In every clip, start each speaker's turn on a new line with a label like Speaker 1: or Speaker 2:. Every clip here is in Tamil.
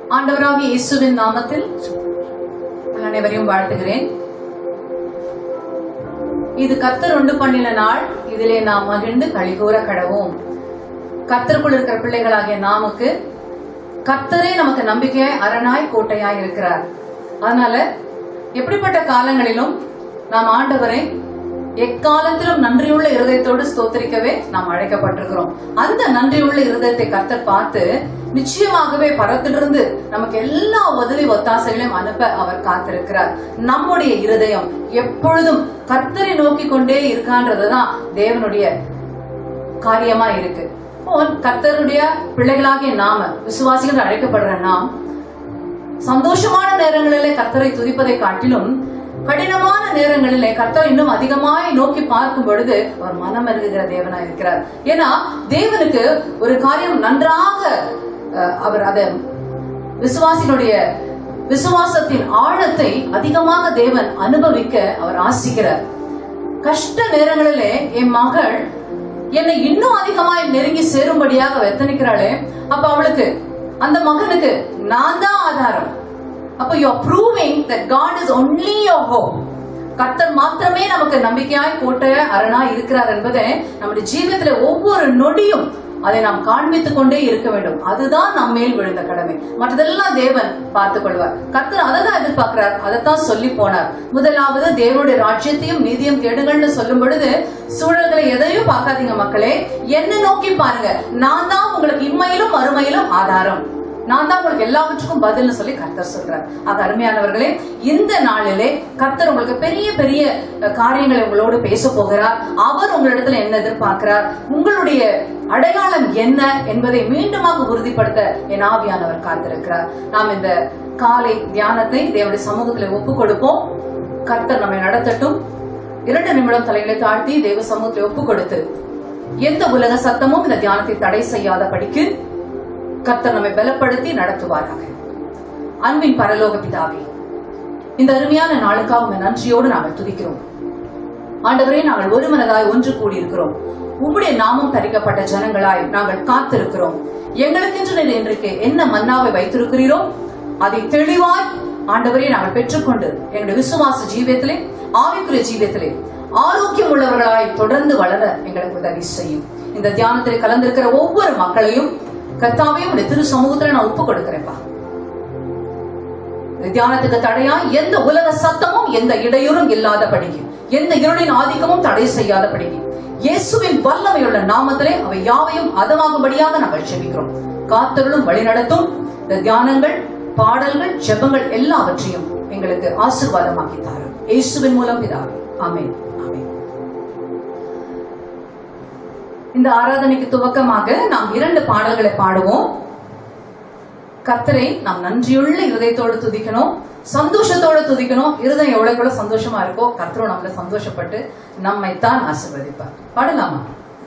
Speaker 1: ஆண்டவராகிய இயேசுவின் நாமத்தில் உங்கள் அனைவரையும் வாழ்த்துகிறேன் இது கர்த்தர் உண்டு பண்ணின நாள் இதிலே நாம் மகிழ்ந்து கழிகூற கடவோம் கர்த்தருக்குள் இருக்கிற பிள்ளைகளாகிய நாமுக்கு கர்த்தரே நமக்கு நம்பிக்கையாய் அரணாய் கோட்டையாய் இருக்கிறார் அதனால எப்படிப்பட்ட காலங்களிலும் நாம் ஆண்டவரை எக்காலத்திலும் நன்றியுள்ள இருதயத்தோடு ஸ்தோத்திரிக்கவே நாம் அழைக்கப்பட்டிருக்கிறோம் அந்த நன்றியுள்ள இருதயத்தை கர்த்தர் பார்த்து நிச்சயமாகவே பரத்திலிருந்து நமக்கு எல்லா உதவி ஒத்தாசைகளையும் அனுப்ப அவர் காத்திருக்கிறார் நம்முடைய இருதயம் எப்பொழுதும் கர்த்தரை நோக்கி கொண்டே இருக்கான்றதுதான் தேவனுடைய காரியமா இருக்கு இப்போ கர்த்தருடைய பிள்ளைகளாகிய நாம விசுவாசிகள் அழைக்கப்படுற நாம் சந்தோஷமான நேரங்களிலே கர்த்தரை துதிப்பதை காட்டிலும் கடினமான நேரங்களிலே கர்த்தர் இன்னும் அதிகமாய் நோக்கி பார்க்கும் பொழுது அவர் மனம் அருகுகிற தேவனா இருக்கிறார் ஏன்னா தேவனுக்கு ஒரு காரியம் நன்றாக அஹ், அவர் அதை விசுவாசினுடைய விசுவாசத்தின் ஆழத்தை அதிகமாக தேவன் அனுபவிக்க அவர் ஆசிக்கிறார் கஷ்ட நேரங்களிலே என் மகள் என்னை இன்னும் அதிகமாய் நெருங்கி சேரும்படியாக எத்தனிக்கிறாளே அப்ப அவளுக்கு அந்த மகனுக்கு நான் தான் ஆதாரம் அப்ப you proving that God is only your hope கர்த்தர் மாத்திரமே நமக்கு நம்பிக்கையாய் கோட்டைய அரணா இருக்கிறார் என்பதை நம்முடைய ஜீவிதத்துல ஒவ்வொரு நொடியும் அதை நாம் காண்பித்துக் கொண்டே இருக்க வேண்டும் அதுதான் நம் மேல் விழுந்த கடமை மற்றதெல்லாம் தேவன் பார்த்துக் கொள்வார் கர்த்தர் அதை தான் எதிர்பார்க்கிறார் அதைத்தான் சொல்லி போனார் முதலாவது தேவனுடைய ராஜ்யத்தையும் நீதியும் தேடுங்கள்னு சொல்லும் பொழுது சூழல்களை எதையும் பார்க்காதீங்க மக்களே என்ன நோக்கி பாருங்க நான் தான் உங்களுக்கு இம்மையிலும் மறுமையிலும் ஆதாரம் நான் தான் உங்களுக்கு எல்லாவற்றுக்கும் பதில்னு சொல்லி கர்த்தர் சொல்றார் ஆக அருமையானவர்களே இந்த நாளிலே கர்த்தர் உங்களுக்கு பெரிய பெரிய அஹ், காரியங்களை உங்களோடு பேச போகிறார் அவர் உங்களிடத்துல என்ன எதிர்பார்க்கிறார் உங்களுடைய அடையாளம் என்ன என்பதை மீண்டுமாக உறுதிப்படுத்த என் ஆவியானவர் காத்திருக்கிறார் நாம் இந்த காலை தியானத்தை தேவனுடைய சமூகத்தில் ஒப்பு கொடுப்போம் கர்த்தர் நம்மை நடத்தட்டும் இரண்டு நிமிடம் தலைகளை தாழ்த்தி தேவ சமூகத்தை ஒப்பு கொடுத்து எந்த உலக சத்தமும் இந்த தியானத்தை தடை செய்யாத படிக்கு கர்த்தர் நம்மை பலப்படுத்தி நடத்துவாராக அன்பின் பரலோக பிதாவே இந்த அருமையான நாளுக்காக உம்மை நன்றியோடு நாங்கள் துதிக்கிறோம் ஆண்டவரே நாங்கள் ஒருமனதாய் ஒன்று கூடியிருக்கிறோம் உம்முடைய நாமம் தரிக்கப்பட்ட ஜனங்களாய் நாங்கள் காத்திருக்கிறோம் எங்களுக்கென்று நீர் இன்றைக்கு என்ன மன்னாவை வைத்திருக்கிறீரோ அதை தெளிவாய் ஆண்டவரே நாங்கள் பெற்றுக்கொண்டு எங்களுடைய விசுவாச ஜீவியத்திலே ஆவிக்குரிய ஜீவியத்திலே ஆரோக்கியம் உள்ளவர்களாய் தொடர்ந்து வளர எங்களுக்கு உதவி செய்யும் இந்த தியானத்தில் கலந்திருக்கிற ஒவ்வொரு மக்களையும் கர்த்தாவே உடைய திரு சமூகத்துல நான் ஒப்பு கொடுக்கிறேன்ப்பா இந்த தியானத்துக்கு தடையா எந்த உலக சத்தமும் எந்த இடையூறும் இல்லாதபடிக்கு எந்த இருளின் ஆதிக்கமும் தடை செய்யாதபடிக்கு இயேசுவின் வல்லமையுள்ள நாமத்திலே அவை யாவையும் அதமாகும்படியாக நாங்கள் ஜெபிக்கிறோம் காத்தருளும் வழிநடத்தும் இந்த தியானங்கள் பாடல்கள் ஜெபங்கள் எல்லாவற்றையும் எங்களுக்கு ஆசீர்வாதமாக்கி தாரும் இயேசுவின் மூலம் பிதாவே ஆமென் ஆமென் இந்த ஆராதனைக்கு துவக்கமாக நாம் இரண்டு பாடல்களை பாடுவோம் கர்த்தரை நாம் நன்றியுள்ள இருதயத்தோடு துதிக்கணும் சந்தோஷத்தோட துதிக்கணும் இருதயம் எவ்வளவு எவ்வளவு சந்தோஷமா இருக்கோ கர்த்தரும் நம்மள சந்தோஷப்பட்டு நம்மை தான் ஆசீர்வதிப்பார் பாடலாமா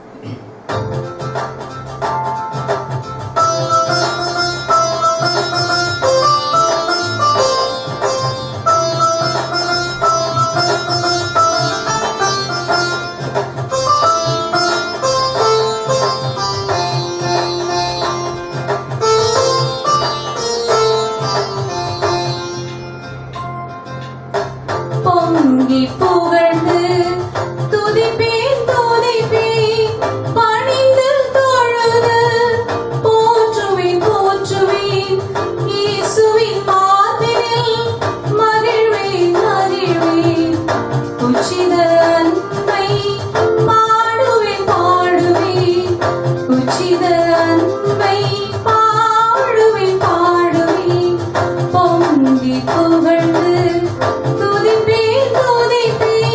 Speaker 2: பொங்கி புகழ்ந்து துதிப்பேன் துதிப்பேன் பணிந்து தொழுது போற்றுவேன் போற்றுவேன் இயேசுவின் மாதிரில் மகிழ்வேன் மகிழ்வேன் உச்சித அன்பை பாடுவேன் பாடுவேன் உச்சித அன்பை பாடுவேன் பாடுவேன் பொங்கி புகழ்ந்து துதிப்பேன் துதிப்பேன்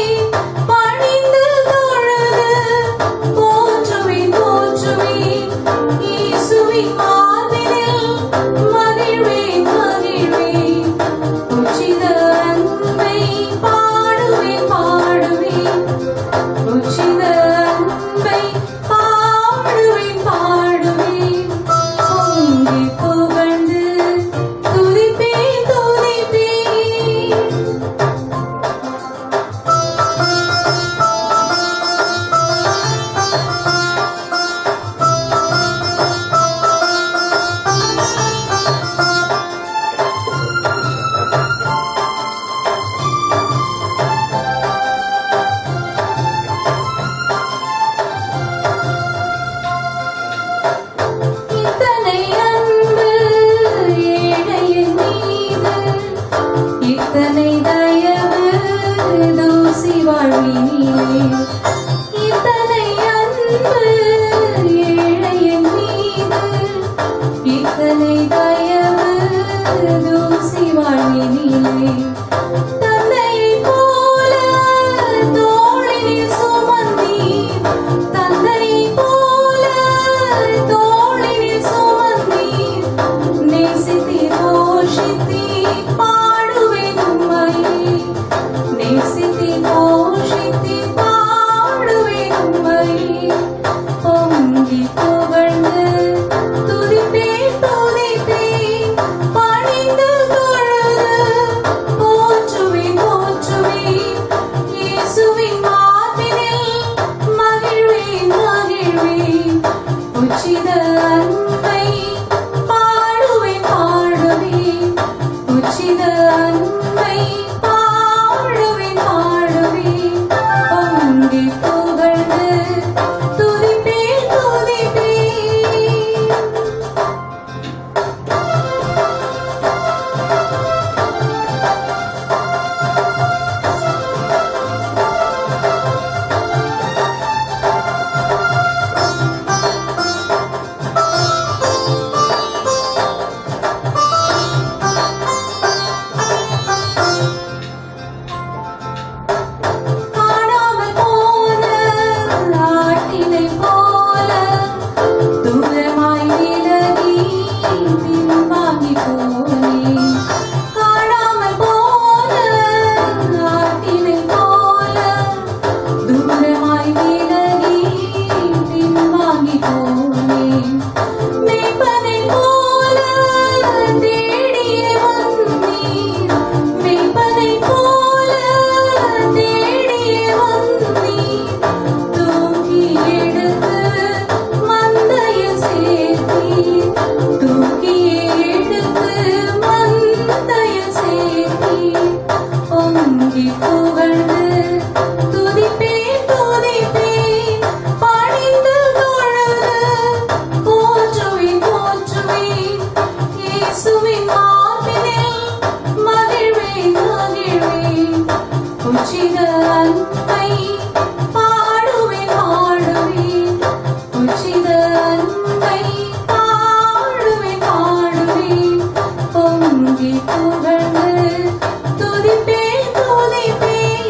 Speaker 2: அன்பை பாடுவேன் பாடுவேன் உச்சித அன்பை பாடுவேன் பாடுவேன் பொங்கி புகழ்ந்து துதிப்பேன் துதிப்பேன்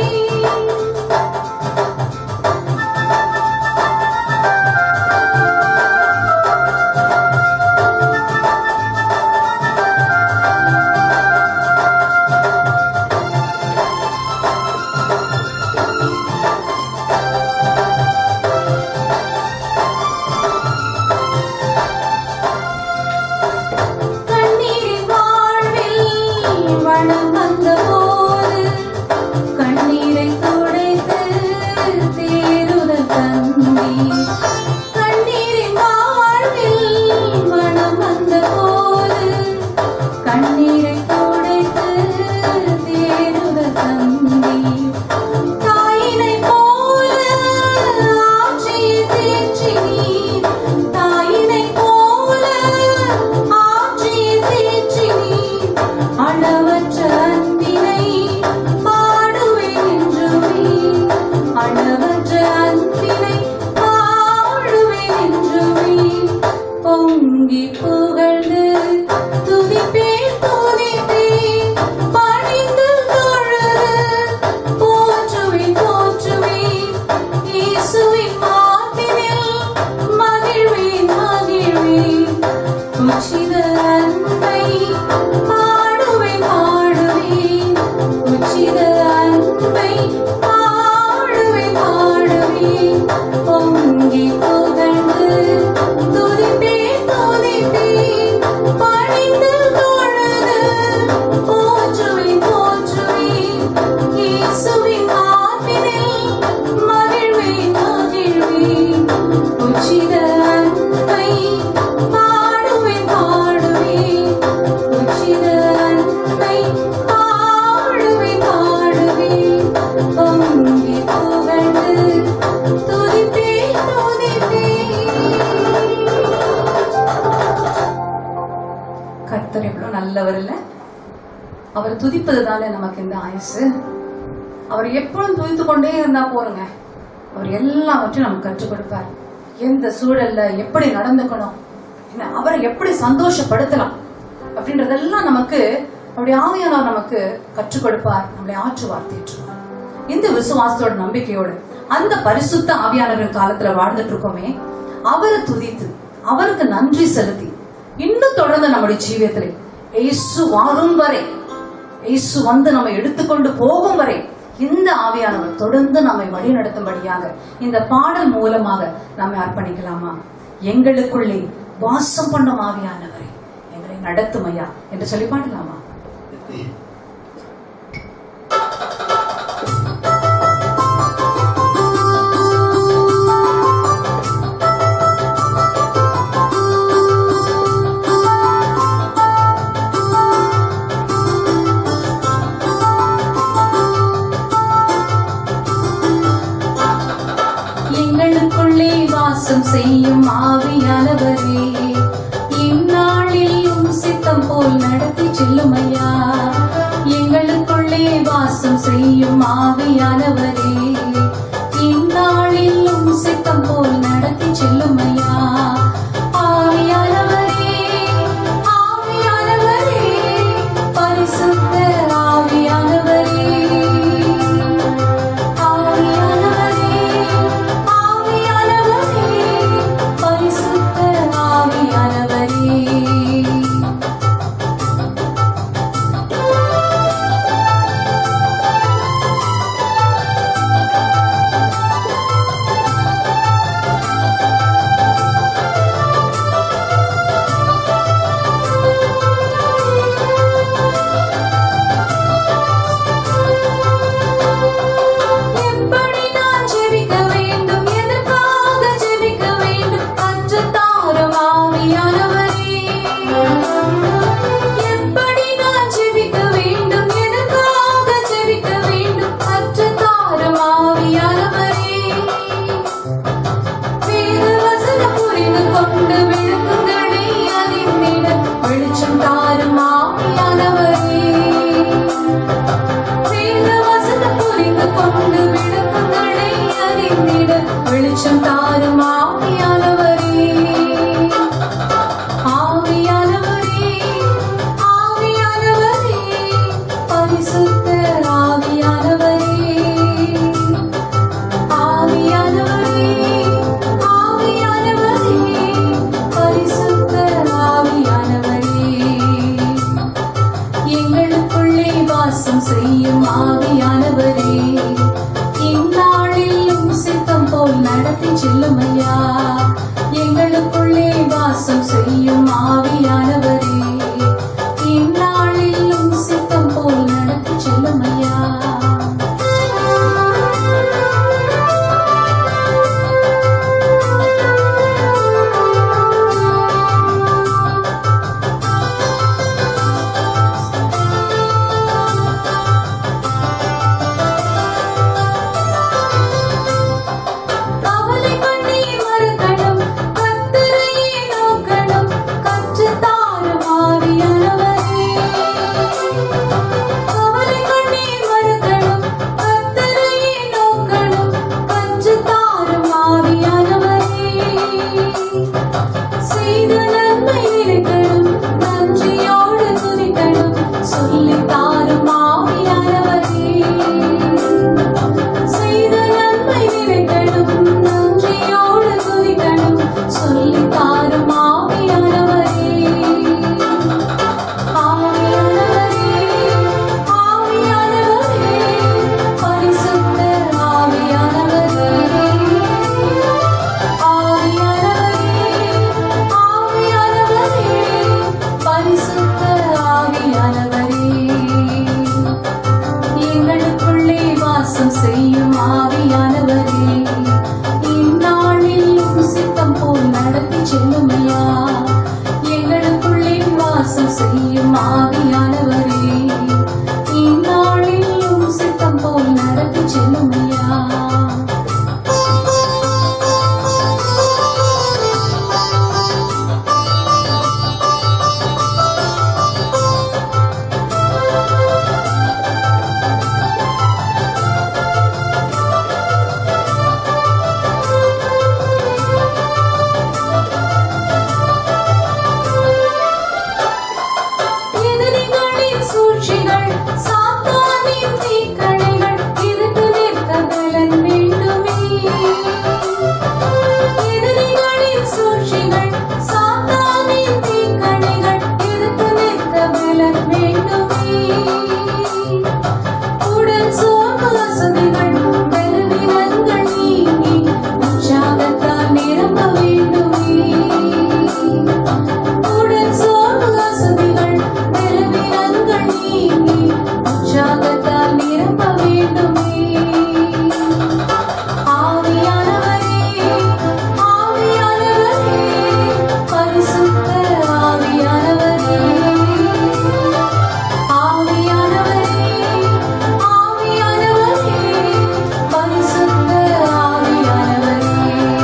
Speaker 2: கண்ணீரின் வாழ்வில் வளம் வந்தபோது கண்ணீரை துடைத்து தேறுதல் தந்தி கண்ணீரின் வாழ்வில் வளம் வந்தபோது கண்ணீரை துடைத்து தேறுதல் தந்தி தாயினை போல ஆட்சியை தேற்றி நீர் தாயினை போல ஆட்சியை தேற்றி நீர் அளவற்ற அன்பினை பாடுவேன் என்றுமே அளவற்ற அன்பினை பாடுவேன் என்றுமே பொங்கி புகழ்ந்து துதிப்பேன் துதிப்பேன் பணிந்து தொழுது போற்றுவேன் போற்றுவேன் இயேசுவின் மார்பினில் மகிழ்வேன் மகிழ்வேன் உச்சித அன்பை பாடுவேன் பாடுவேன் உச்சித அன்பை பாடுவேன் பாடுவேன் பொங்கி புகழ்ந்து துதிப்பேன் துதிப்பேன் பணிந்து தொழுது போற்றுவேன் போற்றுவேன் இயேசுவின் மார்பினில் மகிழ்வேன் மகிழ்வேன் உச்சித அன்பை பாடுவேன் பாடுவேன் உச்சித அன்பை பாடுவேன் பாடுவேன் பொங்கி புகழ்ந்து துதிப்பேன் துதிப்பேன்
Speaker 1: கர்த்தர் எவ்வளவு நல்லவர் இல்ல அவர் துதிப்பது தானே நமக்கு இந்த ஆயுசு அவர் எப்பொழுதும் துதித்து கொண்டே இருந்தா போறங்க அவர் எல்லாவற்றையும் நமக்கு கற்றுக் கொடுப்பார் எந்த சூழல்ல எப்படி நடந்துக்கணும் என்ன அவரை எப்படி சந்தோஷப்படுத்தலாம் அப்படின்றதெல்லாம் நமக்கு அவருடைய ஆவியானவர் நமக்கு கற்றுக் கொடுப்பார் நம்மளை ஆற்றுவார் தேற்றுவார் இந்த விசுவாசத்தோட நம்பிக்கையோட அந்த பரிசுத்த ஆவியானவரின் காலத்துல வாழ்ந்துட்டு இருக்கோமே அவரை துதித்து அவருக்கு நன்றி செலுத்தி இன்னும் தொடர்ந்து நம்முடைய ஜீவியத்திலே இயேசு வாரும் வரை இயேசு வந்து நம்ம எடுத்துக்கொண்டு போகும் வரை இந்த ஆவியானவர் தொடர்ந்து நம்மை வழி நடத்தும்படியாக இந்த பாடல் மூலமாக நம்மை அர்ப்பணிக்கலாமா எங்களுக்குள்ளே வாசம் பண்ணும் ஆவியானவரை எங்களை நடத்தும் ஐயா என்று சொல்லி பாடலாமா
Speaker 2: எங்களுக்குள்ளே வாசம் செய்யும் ஆவியானவரே இந்நாளில் உம் சித்தம் போல் நடத்தி செல்லும் ஐயா எங்களுக்குள்ளே வாசம் செய்யும் ஆவியானவரே இந்நாளில் உம் சித்தம் போல் நடத்தி செல்லும் ஐயா ஆவியானவரே ஆவியானவரே பரிசுத்த ஆவியானவரே ஆவியானவரே ஆவியானவரே பரிசுத்த ஆவியானவரே செய்யும் ஆவியானவரே இந்நாளில் உம் சித்தம் போல் நடத்தி செல்லுமையா எங்களுக்குள்ளே வாசம் செய்யும் ஆவியானவரே இந்நாளில் உம் சித்தம் போல் நடத்தி செல்லுமையா எதிரிகளின் சூழ்ச்சிகள் சாத்தானின் தீக்கணைகள் எதிர்த்து நிற்க பலன் வேண்டுமே எதிரிகளின் சூழ்ச்சிகள் சாத்தானின் தீக்கணைகள் எதிர்த்து நிற்க பலன் வேண்டுமே உடல் சோர்வு அசதிகள் பலவீனங்கள் நீங்கி உற்சாகத்தால் நிரம்ப வேண்டுமே உடல் சோர்வு அசதிகள் பலவீனங்கள் நீங்கி உற்சாகத்தால் நிரம்ப வேண்டுமே ஆவியானவரே ஆவியானவரே பரிசுத்த ஆவியானவரே ஆவியானவரே ஆவியானவரே பரிசுத்த ஆவியானவரே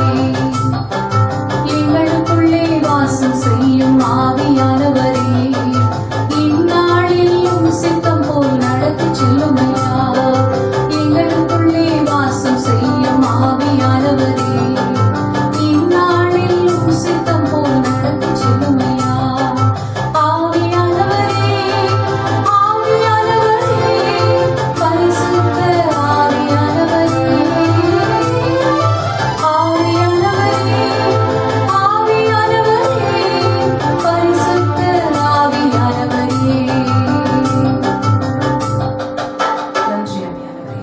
Speaker 2: எங்களுக்குள்ளே வாசம் செய்யும் ஆவியானவரே இந்நாளில் உம் சித்தம் போல் நடத்தி செல்லுமையா எங்களுக்குள்ளே வாசம் செய்யும் ஆவியானவரே இந்நாளில் உம் சித்தம் போல் நடத்தி செல்லுமையா ஆவியானவரே ஆவியானவரே பரிசுத்த ஆவியானவரே ஆவியானவரே ஆவியானவரே பரிசுத்த ஆவியானவரே
Speaker 1: நன்றி ஆவியானவரே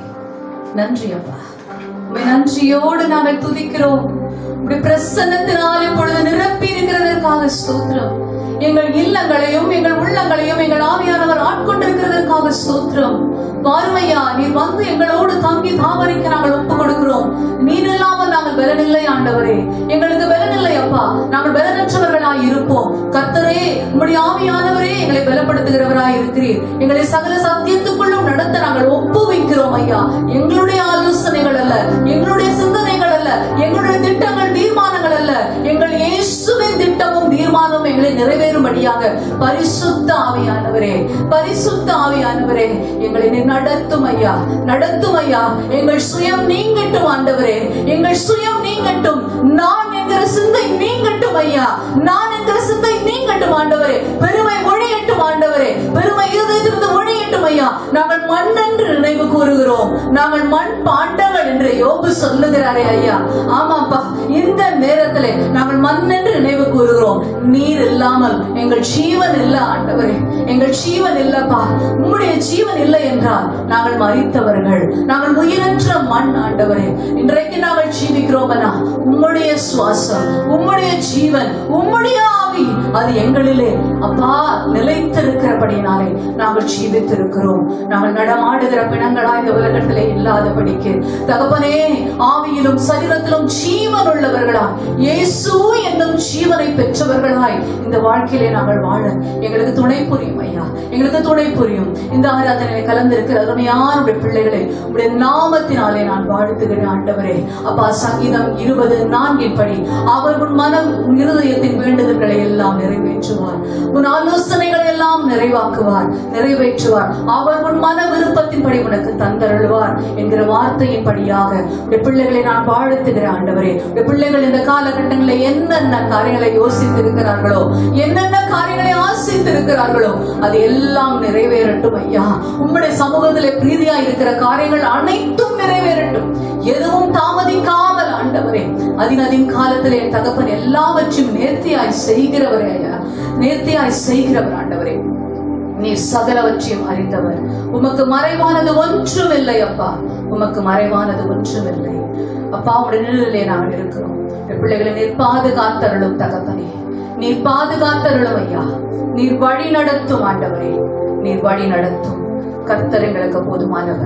Speaker 1: நன்றி அப்பா உம்மை நன்றியோடு நாங்கள் துதிக்கிறோம் உடைய பிரசன்னத்தினால் இப்பொழுது நிரப்பி இருக்கிறதற்காக ஸ்தோத்திரம் எங்கள் இல்லங்களையும் எங்கள் உள்ளங்களையும் எங்கள் ஆவியானவர் ஆட்கொண்டிருக்கிறதற்காக ஸ்தோத்திரம் வாருமையா நீர் வந்து எங்களோடு தங்கி தாவரிக்க நாங்கள் ஒப்பு கொடுக்கிறோம் நீர் இல்லாமல் நாங்கள் பலனில்லை ஆண்டவரே எங்களுக்கு பலனில்லை அப்பா நாங்கள் பலனற்றவர்களாய் இருப்போம் கர்த்தரே உம்முடைய ஆவியானவரே எங்களை பலப்படுத்துகிறவராய் இருக்கிறீர் எங்களை சகல சத்தியத்துக்குள்ளும் நடத்த நாங்கள் ஒப்புவிக்கிறோம் ஐயா எங்களுடைய ஆலோசனைகள் அல்ல எங்களுடைய சிந்தனைகள் அல்ல எங்களுடைய திட்டங்கள் தீர்மானங்கள் அல்ல எங்கள் இயேசுவின் திட்டமும் தீர்மானமும் எங்களை நிறைவேறும்படியாக பரிசுத்த ஆவியானவரே பரிசுத்த ஆவியானவரே எங்களை நீர் நடத்தும் ஐயா நடத்தும் ஐயா எங்கள் சுயம் நீங்கட்டும் ஆண்டவரே எங்கள் சுயம் நீங்கட்டும் நான் என்கிற சிந்தை நீங்கட்டும் ஐயா நான் என்கிற சிந்தை நீங்கட்டும் ஆண்டவரே பெருமை ஒழியட்டும் ஆண்டவரே பெருமை இருதயத்திலிருந்து ஒழியட்டும் ஐயா நாங்கள் மண் என்று நினைவு கூறுகிறோம் நாங்கள் மண் பாண்டங்கள் என்று யோபு சொல்லுகிறாரே ஐயா ஆமாப்பா இந்த நேரத்திலே நாங்கள் மண் என்று நினைவு கூறுகிறோம் நீர் இல்லாமல் எங்கள் ஜீவன் இல்ல ஆண்டவரே எங்கள் ஜீவன் இல்லப்பா உம்முடைய ஜீவன் இல்லை என்றால் நாங்கள் மறித்தவர்கள் நாங்கள் உயிரற்ற மண் ஆண்டவரே இன்றைக்கு நாங்கள் ஜீவிக்கிறோமனா உம்முடைய சுவாசம் உம்முடைய ஜீவன் உம்முடைய ஆவி அது எங்களிலே அப்பா நிலைத்திருக்கிறபடினாலே நாங்கள் ஜீவித்திருக்கிறோம் நாங்கள் நடமாடுகிற பிணங்களா இந்த உலகத்திலே இல்லாதபடிக்கு தகப்பனே ஆவியிலும் சரீரத்திலும் ஜீவன் உள்ளவர்களா இயேசு என்னும் ஜீவனை பெற்றவர்களாய் இந்த வாழ்க்கையிலே நாங்கள் வாழ எங்களுக்கு துணை புரியும் ஐயா எங்களுக்கு துணை புரியும் இந்த ஆராதனையில கலந்திருக்கிற அருமையான உடைய பிள்ளைகளை உடைய நாமத்தினாலே நான் வாழ்த்துகிறேன் ஆண்டவரே அப்பா சங்கீதம் இருபது நான்கின் படி அவர் உன் மனம் உன் இருதயத்தின் வேண்டுதல்களை எல்லாம் நிறைவேற்றுவார் உன் ஆலோசனைகளை எல்லாம் நிறைவாக்குவார் நிறைவேற்றுவார் அவர் உன் மன விருப்பத்தின்படி உனக்கு தந்தருள்வார் என்கிற வார்த்தையின் படியாக உடைய பிள்ளைகளை நான் வாழ்த்துகிறேன் ஆண்டவரே உடைய பிள்ளைகள் இந்த காலகட்டங்களில் என்னென்ன காரியங்களை யோசித்திருக்கிறார்களோ என்னென்ன காரியங்களை ஆசித்திருக்கிறார்களோ அது எல்லாம் நிறைவேறட்டும் ஐயா உம்முடைய சமூகத்திலே பிரீதியா இருக்கிற காரியங்கள் அனைத்தும் நிறைவேறட்டும் எதுவும் தாமதிக்காமல் ஆண்டவரே அதின் அதின் காலத்திலே என் தகப்பன் எல்லாவற்றையும் நேர்த்தியாய் செய்கிறவரே ஐயா நேர்த்தியாய் செய்கிறவர் ஆண்டவரே நீர் சகலவற்றையும் அறிந்தவர் உமக்கு மறைவானது ஒன்றும் இல்லை அப்பா உமக்கு மறைவானது ஒன்றும் இல்லை அப்பா உடைய நிழலிலே நாங்கள் இருக்கிறோம் என் பிள்ளைகளை நீர் பாதுகாத்தருளும் தகப்பனே நீர் பாதுகாத்தருளும் ஐயா நீர் வழி நடத்தும் ஆண்டவரே நீர் வழி நடத்தும் கர்த்தர் எங்களுக்கு போதுமானவர்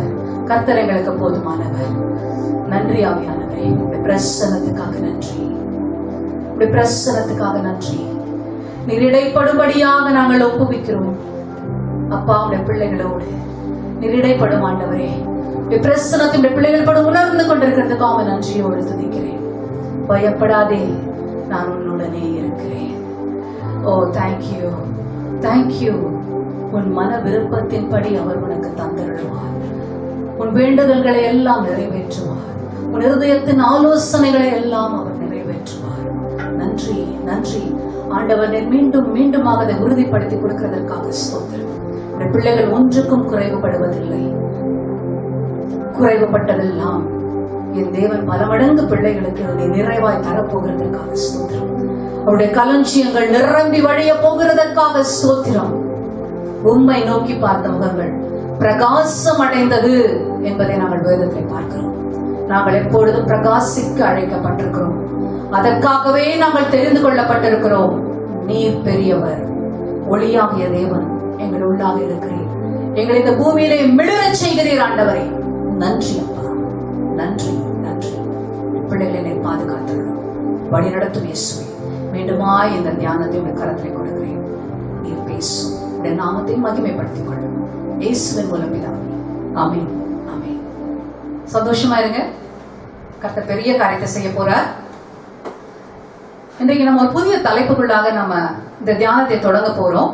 Speaker 1: கர்த்தர் எங்களுக்கு போதுமானவர் நன்றி ஆவியானவரே உடைய பிரசனத்துக்காக நன்றி உடைய பிரசனத்துக்காக நன்றி நீர் இடைப்படும்படியாக நாங்கள் ஒப்புவிக்கிறோம் அப்பா உடைய பிள்ளைகளோடு நீர் இடைப்படும் ஆண்டவரே உடைய பிரசனத்தின் பிள்ளைகள் படும் உணர்ந்து கொண்டிருக்கிறதுக்காக நன்றியோடு துதிக்கிறேன் பயப்படாதே நான் உன்னுடனே இருக்கிறேன் ஓ தேங்க்யூ தேங்க்யூ உன் மன விருப்பத்தின்படி அவர் உனக்கு தந்தருளுவார் உன் வேண்டுதல்களை எல்லாம் நிறைவேற்றுவார் உன் இருதயத்தின் ஆலோசனைகளை எல்லாம் அவர் நிறைவேற்றுவார் நன்றி நன்றி ஆண்டவர் நீர் மீண்டும் மீண்டுமாக அதை உறுதிப்படுத்தி கொடுக்கிறதற்காக ஸ்தோத்திரம் உடைய பிள்ளைகள் ஒன்றுக்கும் குறைவுபடுவதில்லை குறைவுபட்டதெல்லாம் என் தேவன் பல மடங்கு பிள்ளைகளுக்கு அதை நிறைவாய் தரப்போகிறதற்காக ஸ்தோத்திரம் அவருடைய களஞ்சியங்கள் நிரம்பி வழிய போகிறதற்காக ஸ்தோத்திரம் உம்மை நோக்கி பார்த்த முகங்கள் பிரகாசம் அடைந்தது என்பதை நாங்கள் வேதத்தில் பார்க்கிறோம் நாங்கள் எப்பொழுதும் பிரகாசிக்க அழைக்கப்பட்டிருக்கிறோம் அதற்காகவே நாங்கள் தெரிந்து கொள்ளப்பட்டிருக்கிறோம் நீர் பெரியவர் ஒளியாகிய தேவன் எங்கள் உள்ளாக இருக்கிறீர் எங்களை இந்த பூமியிலே மிளிரச் செய்கிறீர் ஆண்டவரே நன்றி அப்பா நன்றி நன்றி பிள்ளைகளை நீர் பாதுகாத்துள்ளோம் வழி நடத்தும் இயேசுவே மீண்டுமாய் இந்த தியானத்தை உடைய கரத்திலே கொடுக்கிறேன் நீர் பேசும் உடைய நாமத்தை மகிமைப்படுத்திக் கொள்ளும் இயேசுவின் மூலம் பிதாவே ஆமென் ஆமென் சந்தோஷமா இருங்க கர்த்தர் பெரிய காரியத்தை செய்ய போறார் இன்றைக்கு நம்ம ஒரு புதிய தலைப்புக்குள்ளாக நம்ம இந்த தியானத்தை தொடங்க போறோம்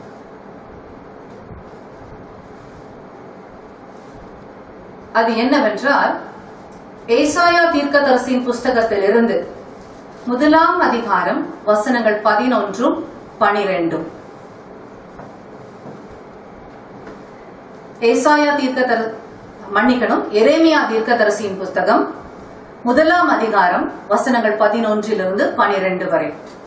Speaker 1: அது என்னவென்றால் ஏசாயா தீர்க்கதரிசியின் புஸ்தகத்திலிருந்து முதலாம் அதிகாரம் வசனங்கள் பதினொன்றும் பனிரெண்டும் ஏசாயா தீர்க்கதர் மன்னிக்கணும் எரேமியா தீர்க்கதரிசியின் புஸ்தகம் முதலாம் அதிகாரம் வசனங்கள் பதினொன்றிலிருந்து பனிரெண்டு வரை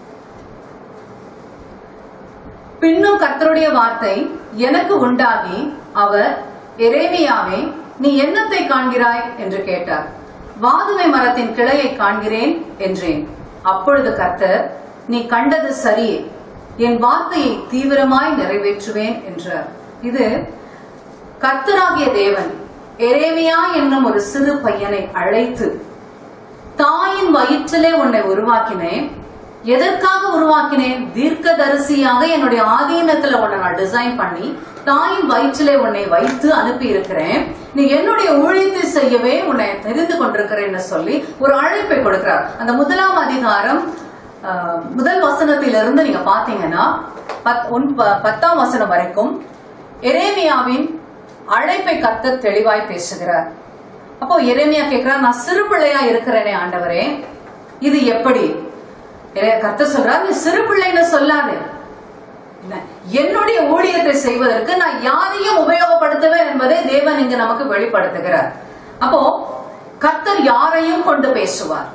Speaker 1: பின்னும் கர்த்தருடைய வார்த்தை எனக்கு உண்டாகி அவர் எரேமியாவே நீ என்னத்தை காண்கிறாய் என்று கேட்டார் வாதுமை மரத்தின் கிளையை காண்கிறேன் என்றேன் அப்பொழுது கர்த்தர் நீ கண்டது சரியே என் வார்த்தையை தீவிரமாய் நிறைவேற்றுவேன் என்றார் இது கர்த்தராகிய தேவன் எரேமியா என்னும் ஒரு சிறு பையனை அழைத்து தாயின் வயிற்றிலே உன்னை உருவாக்கினேன் எதற்காக உருவாக்கினேன் தீர்க்கதரிசியாக என்னுடைய ஆதீனத்துல உன்னை நான் டிசைன் பண்ணி தாயின் வயிற்றிலே உன்னை வைத்து அனுப்பி இருக்கிறேன் நீ என்னுடைய ஊழியத்தை செய்யவே உன்னை தெரிந்து கொண்டிருக்கிறேன்னு சொல்லி ஒரு அழைப்பை கொடுக்கிறார் அந்த முதலாம் அதிகாரம் ஆஹ், முதல் வசனத்திலிருந்து நீங்க பாத்தீங்கன்னா பத்- ஒன்- ப- பத்தாம் வசனம் வரைக்கும் எரேமியாவின் அழைப்பை கத்த தெளிவாய் பேசுகிறார் அப்போ எரேமியா கேட்கிறார் நான் சிறு பிள்ளையா இருக்கிறேனே ஆண்டவரே இது எப்படி எரே- கர்த்தர் சொல்றார் நீ சிறு பிள்ளைன்னு சொல்லாதே என்ன? என்னுடைய ஊழியத்தை செய்வதற்கு நான் யாரையும் உபயோகப்படுத்துவேன் என்பதை தேவன் இங்கு நமக்கு வெளிப்படுத்துகிறார் அப்போ கர்த்தர் யாரையும் கொண்டு பேசுவார்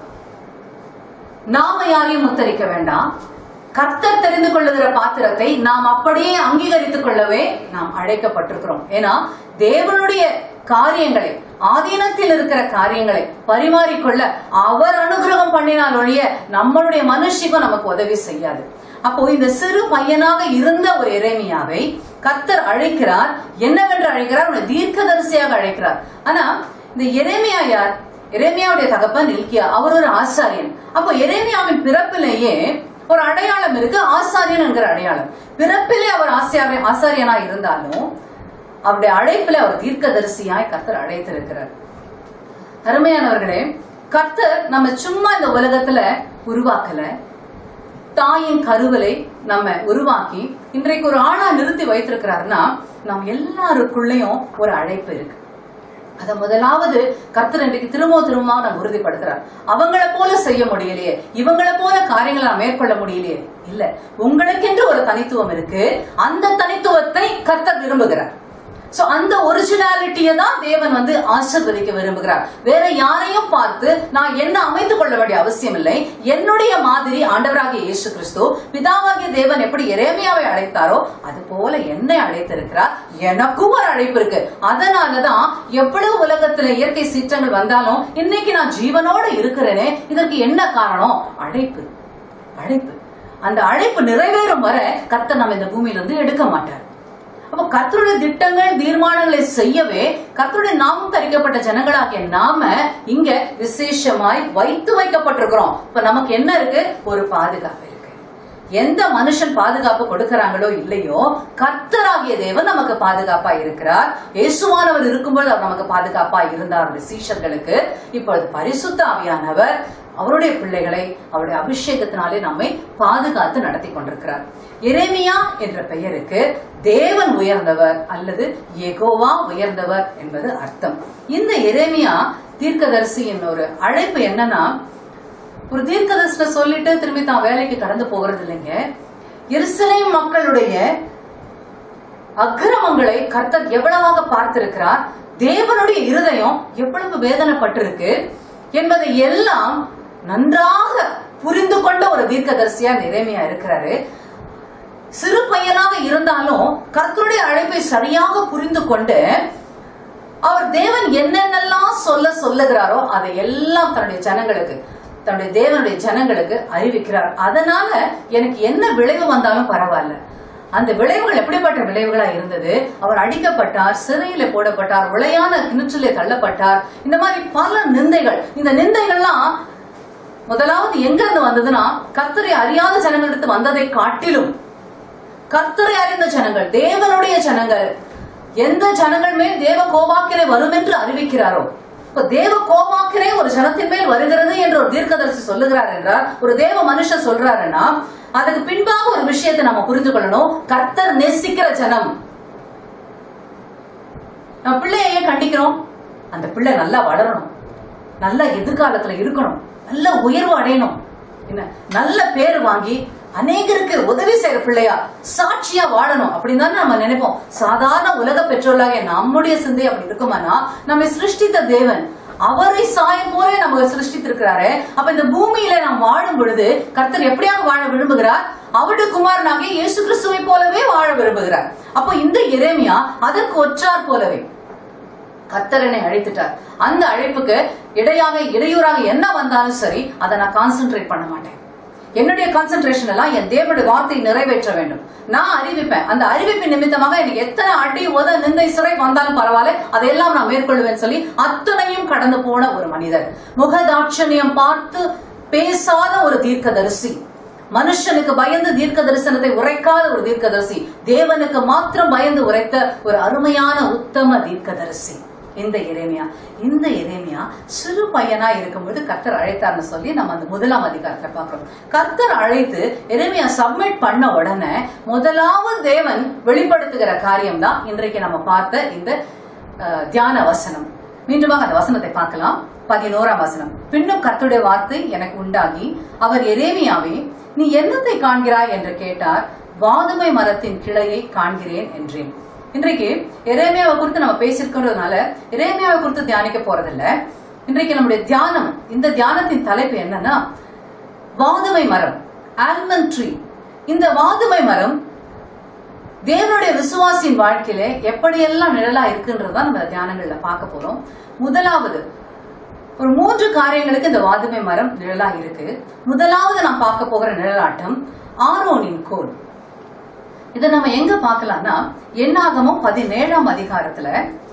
Speaker 1: நாம யாரையும் முத்தரிக்க வேண்டாம் கர்த்தர் தெரிந்து கொள்ளுகிற பாத்திரத்தை நாம் அப்படியே அங்கீகரித்துக் கொள்ளவே நாம் அழைக்கப்பட்டிருக்கிறோம் ஏன்னா தேவனுடைய காரியங்களை ஆதீனத்தில் இருக்கிற காரியங்களை பரிமாறிக்கொள்ள அவர் அனுகிரகம் பண்ணினால் ஒழிய நம்மளுடைய மனுஷிக்கும் நமக்கு உதவி செய்யாது அப்போ இந்த சிறு பையனாக இருந்த ஒரு இறைமையாவை கர்த்தர் அழைக்கிறார் என்னவென்று அழைக்கிறார் அவனை தீர்க்கதரிசியாக அழைக்கிறார் ஆனா இந்த எரேமியா யார் எரேமியாவுடைய தகப்பன் இல்கியா அவர் ஒரு ஆசாரியன் அப்போ எரேமியாவின் பிறப்பிலேயே ஒரு அடையாளம் இருக்கு ஆசாரியன் என்கிற அடையாளம் பிறப்பிலே அவர் ஆசாரிய ஆசாரியனா இருந்தாலும் அவருடைய அழைப்பிலே அவர் தீர்க்கதரிசியாய் கர்த்தர் அழைத்திருக்கிறார் அருமையானவர்களே கர்த்தர் நம்ம சும்மா இந்த உலகத்துல உருவாக்கல தாயின் கருவலை நம்ம உருவாக்கி இன்றைக்கு ஒரு ஆணா நிறுத்தி வைத்திருக்கிறாருன்னா நம் எல்லாருக்குள்ளேயும் ஒரு அழைப்பு இருக்கு அத முதலாவது கர்த்தர் இன்றைக்கு திரும்ப திரும்ப நம்ம உறுதிப்படுத்துறார் அவங்கள போல செய்ய முடியலையே இவங்கள போல காரியங்களை நான் மேற்கொள்ள முடியலையே இல்ல உங்களுக்கென்று ஒரு தனித்துவம் இருக்கு அந்த தனித்துவத்தை கர்த்தர் விரும்புகிறார் சோ அந்த ஒரிஜினாலிட்டியை தான் தேவன் வந்து ஆசிர்வதிக்க விரும்புகிறார் வேற யாரையும் பார்த்து நான் என்ன அமைத்துக் கொள்ள வேண்டிய அவசியம் இல்லை என்னுடைய மாதிரி ஆண்டவராகிய இயேசு கிறிஸ்து பிதாவாகிய தேவன் எப்படி எரேமியாவை அழைத்தாரோ அது போல என்னை அழைத்திருக்கிறார் எனக்கும் ஒரு அழைப்பு இருக்கு அதனாலதான் எவ்வளவு உலகத்துல இயற்கை சீற்றங்கள் வந்தாலும் இன்னைக்கு நான் ஜீவனோடு இருக்கிறேனே இதற்கு என்ன காரணம் அழைப்பு அழைப்பு அந்த அழைப்பு நிறைவேறும் வரை கர்த்தர் நம்ம இந்த பூமியில இருந்து எடுக்க மாட்டார் அப்ப கர்த்தருடைய திட்டங்கள் தீர்மானங்களை செய்யவே கர்த்தருடைய நாமம் தரிக்கப்பட்ட ஜனங்களாகிய நாம இங்க விசேஷமாய் வைத்து வைக்கப்பட்டிருக்கிறோம் இப்ப நமக்கு என்ன இருக்கு ஒரு பாதுகாப்பு இருக்கு எந்த மனுஷன் பாதுகாப்பு கொடுக்கறாங்களோ இல்லையோ கர்த்தராகிய தேவன் நமக்கு பாதுகாப்பா இருக்கிறார் இயேசுவானவர் இருக்கும்போது அவர் நமக்கு பாதுகாப்பா இருந்தார் அவருடைய சீஷர்களுக்கு இப்பொழுது பரிசுத்த ஆவியானவர் அவருடைய பிள்ளைகளை அவருடைய அபிஷேகத்தினாலே நம்மை பாதுகாத்து நடத்தி கொண்டிருக்கிறார் எரேமியா என்ற பெயருக்கு தேவன் உயர்ந்தவர் அல்லது எகோவா உயர்ந்தவர் என்பது அர்த்தம் இந்த எரேமியா தீர்க்கதரிசியின் ஒரு அழைப்பு என்னன்னா ஒரு தீர்க்கதரிசன சொல்லிட்டு திரும்பி தான் வேலைக்கு கடந்து போகிறது இல்லைங்க எருசலேம் மக்களுடைய அக்கிரமங்களை கர்த்தர் எவ்வளவாக பார்த்திருக்கிறார் தேவனுடைய இருதயம் எவ்வளவு வேதனைப்பட்டிருக்கு என்பதை எல்லாம் நன்றாக புரிந்து கொண்ட ஒரு தீர்க்கதரிசியா நிலைமையா இருக்கிறாரு சிறு பையனாக இருந்தாலும் கர்த்தருடைய அழைப்பை சரியாக புரிந்து கொண்டு அவர் தேவன் என்னென்னலாம் சொல்ல சொல்லுகிறாரோ அதை எல்லாம் தன்னுடைய ஜனங்களுக்கு தன்னுடைய தேவனுடைய ஜனங்களுக்கு அறிவிக்கிறார் அதனால எனக்கு என்ன விளைவு வந்தாலும் பரவாயில்ல அந்த விளைவுகள் எப்படிப்பட்ட விளைவுகளா இருந்தது அவர் அடிக்கப்பட்டார் சிறையில போடப்பட்டார் உளையான கிணற்றிலே தள்ளப்பட்டார் இந்த மாதிரி பல நிந்தைகள் இந்த நிந்தைகள்லாம் முதலாவது எங்க இருந்து வந்ததுன்னா கர்த்தரை அறியாத ஜனங்களிடத்து வந்ததை காட்டிலும் கர்த்தரை அறிந்த ஜனங்கள் தேவனுடைய ஜனங்கள் எந்த ஜனங்கள் மேல் தேவ கோபாக்கினை வரும் என்று அறிவிக்கிறாரோ இப்ப தேவ கோபாக்கினை ஒரு ஜனத்தின் மேல் வருகிறது என்று ஒரு தீர்க்கதரிசி சொல்லுகிறார் என்றால் ஒரு தேவ மனுஷன் சொல்றாருன்னா அதுக்கு பின்பாக ஒரு விஷயத்தை நம்ம புரிந்து கொள்ளணும் கர்த்தர் நேசிக்கிற ஜனம் நம்ம பிள்ளைய ஏன் கண்டிக்கிறோம் அந்த பிள்ளை நல்லா வளரணும் நல்ல எதிர்காலத்துல இருக்கணும் நல்ல உயர்வு அடையணும் என்ன நல்ல பேர் வாங்கி அநேகருக்கு உதவி செய்யற பிள்ளையா சாட்சியா வாழணும் அப்படின்னு தானே நம்ம நினைப்போம் சாதாரண உலக பெற்றோர்களாக நம்முடைய சிந்தை அப்படி இருக்குமானா நம்மை சிருஷ்டித்த தேவன் அவரை சாயம் போல நம்ம சிருஷ்டித்திருக்கிறாரு அப்ப இந்த பூமியில நாம் வாழும் பொழுது கர்த்தர் எப்படியாக வாழ விரும்புகிறார் அவருடைய குமாரனாக இயேசு கிறிஸ்துவை போலவே வாழ விரும்புகிறார் அப்போ இந்த எரேமியா அதற்கு ஒற்றார் போலவே கத்தரனை அழைத்துட்டார் அந்த அழைப்புக்கு இடையாக இடையூறாக என்ன வந்தாலும் சரி அதை நான் கான்சென்ட்ரேட் பண்ண மாட்டேன் என்னுடைய கான்சென்ட்ரேஷன் எல்லாம் என் தேவனுடைய வார்த்தையை நிறைவேற்ற வேண்டும் நான் அறிவிப்பேன் அந்த அறிவிப்பின் நிமித்தமாக எனக்கு எத்தனை அடி உத நிந்தை சிறை வந்தாலும் பரவாயில்ல அதையெல்லாம் நான் மேற்கொள்வேன் சொல்லி அத்தனையும் கடந்து போன ஒரு மனிதர் முகதாட்சணியம் பார்த்து பேசாத ஒரு தீர்க்கதரிசி மனுஷனுக்கு பயந்து தீர்க்க தரிசனத்தை உரைக்காத ஒரு தீர்க்கதரிசி தேவனுக்கு மாத்திரம் பயந்து உரைத்த ஒரு அருமையான உத்தம தீர்க்கதரிசி இந்த எரேமியா இந்த எரேமியா சிறு பையனா இருக்கும்போது கர்த்தர் அழைத்தார்னு சொல்லி நம்ம அந்த முதலாம் அதிகாரத்தை பார்க்கிறோம் கர்த்தர் அழைத்து எரேமியா சப்மிட் பண்ண உடனே முதலாவது தேவன் வெளிப்படுத்துகிற காரியம் தான் இன்றைக்கு நம்ம பார்த்த இந்த அஹ், தியான வசனம் மீண்டுமாக அந்த வசனத்தை பார்க்கலாம் பதினோராம் வசனம் பின்னும் கர்த்தருடைய வார்த்தை எனக்கு உண்டாகி அவர் எரேமியாவே நீ என்னத்தை காண்கிறாய் என்று கேட்டார் வாதுமை மரத்தின் கிளையை காண்கிறேன் என்றேன் இன்றைக்கு எரேமியாவை குறித்து நம்ம பேசியிருக்கிறதுனால எரேமியாவை குறித்து தியானிக்க போறதில்ல இன்றைக்கு நம்முடைய தியானம் இந்த தியானத்தின் தலைப்பு என்னன்னா வாதுமை மரம் ஆல்மண்ட் ட்ரீ இந்த வாதுமை மரம் தேவனுடைய விசுவாசியின் வாழ்க்கையில எப்படியெல்லாம் நிழலா இருக்குன்றதான் நம்ம தியானங்கள்ல பார்க்க போறோம் முதலாவது ஒரு மூன்று காரியங்களுக்கு இந்த வாதுமை மரம் நிழலா இருக்கு முதலாவது நான் பார்க்க போகிற நிழலாட்டம் ஆரோனின் கோல் இதை நம்ம எங்க பார்க்கலாம்னா எண்ணாகமும் பதினேழாம் அதிகாரத்துல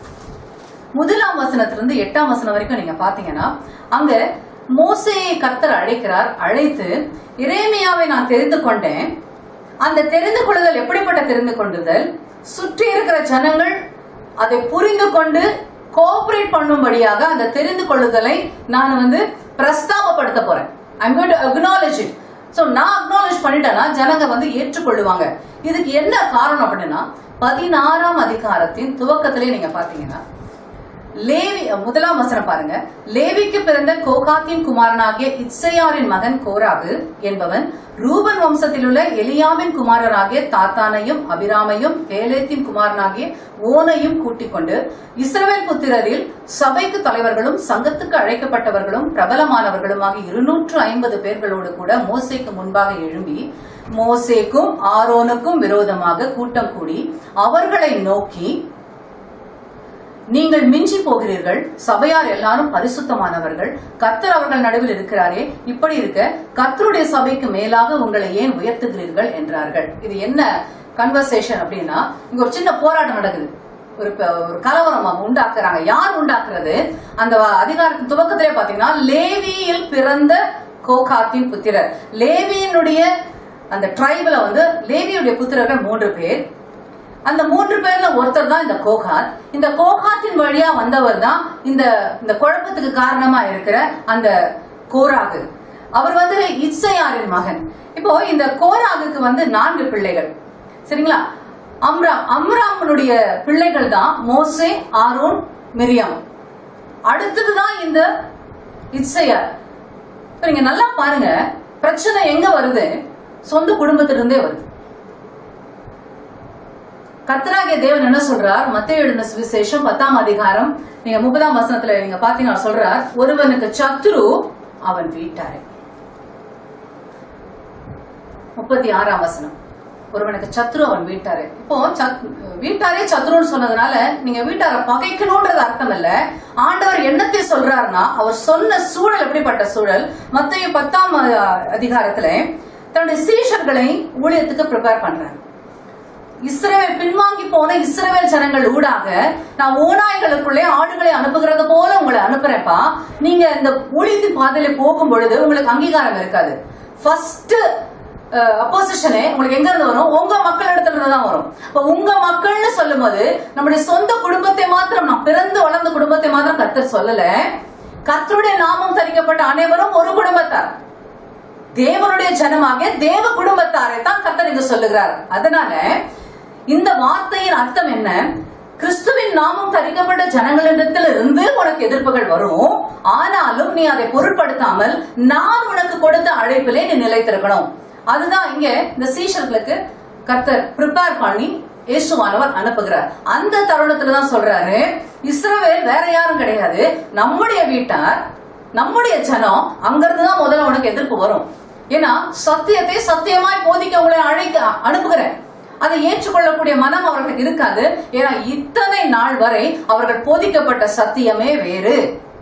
Speaker 1: முதலாம் வசனத்திலிருந்து எட்டாம் வசனம் வரைக்கும் நீங்க பாத்தீங்கன்னா அங்க மோசேயை கர்த்தர் அழைக்கிறார் அழைத்து இரேமியாவை நான் தெரிந்து கொண்டேன் அந்த தெரிந்து கொள்ளுதல் எப்படிப்பட்ட தெரிந்து கொள்ளுதல் சுற்றி இருக்கிற ஜனங்கள் அதை புரிந்து கொண்டு கோஆபரேட் பண்ணும்படியாக அந்த தெரிந்து கொள்ளுதலை நான் வந்து பிரஸ்தாபப்படுத்த போறேன் I'm going to acknowledge it so நான் அக்னாலேஜ் பண்ணிட்டேன்னா ஜனங்க வந்து ஏற்றுக்கொள்ளுவாங்க இதுக்கு என்ன காரணம் அப்படின்னா பதினாறாம் அதிகாரத்தின் துவக்கத்திலே நீங்க பாத்தீங்கன்னா லேவி முதலாம் வசனம் பாருங்க லேவிக்கு பிறந்த கோகாத்தின் குமாரனாகிய இத்சையாரின் மகன் கோராகு என்பவன் ரூபன் வம்சத்தில் உள்ள எலியாவின் குமாரராகிய தாத்தானையும் அபிராமையும் ஏலேத்தின் குமாரனாகிய ஓனையும் கூட்டிக் கொண்டு இஸ்ரவேல் புத்திரரில் சபைக்கு தலைவர்களும் சங்கத்துக்கு அழைக்கப்பட்டவர்களும் பிரபலமானவர்களுமாக இருநூற்று ஐம்பது பேர்களோடு கூட மோசேக்கு முன்பாக எழும்பி மோசேக்கும் ஆரோனுக்கும் விரோதமாக கூட்டம் கூடி அவர்களை நோக்கி நீங்கள் மிஞ்சி போகிறீர்கள் சபையார் எல்லாரும் பரிசுத்தமானவர்கள் கர்த்தர் அவர்கள் நடுவில் இருக்கிறாரே இப்படி இருக்க கர்த்தருடைய சபைக்கு மேலாக உங்களை ஏன் உயர்த்துகிறீர்கள் என்றார்கள் இது என்ன கன்வர்சேஷன் அப்படின்னா இங்க ஒரு சின்ன போராட்டம் நடக்குது ஒரு ப- ஒரு கலவரம் அவங்க உண்டாக்குறாங்க யார் உண்டாக்குறது அந்த வ- அதிகாரத்தின் துவக்கத்திலே பாத்தீங்கன்னா லேவியில் பிறந்த கோகாத்தின் புத்திரர் லேவியினுடைய அந்த ட்ரைபில் வந்து லேவியுடைய புத்திரர்கள் மூன்று பேர் அந்த மூன்று பேர்ல ஒருத்தர் தான் இந்த கோகாத் இந்த கோகாத்தின் வழியா வந்தவர் தான் இந்த இந்த குழப்பத்துக்கு காரணமா இருக்கிற அந்த கோராகு அவர் வந்து இச்சையாரின் மகன் இப்போ இந்த கோராகுக்கு வந்து நான்கு பிள்ளைகள் சரிங்களா அம்ராம் அம்ராமனுடைய பிள்ளைகள் தான் மோசே ஆரோன் மிரியாம் அடுத்ததுதான் இந்த இச்சையார் இப்ப நீங்க நல்லா பாருங்க பிரச்சனை எங்க வருது சொந்த குடும்பத்திலிருந்தே வருது கர்த்தராகிய தேவன் என்ன சொல்றார் மத்திய எழுதின சுவிசேஷம் பத்தாம் அதிகாரம் நீங்க முப்பதாம் வசனத்துல நீங்க பாத்தீங்கன்னா சொல்றார் ஒருவனுக்கு சத்துரு அவன் வீட்டாரே முப்பத்தி ஆறாம் வசனம் ஒருவனுக்கு சத்ரு அவன் வீட்டாரு இப்போ சத்- வீட்டாரே சத்ருன்னு சொன்னதுனால நீங்க வீட்டார பகைக்கணும்ன்றது அர்த்தம் இல்ல ஆண்டவர் என்னத்தை சொல்றாருன்னா அவர் சொன்ன சூழல் எப்படிப்பட்ட சூழல் மத்திய பத்தாம் அஹ், அதிகாரத்துல தன்னுடைய சீஷர்களை ஊழியத்துக்கு ப்ரிப்பேர் பண்றாரு இஸ்ரவேல் பின்வாங்கி போன இஸ்ரவேல் ஜனங்கள் ஊடாக நான் ஓநாய்களுக்குள்ளே ஆடுகளை அனுப்புகிறது போல உங்களை அனுப்புறேன்ப்பா நீங்க இந்த ஊழியத்தின் பாதையில போகும் பொழுது உங்களுக்கு அங்கீகாரம் இருக்காது ஃபர்ஸ்ட் அப்போசிஷனே உங்களுக்கு எங்க இருந்து வரும் உங்க மக்கள் இடத்துல இருந்து தான் வரும் இப்ப உங்க மக்கள்னு சொல்லும்போது நம்முடைய சொந்த குடும்பத்தை மாத்திரம் நான் பிறந்து வளர்ந்த குடும்பத்தை மாத்திரம் கர்த்தர் சொல்லல கர்த்தருடைய நாமம் தரிக்கப்பட்ட அனைவரும் ஒரு குடும்பத்தார் தேவனுடைய ஜனமாக தேவ குடும்பத்தாரை தான் கர்த்தர் இங்கு சொல்லுகிறார் அதனால இந்த வார்த்தையின் அர்த்தம் என்ன கிறிஸ்துவின் நாமம் தரிக்கப்பட்ட ஜனங்களிடத்தில் இருந்து உனக்கு எதிர்ப்புகள் வரும் ஆனாலும் நீ அதை பொருட்படுத்தாமல் நான் உனக்கு கொடுத்த அழைப்பிலே நீ நிலைத்திருக்கணும் அதுதான் இங்க இந்த சீஷர்களுக்கு கர்த்தர் ப்ரிப்பேர் பண்ணி இயேசுவானவர் அனுப்புகிறார் அந்த தருணத்துல தான் சொல்றாரு இஸ்ரவேல் வேற யாரும் கிடையாது நம்முடைய வீட்டார் நம்முடைய ஜனம் அங்கிருந்து தான் முதல்ல உனக்கு எதிர்ப்பு வரும் ஏன்னா சத்தியத்தை சத்தியமாய் போதிக்க உங்களை அழைக்க அனுப்புகிறேன் அதை ஏற்றுக்கொள்ளக்கூடிய மனம் அவர்களுக்கு இருக்காது ஏன்னா இத்தனை நாள் வரை அவர்கள் போதிக்கப்பட்ட சத்தியமே வேறு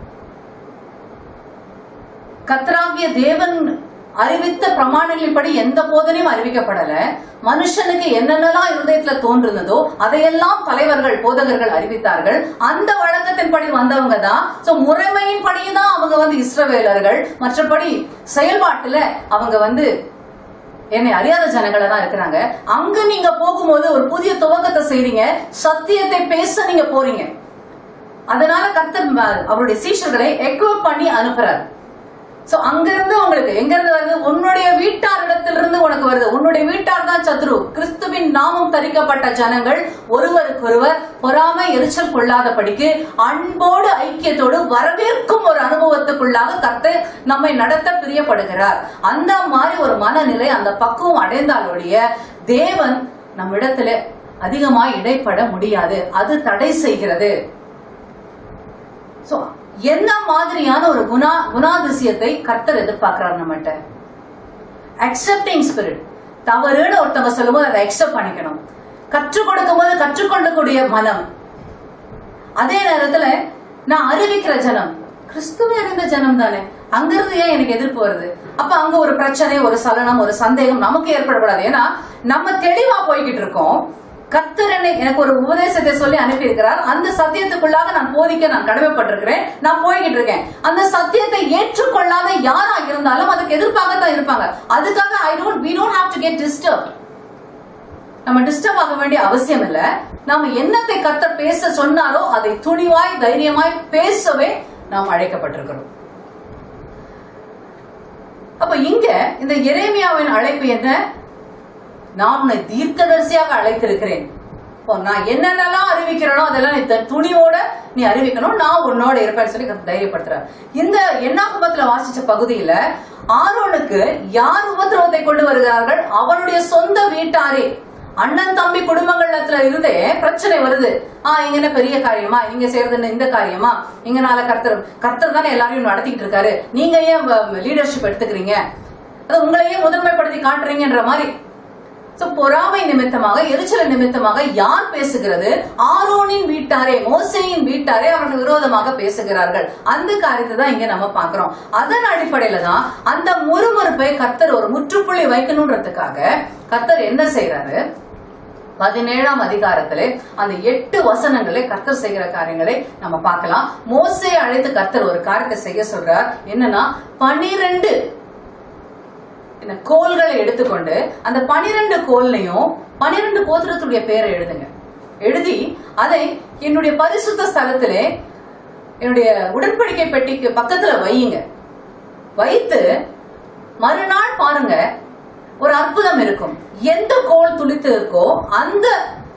Speaker 1: கத்ராகிய தேவன் அறிவித்த பிரமாணங்களின்படி எந்த போதனையும் அறிவிக்கப்படல மனுஷனுக்கு என்னென்னலாம் இருதயத்துல தோன்றுனதோ அதையெல்லாம் தலைவர்கள் போதகர்கள் அறிவித்தார்கள் அந்த வழக்கத்தின்படி வந்தவங்க தான் சோ முறைமையின்படி தான் அவங்க வந்து இஸ்ரவேலர்கள் மற்றபடி செயல்பாட்டுல அவங்க வந்து என்னை அறியாத ஜனங்களா தான் இருக்கிறாங்க அங்க நீங்க போகும்போது ஒரு புதிய துவக்கத்தை செய்றீங்க சத்தியத்தை பேச நீங்க போறீங்க அதனால கர்த்தர் ம- அவருடைய சீஷர்களை எக்வப் பண்ணி அனுப்புறாரு சோ அங்கிருந்து உங்களுக்கு எங்க இருந்து வருது உன்னுடைய வீட்டார் இடத்திலிருந்து உனக்கு வருது உன்னுடைய வீட்டார் தான் சத்ரு கிறிஸ்துவின் நாமம் தரிக்கப்பட்ட ஜனங்கள் ஒருவருக்கொருவர் பொறாமை எரிச்சல் கொள்ளாதபடிக்கு அன்போடு ஐக்கியத்தோடு வரவேற்கும் ஒரு அனுபவத்துக்குள்ளாக கர்த்தர் நம்மை நடத்த பிரியப்படுகிறார் அந்த மாதிரி ஒரு மனநிலை அந்த பக்குவம் அடைந்தாலொழிய தேவன் நம்மிடத்துல அதிகமாய் இடைப்பட முடியாது அது தடை செய்கிறது சோ என்ன மாதிரியான ஒரு குணா குணாதிசயத்தை கர்த்தர் எதிர்பார்க்கிறார் நம்மகிட்ட அக்செப்டிங் ஸ்பிரிட் தவறுன்னு ஒருத்தவங்க சொல்லும்போது அதை அக்செப்ட் பண்ணிக்கணும் கற்றுக் கொடுக்கும் போது கற்றுக்கொள்ளக்கூடிய மனம் அதே நேரத்துல நான் அறிவிக்கிற ஜனம் கிறிஸ்துவே அறிந்த ஜனம் தானே அங்கிருந்து ஏன் எனக்கு எதிர்ப்பு வருது அப்ப அங்க ஒரு பிரச்சனை ஒரு சலனம் ஒரு சந்தேகம் நமக்கு ஏற்படக்கூடாது ஏன்னா நம்ம தெளிவா போய்கிட்டு இருக்கோம் கர்த்தர் என்னை எனக்கு ஒரு உபதேசத்தை சொல்லி அனுப்பியிருக்கிறார் அந்த சத்தியத்துக்குள்ளாக நான் போதிக்க நான் கடமைப்பட்டிருக்கிறேன் நான் போய்கிட்டு இருக்கேன் அந்த சத்தியத்தை ஏற்றுக்கொள்ளாத யாரா இருந்தாலும் அதுக்கு எதிர்ப்பாகத்தான் இருப்பாங்க அதுக்காக I don't we don't have to get disturb நம்ம டிஸ்டர்ப் ஆக வேண்டிய அவசியம் இல்ல நாம என்னத்தை கர்த்தர் பேச சொன்னாரோ அதை துணிவாய் தைரியமாய் பேசவே நாம் அழைக்கப்பட்டிருக்கிறோம் அப்ப இங்க இந்த எரேமியாவின் அழைப்பு என்ன நான் உன்னை தீர்க்கதரிசியாக அழைத்திருக்கிறேன் இப்போ நான் என்னென்னலாம் அறிவிக்கிறேனோ அதெல்லாம் நீ த- துணிவோட நீ அறிவிக்கணும் நான் உன்னோட இருப்பேன்னு சொல்லி கர்த்தர் தைரியப்படுத்துறார் இந்த எண்ணாகமத்துல வாசிச்ச பகுதியில ஆரோனுக்கு யார் உபத்திரவத்தை கொண்டு வருகிறார்கள் அவனுடைய சொந்த வீட்டாரே அண்ணன் தம்பி குடும்பங்கள்ல இருந்தே பிரச்சனை வருது ஆ இங்க என்ன பெரிய காரியமா நீங்க செய்யறது என்ன இந்த காரியமா இங்கனால கர்த்தர் கர்த்தர் தானே எல்லாரையும் நடத்திக்கிட்டு இருக்காரு நீங்க ஏன் லீடர்ஷிப் எடுத்துக்கிறீங்க அது உங்களையே முதன்மைப்படுத்தி காட்டுறீங்கன்ற மாதிரி சோ பொறாமை நிமித்தமாக எரிச்சல் நிமித்தமாக யார் பேசுகிறது ஆரோனின் வீட்டாரே மோசேயின் வீட்டாரே அவர்கள் விரோதமாக பேசுகிறார்கள் அந்த காரியத்தை தான் இங்க நம்ம பாக்குறோம் அதன் அடிப்படையில தான் அந்த முறுமுறுப்பை கர்த்தர் ஒரு முற்றுப்புள்ளி வைக்கணும்ன்றதுக்காக கர்த்தர் என்ன செய்யறாரு பதினேழாம் அதிகாரத்திலே அந்த எட்டு வசனங்களே கர்த்தர் செய்கிற காரியங்களை நம்ம பார்க்கலாம் மோசே அழைத்து கர்த்தர் ஒரு காரியத்தை செய்ய சொல்றார் என்னன்னா பனிரெண்டு இந்த கோல்களை எடுத்துக்கொண்டு அந்த பனிரெண்டு கோல்லையும் பனிரெண்டு கோத்திரத்துடைய பேரை எழுதுங்க எழுதி அதை என்னுடைய பரிசுத்த ஸ்தலத்திலே என்னுடைய உடன்படிக்கை பெட்டிக்கு பக்கத்துல வையுங்க வைத்து மறுநாள் பாருங்க ஒரு அற்புதம் இருக்கும் எந்த கோல் துளித்து இருக்கோ அந்த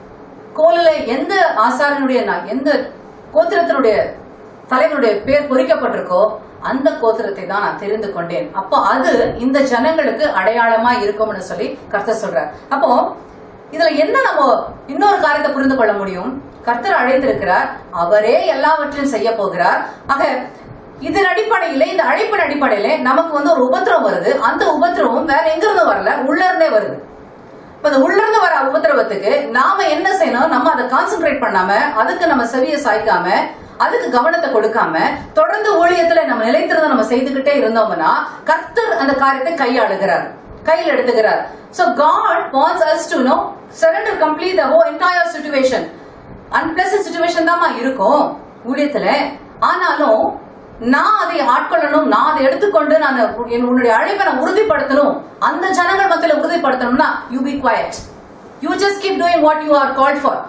Speaker 1: கோலில் எந்த ஆசாரியனுடைய நா- எந்த கோத்திரத்தினுடைய தலைவனுடைய பேர் பொறிக்கப்பட்டிருக்கோ அந்த கோத்திரத்தை தான் நான் தெரிந்து கொண்டேன் அப்போ அது இந்த ஜனங்களுக்கு அடையாளமா இருக்கும்னு சொல்லி கர்த்தர் சொல்றார் அப்போ இதுல என்ன நம்ம இன்னொரு காரியத்தை புரிந்து கொள்ள முடியும் கர்த்தர் அழைத்திருக்கிறார் அவரே எல்லாவற்றையும் செய்ய போகிறார் ஆக இதன் அடிப்படையில இந்த அழைப்பின் அடிப்படையில நமக்கு வந்து ஒரு உபத்திரம் வருது அந்த உபத்திரமும் வேற எங்க இருந்து வரல உள்ள இருந்தே வருது இப்ப இந்த உள்ள இருந்து வர உபத்திரவத்துக்கு நாம என்ன செய்யணும் நம்ம அதை கான்சென்ட்ரேட் பண்ணாம அதுக்கு நம்ம செவிய சாய்க்காம அதுக்கு கவனத்தை கொடுக்காம தொடர்ந்து ஊழியத்துல நம்ம நிலைத்திருந்த நம்ம செய்துகிட்டே இருந்தோம்னா கர்த்தர் அந்த காரியத்தை கையாளுகிறார் கையில் எடுத்துக்கிறார் so God wants us to know surrender complete the whole entire situation unpleasant situation தான்மா இருக்கும் ஊழியத்துல ஆனாலும் நான் அதை ஆட்கொள்ளணும் நான் அதை எடுத்துக்கொண்டு நான் என் உன்னுடைய அழைப்பை நான் உறுதிப்படுத்தணும் அந்த ஜனங்கள் மத்தியில உறுதிப்படுத்தணும்னா you be quiet you just keep doing what you are called for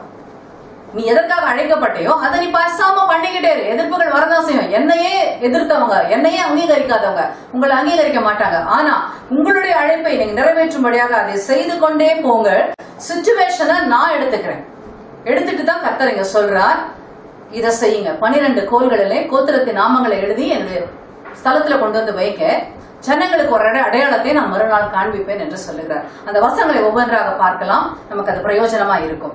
Speaker 1: நீ எதற்காக அழைக்கப்பட்டையோ அதை நீ பேசாம பண்ணிக்கிட்டே இரு எதிர்ப்புகள் வரதான் செய்யும் என்னையே எதிர்த்தவங்க என்னையே அங்கீகரிக்காதவங்க உங்களை அங்கீகரிக்க மாட்டாங்க ஆனா உங்களுடைய அழைப்பை நீங்க நிறைவேற்றும்படியாக அதை செய்து கொண்டே போங்க சுச்சுவேஷனை நான் எடுத்துக்கிறேன் எடுத்துட்டு தான் கர்த்தர் இங்க சொல்றார் இதை செய்யுங்க பனிரெண்டு கோள்களிலே கோத்திரத்தின் நாமங்களை எழுதி என்னுடைய ஸ்தலத்துல கொண்டு வந்து வைக்க ஜனங்களுக்கு ஒரு அடை- அடையாளத்தை நான் மறுநாள் காண்பிப்பேன் என்று சொல்லுகிறார் அந்த வசனங்களை ஒவ்வொன்றாக பார்க்கலாம் நமக்கு அது பிரயோஜனமா இருக்கும்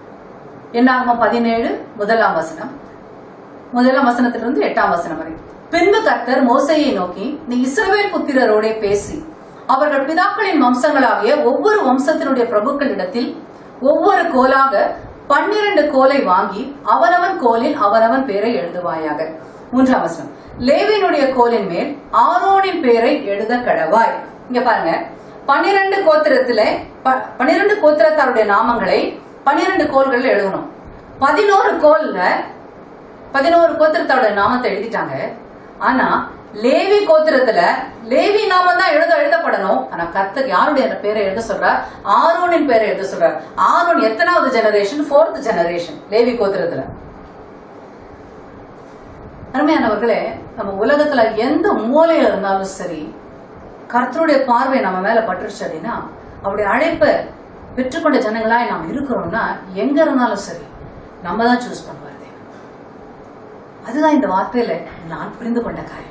Speaker 1: என்னாகும் பதினேழு முதலாம் வசனம் முதலாம் வசனத்திலிருந்து எட்டாம் வசனம் வரை பின்பு கர்த்தர் மோசையை நோக்கி நீ இஸ்ரவேல் புத்திரரோடே பேசி அவர்கள் பிதாக்களின் வம்சங்களாகிய ஒவ்வொரு வம்சத்தினுடைய பிரபுக்களிடத்தில் ஒவ்வொரு கோலாக பன்னிரண்டு கோலை வாங்கி அவனவன் கோலில் அவனவன் பேரை எழுதுவாயாக மூன்றாம் வசனம் லேவியினுடைய கோலின் மேல் ஆரோனின் பேரை எழுத கடவாய் இங்க பாருங்க பன்னிரண்டு கோத்திரத்துல ப- பன்னிரண்டு கோத்திரத்தாருடைய நாமங்களை பன்னிரண்டு கோல்கள் எழுதணும் பதினோரு கோல்ல பதினோரு கோத்திரத்தோட நாமத்தை எழுதிட்டாங்க ஆனா லேவி கோத்திரத்துல லேவி நாமம் தான் எழுத எழுதப்படணும் ஆனா கர்த்தர் யாருடைய அந்த பேரை எழுத சொல்றார் ஆரோனின் பேரை எழுத சொல்றார் ஆரோன் எத்தனாவது ஜெனரேஷன் ஃபோர்த் ஜெனரேஷன் லேவி கோத்திரத்துல அருமையானவர்களே நம்ம உலகத்துல எந்த மூலையில இருந்தாலும் சரி கர்த்தருடைய பார்வை நம்ம மேல பட்டுருச்சு அப்படின்னா அவருடைய அழைப்பை பெற்றுக்கொண்ட ஜனங்களாய் நாம் இருக்கிறோம்னா எங்க இருந்தாலும் சரி நம்ம தான் சூஸ் பண்ணுவார் தேவன். அதுதான் இந்த வார்த்தையில நான் புரிந்து கொண்ட காரியம்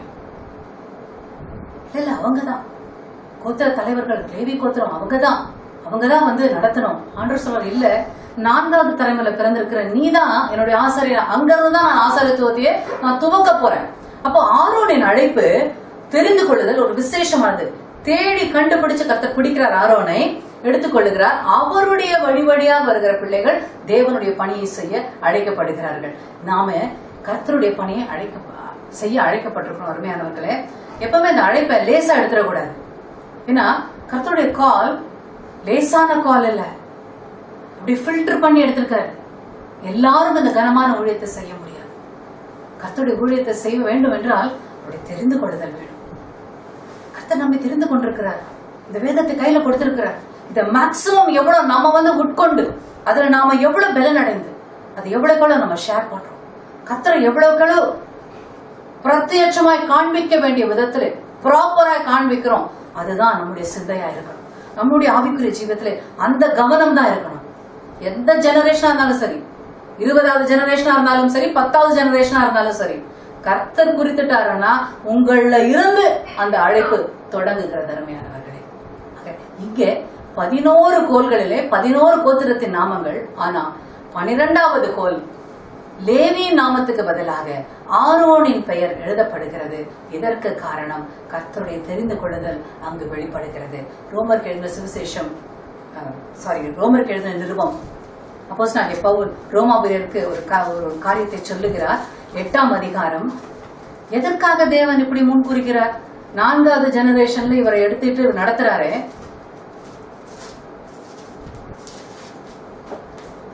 Speaker 1: இல்ல இல்ல அவங்கதான் கோத்திர தலைவர்கள் லேவி கோத்திரம் அவங்கதான் அவங்கதான் வந்து நடத்தணும் ஆண்டவர் சொல்றார் இல்ல நான்காவது தலைமுறையில பிறந்திருக்கிற நீதான் என்னுடைய ஆசிரியர் அங்கிருந்து தான் நான் ஆசாரியத்துவத்தையே நான் துவக்க போறேன் அப்போ ஆரோனின் அழைப்பு தெரிந்து கொள்ளுதல் ஒரு விசேஷமானது தேடி கண்டுபிடிச்சு கர்த்தர் பிடிக்கிறார் ஆரோனை எடுத்துக்கொள்ளுகிறார் அவருடைய வழி வழியாக வருகிற பிள்ளைகள் தேவனுடைய பணியை செய்ய அழைக்கப்படுகிறார்கள் நாம கர்த்தருடைய பணியை அழைக்க செய்ய அழைக்கப்பட்டிருக்கணும் அருமையானவர்களே எப்பவுமே இந்த அழைப்பை லேசா எடுத்துடக்கூடாது ஏன்னா கர்த்தருடைய கால் லேசான கால் இல்ல அப்படி ஃபில்டர் பண்ணி எடுத்திருக்காரு எல்லாரும் இந்த கனமான ஊழியத்தை செய்ய முடியாது கர்த்தருடைய ஊழியத்தை செய்ய வேண்டும் என்றால் அப்படி தெரிந்து கொள்ளுதல் வேணும் கர்த்தர் நம்மை தெரிந்து கொண்டிருக்கிறார் இந்த வேதத்தை கையில கொடுத்திருக்கிறார் இத மேக்சிமம் எவ்வளவு நாம வந்து உட்கொண்டு அதுல நாம எவ்வளவு பலன் அடைந்து அது எவ்வளவுக்கு நம்ம ஷேர் பண்றோம் கர்த்தரை எவ்வளவுக்களவு பிரத்யட்சமாய் காண்பிக்க வேண்டிய விதத்துல ப்ராப்பராய் காண்பிக்கிறோம் அதுதான் நம்முடைய சிந்தையா இருக்கணும் நம்முடைய ஆவிக்குரிய ஜீவிதத்துல அந்த கவனம் தான் இருக்கணும் எந்த ஜெனரேஷனா இருந்தாலும் சரி இருபதாவது ஜெனரேஷனா இருந்தாலும் சரி பத்தாவது ஜெனரேஷனா இருந்தாலும் சரி கர்த்தர் குறித்துட்டாருன்னா உங்கள இருந்து அந்த அழைப்பு தொடங்குகிறது அருமையானவர்களே ஆக, இங்கே பதினோரு கோள்களிலே பதினோரு கோத்திரத்தின் நாமங்கள் ஆனா பனிரெண்டாவது கோல் லேவியின் நாமத்துக்கு பதிலாக ஆரோனின் பெயர் எழுதப்படுகிறது இதற்கு காரணம் கர்த்தருடைய தெரிந்து கொள்ளுதல் அங்கு வெளிப்படுகிறது ரோமர் எழுதின சுவிசேஷம் சாரி ரோமர் எழுதின நிருபம் அப்போஸ் நான் பவுல் ரோமாபுரியருக்கு ஒரு கா- ஒரு காரியத்தை சொல்லுகிறார் எட்டாம் அதிகாரம் எதற்காக தேவன் இப்படி முன்கூறுகிறார் நான்காவது ஜெனரேஷன்ல இவரை எடுத்துட்டு நடத்துறாரே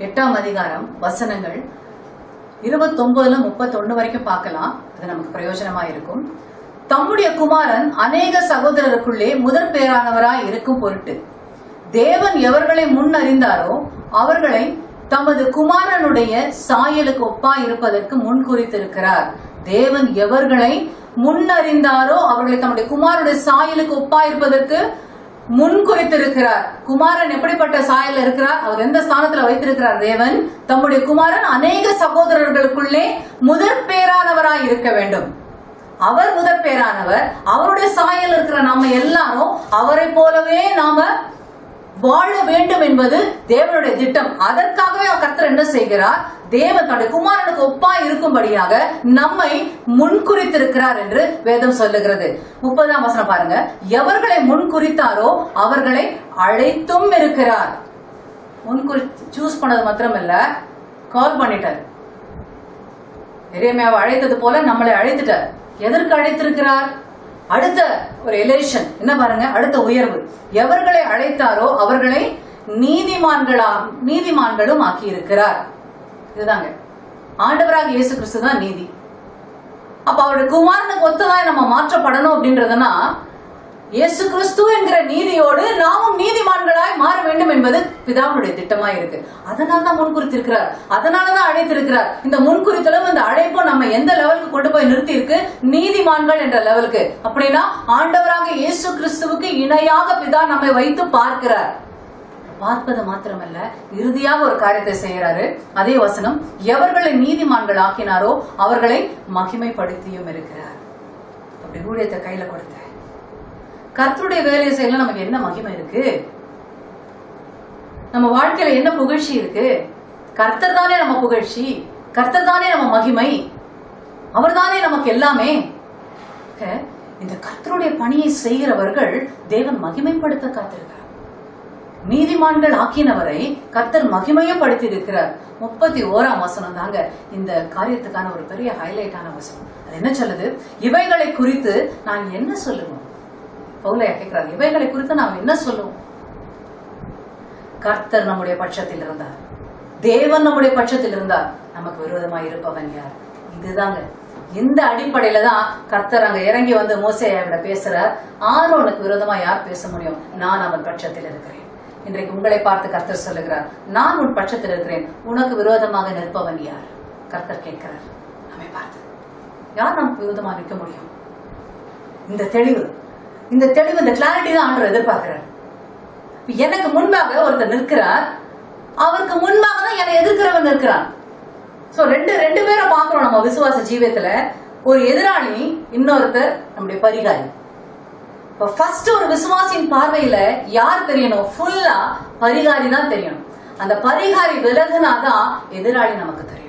Speaker 1: எட்டாம் அதிகாரம் வசனங்கள் இருபத்தொன்பதுல முப்பத்தொன்னு வரைக்கும் பார்க்கலாம் அது நமக்கு பிரயோஜனமா இருக்கும் தம்முடைய குமாரன் அநேக சகோதரருக்குள்ளே முதற் பேரானவராய் இருக்கும் பொருட்டு தேவன் எவர்களை முன் அறிந்தாரோ அவர்களை தமது குமாரனுடைய சாயலுக்கு ஒப்பா இருப்பதற்கு முன் குறித்திருக்கிறார் தேவன் எவர்களை முன் அறிந்தாரோ அவர்களை தம்முடைய குமாரனுடைய சாயலுக்கு ஒப்பா இருப்பதற்கு முன் குறித்திருக்கிறார் குமாரன் எப்படிப்பட்ட சாயல் இருக்கிறார் அவர் எந்த ஸ்தானத்துல வைத்திருக்கிறார் தேவன் தம்முடைய குமாரன் அநேக சகோதரர்களுக்குள்ளே முதற் பேரானவராய் இருக்க வேண்டும் அவர் முதற் பேரானவர் அவருடைய சாயல் இருக்கிற நம்ம எல்லாரும் அவரை போலவே நாம வாழ வேண்டும் என்பது தேவனுடைய திட்டம் அதற்காகவே அவர் கர்த்தர் என்ன செய்கிறார் தேவன் தன்னுடைய குமாரனுக்கு ஒப்பா இருக்கும்படியாக நம்மை முன்குறித்திருக்கிறார் என்று வேதம் சொல்லுகிறது முப்பதாம் வசனம் பாருங்க எவர்களை முன்குறித்தாரோ அவர்களை அழைத்தும் இருக்கிறார் முன்குறி சூஸ் பண்ணது மாத்திரமல்ல கால் பண்ணிட்டார் எரேமியாவை அழைத்தது போல நம்மளை அழைத்துட்டார் எதற்கு அழைத்திருக்கிறார் அடுத்த ஒரு எலேஷன் என்ன பாருங்க அடுத்த உயர்வு எவர்களை அழைத்தாரோ அவர்களை நீதிமான்களா நீதிமான்களும் ஆக்கி இருக்கிறார் இதுதாங்க ஆண்டவராக இயேசு கிறிஸ்து தான் நீதி அப்ப அவருடைய குமாரனுக்கு ஒத்ததாய் நம்ம மாற்றப்படணும் அப்படின்றதுனா இயேசு கிறிஸ்து என்கிற நீதியோடு நாமும் நீதிமான்களாய் மாற வேண்டும் என்பது பிதாவுடைய திட்டமாய் இருக்கு அதனால தான் முன்குறித்திருக்கிறார் அதனாலதான் அழைத்திருக்கிறார் இந்த முன்குறித்தலும் இந்த அழைப்பும் நம்ம எந்த லெவலுக்கு கொண்டு போய் நிறுத்தி இருக்கு நீதிமான்கள் என்ற லெவலுக்கு அப்படின்னா ஆண்டவராக இயேசு கிறிஸ்துவுக்கு இணையாக பிதா நம்மை வைத்து பார்க்கிறார் பார்ப்பது மாத்திரமல்ல இறுதியாக ஒரு காரியத்தை செய்யறாரு அதே வசனம் எவர்களை நீதிமான்கள் ஆக்கினாரோ அவர்களை மகிமைப்படுத்தியும் இருக்கிறார் அப்படி ஊழியத்தை கையில கொடுத்த கர்த்தருடைய வேலையை செய்யல நமக்கு என்ன மகிமை இருக்கு நம்ம வாழ்க்கையில என்ன புகழ்ச்சி இருக்கு கர்த்தர் தானே நம்ம புகழ்ச்சி கர்த்தர் தானே நம்ம மகிமை அவர் தானே நமக்கு எல்லாமே ஆக, இந்த கர்த்தருடைய பணியை செய்கிறவர்கள் தேவன் மகிமைப்படுத்த காத்திருக்கிறார் நீதிமான்கள் ஆக்கினவரை கர்த்தர் மகிமையப்படுத்தி இருக்கிறார் முப்பத்தி ஓராம் வசனம் தாங்க இந்த காரியத்துக்கான ஒரு பெரிய ஹைலைட்டான வசனம் அது என்ன சொல்லுது இவைகளை குறித்து நான் என்ன சொல்லுவோம் பவுலையா கேட்கிறார் இவைகளை குறித்து நாம் என்ன சொல்லுவோம் கர்த்தர் நம்முடைய பட்சத்தில் இருந்தார் தேவன் நம்முடைய பட்சத்தில் இருந்தார் நமக்கு விரோதமாய் இருப்பவன் யார் இதுதாங்க இந்த அடிப்படையில தான் கர்த்தர் அங்க இறங்கி வந்து மோசையாவிட பேசுறார் ஆரோனுக்கு விரோதமா யார் பேச முடியும் நான் அவன் பட்சத்தில் இருக்கிறேன் இன்றைக்கு உங்களை பார்த்து கர்த்தர் சொல்லுகிறார் நான் உன் பட்சத்தில் இருக்கிறேன் உனக்கு விரோதமாக நிற்பவன் யார் கர்த்தர் கேட்கிறார் நம்மை பார்த்து யார் நமக்கு விரோதமாக நிற்க முடியும் இந்த தெளிவு இந்த தெளிவு இந்த கிளாரிட்டி தான் ஆண்டவர் எதிர்பார்க்கிறார் இப்ப எனக்கு முன்பாக ஒருத்தர் நிற்கிறார் அவருக்கு முன்பாக தான் என்னை எதிர்க்கிறவன் நிற்கிறான் சோ ரெண்டு ரெண்டு பேரை பார்க்கிறோம் நம்ம விசுவாச ஜீவியத்துல ஒரு எதிராளி இன்னொருத்தர் நம்முடைய பரிகாரி இப்ப ஃபர்ஸ்ட் ஒரு விசுவாசியின் பார்வையில யார் தெரியணும் ஃபுல்லா பரிகாரி தான் தெரியணும் அந்த பரிகாரி விலகுனாதான் எதிராளி நமக்கு தெரியும்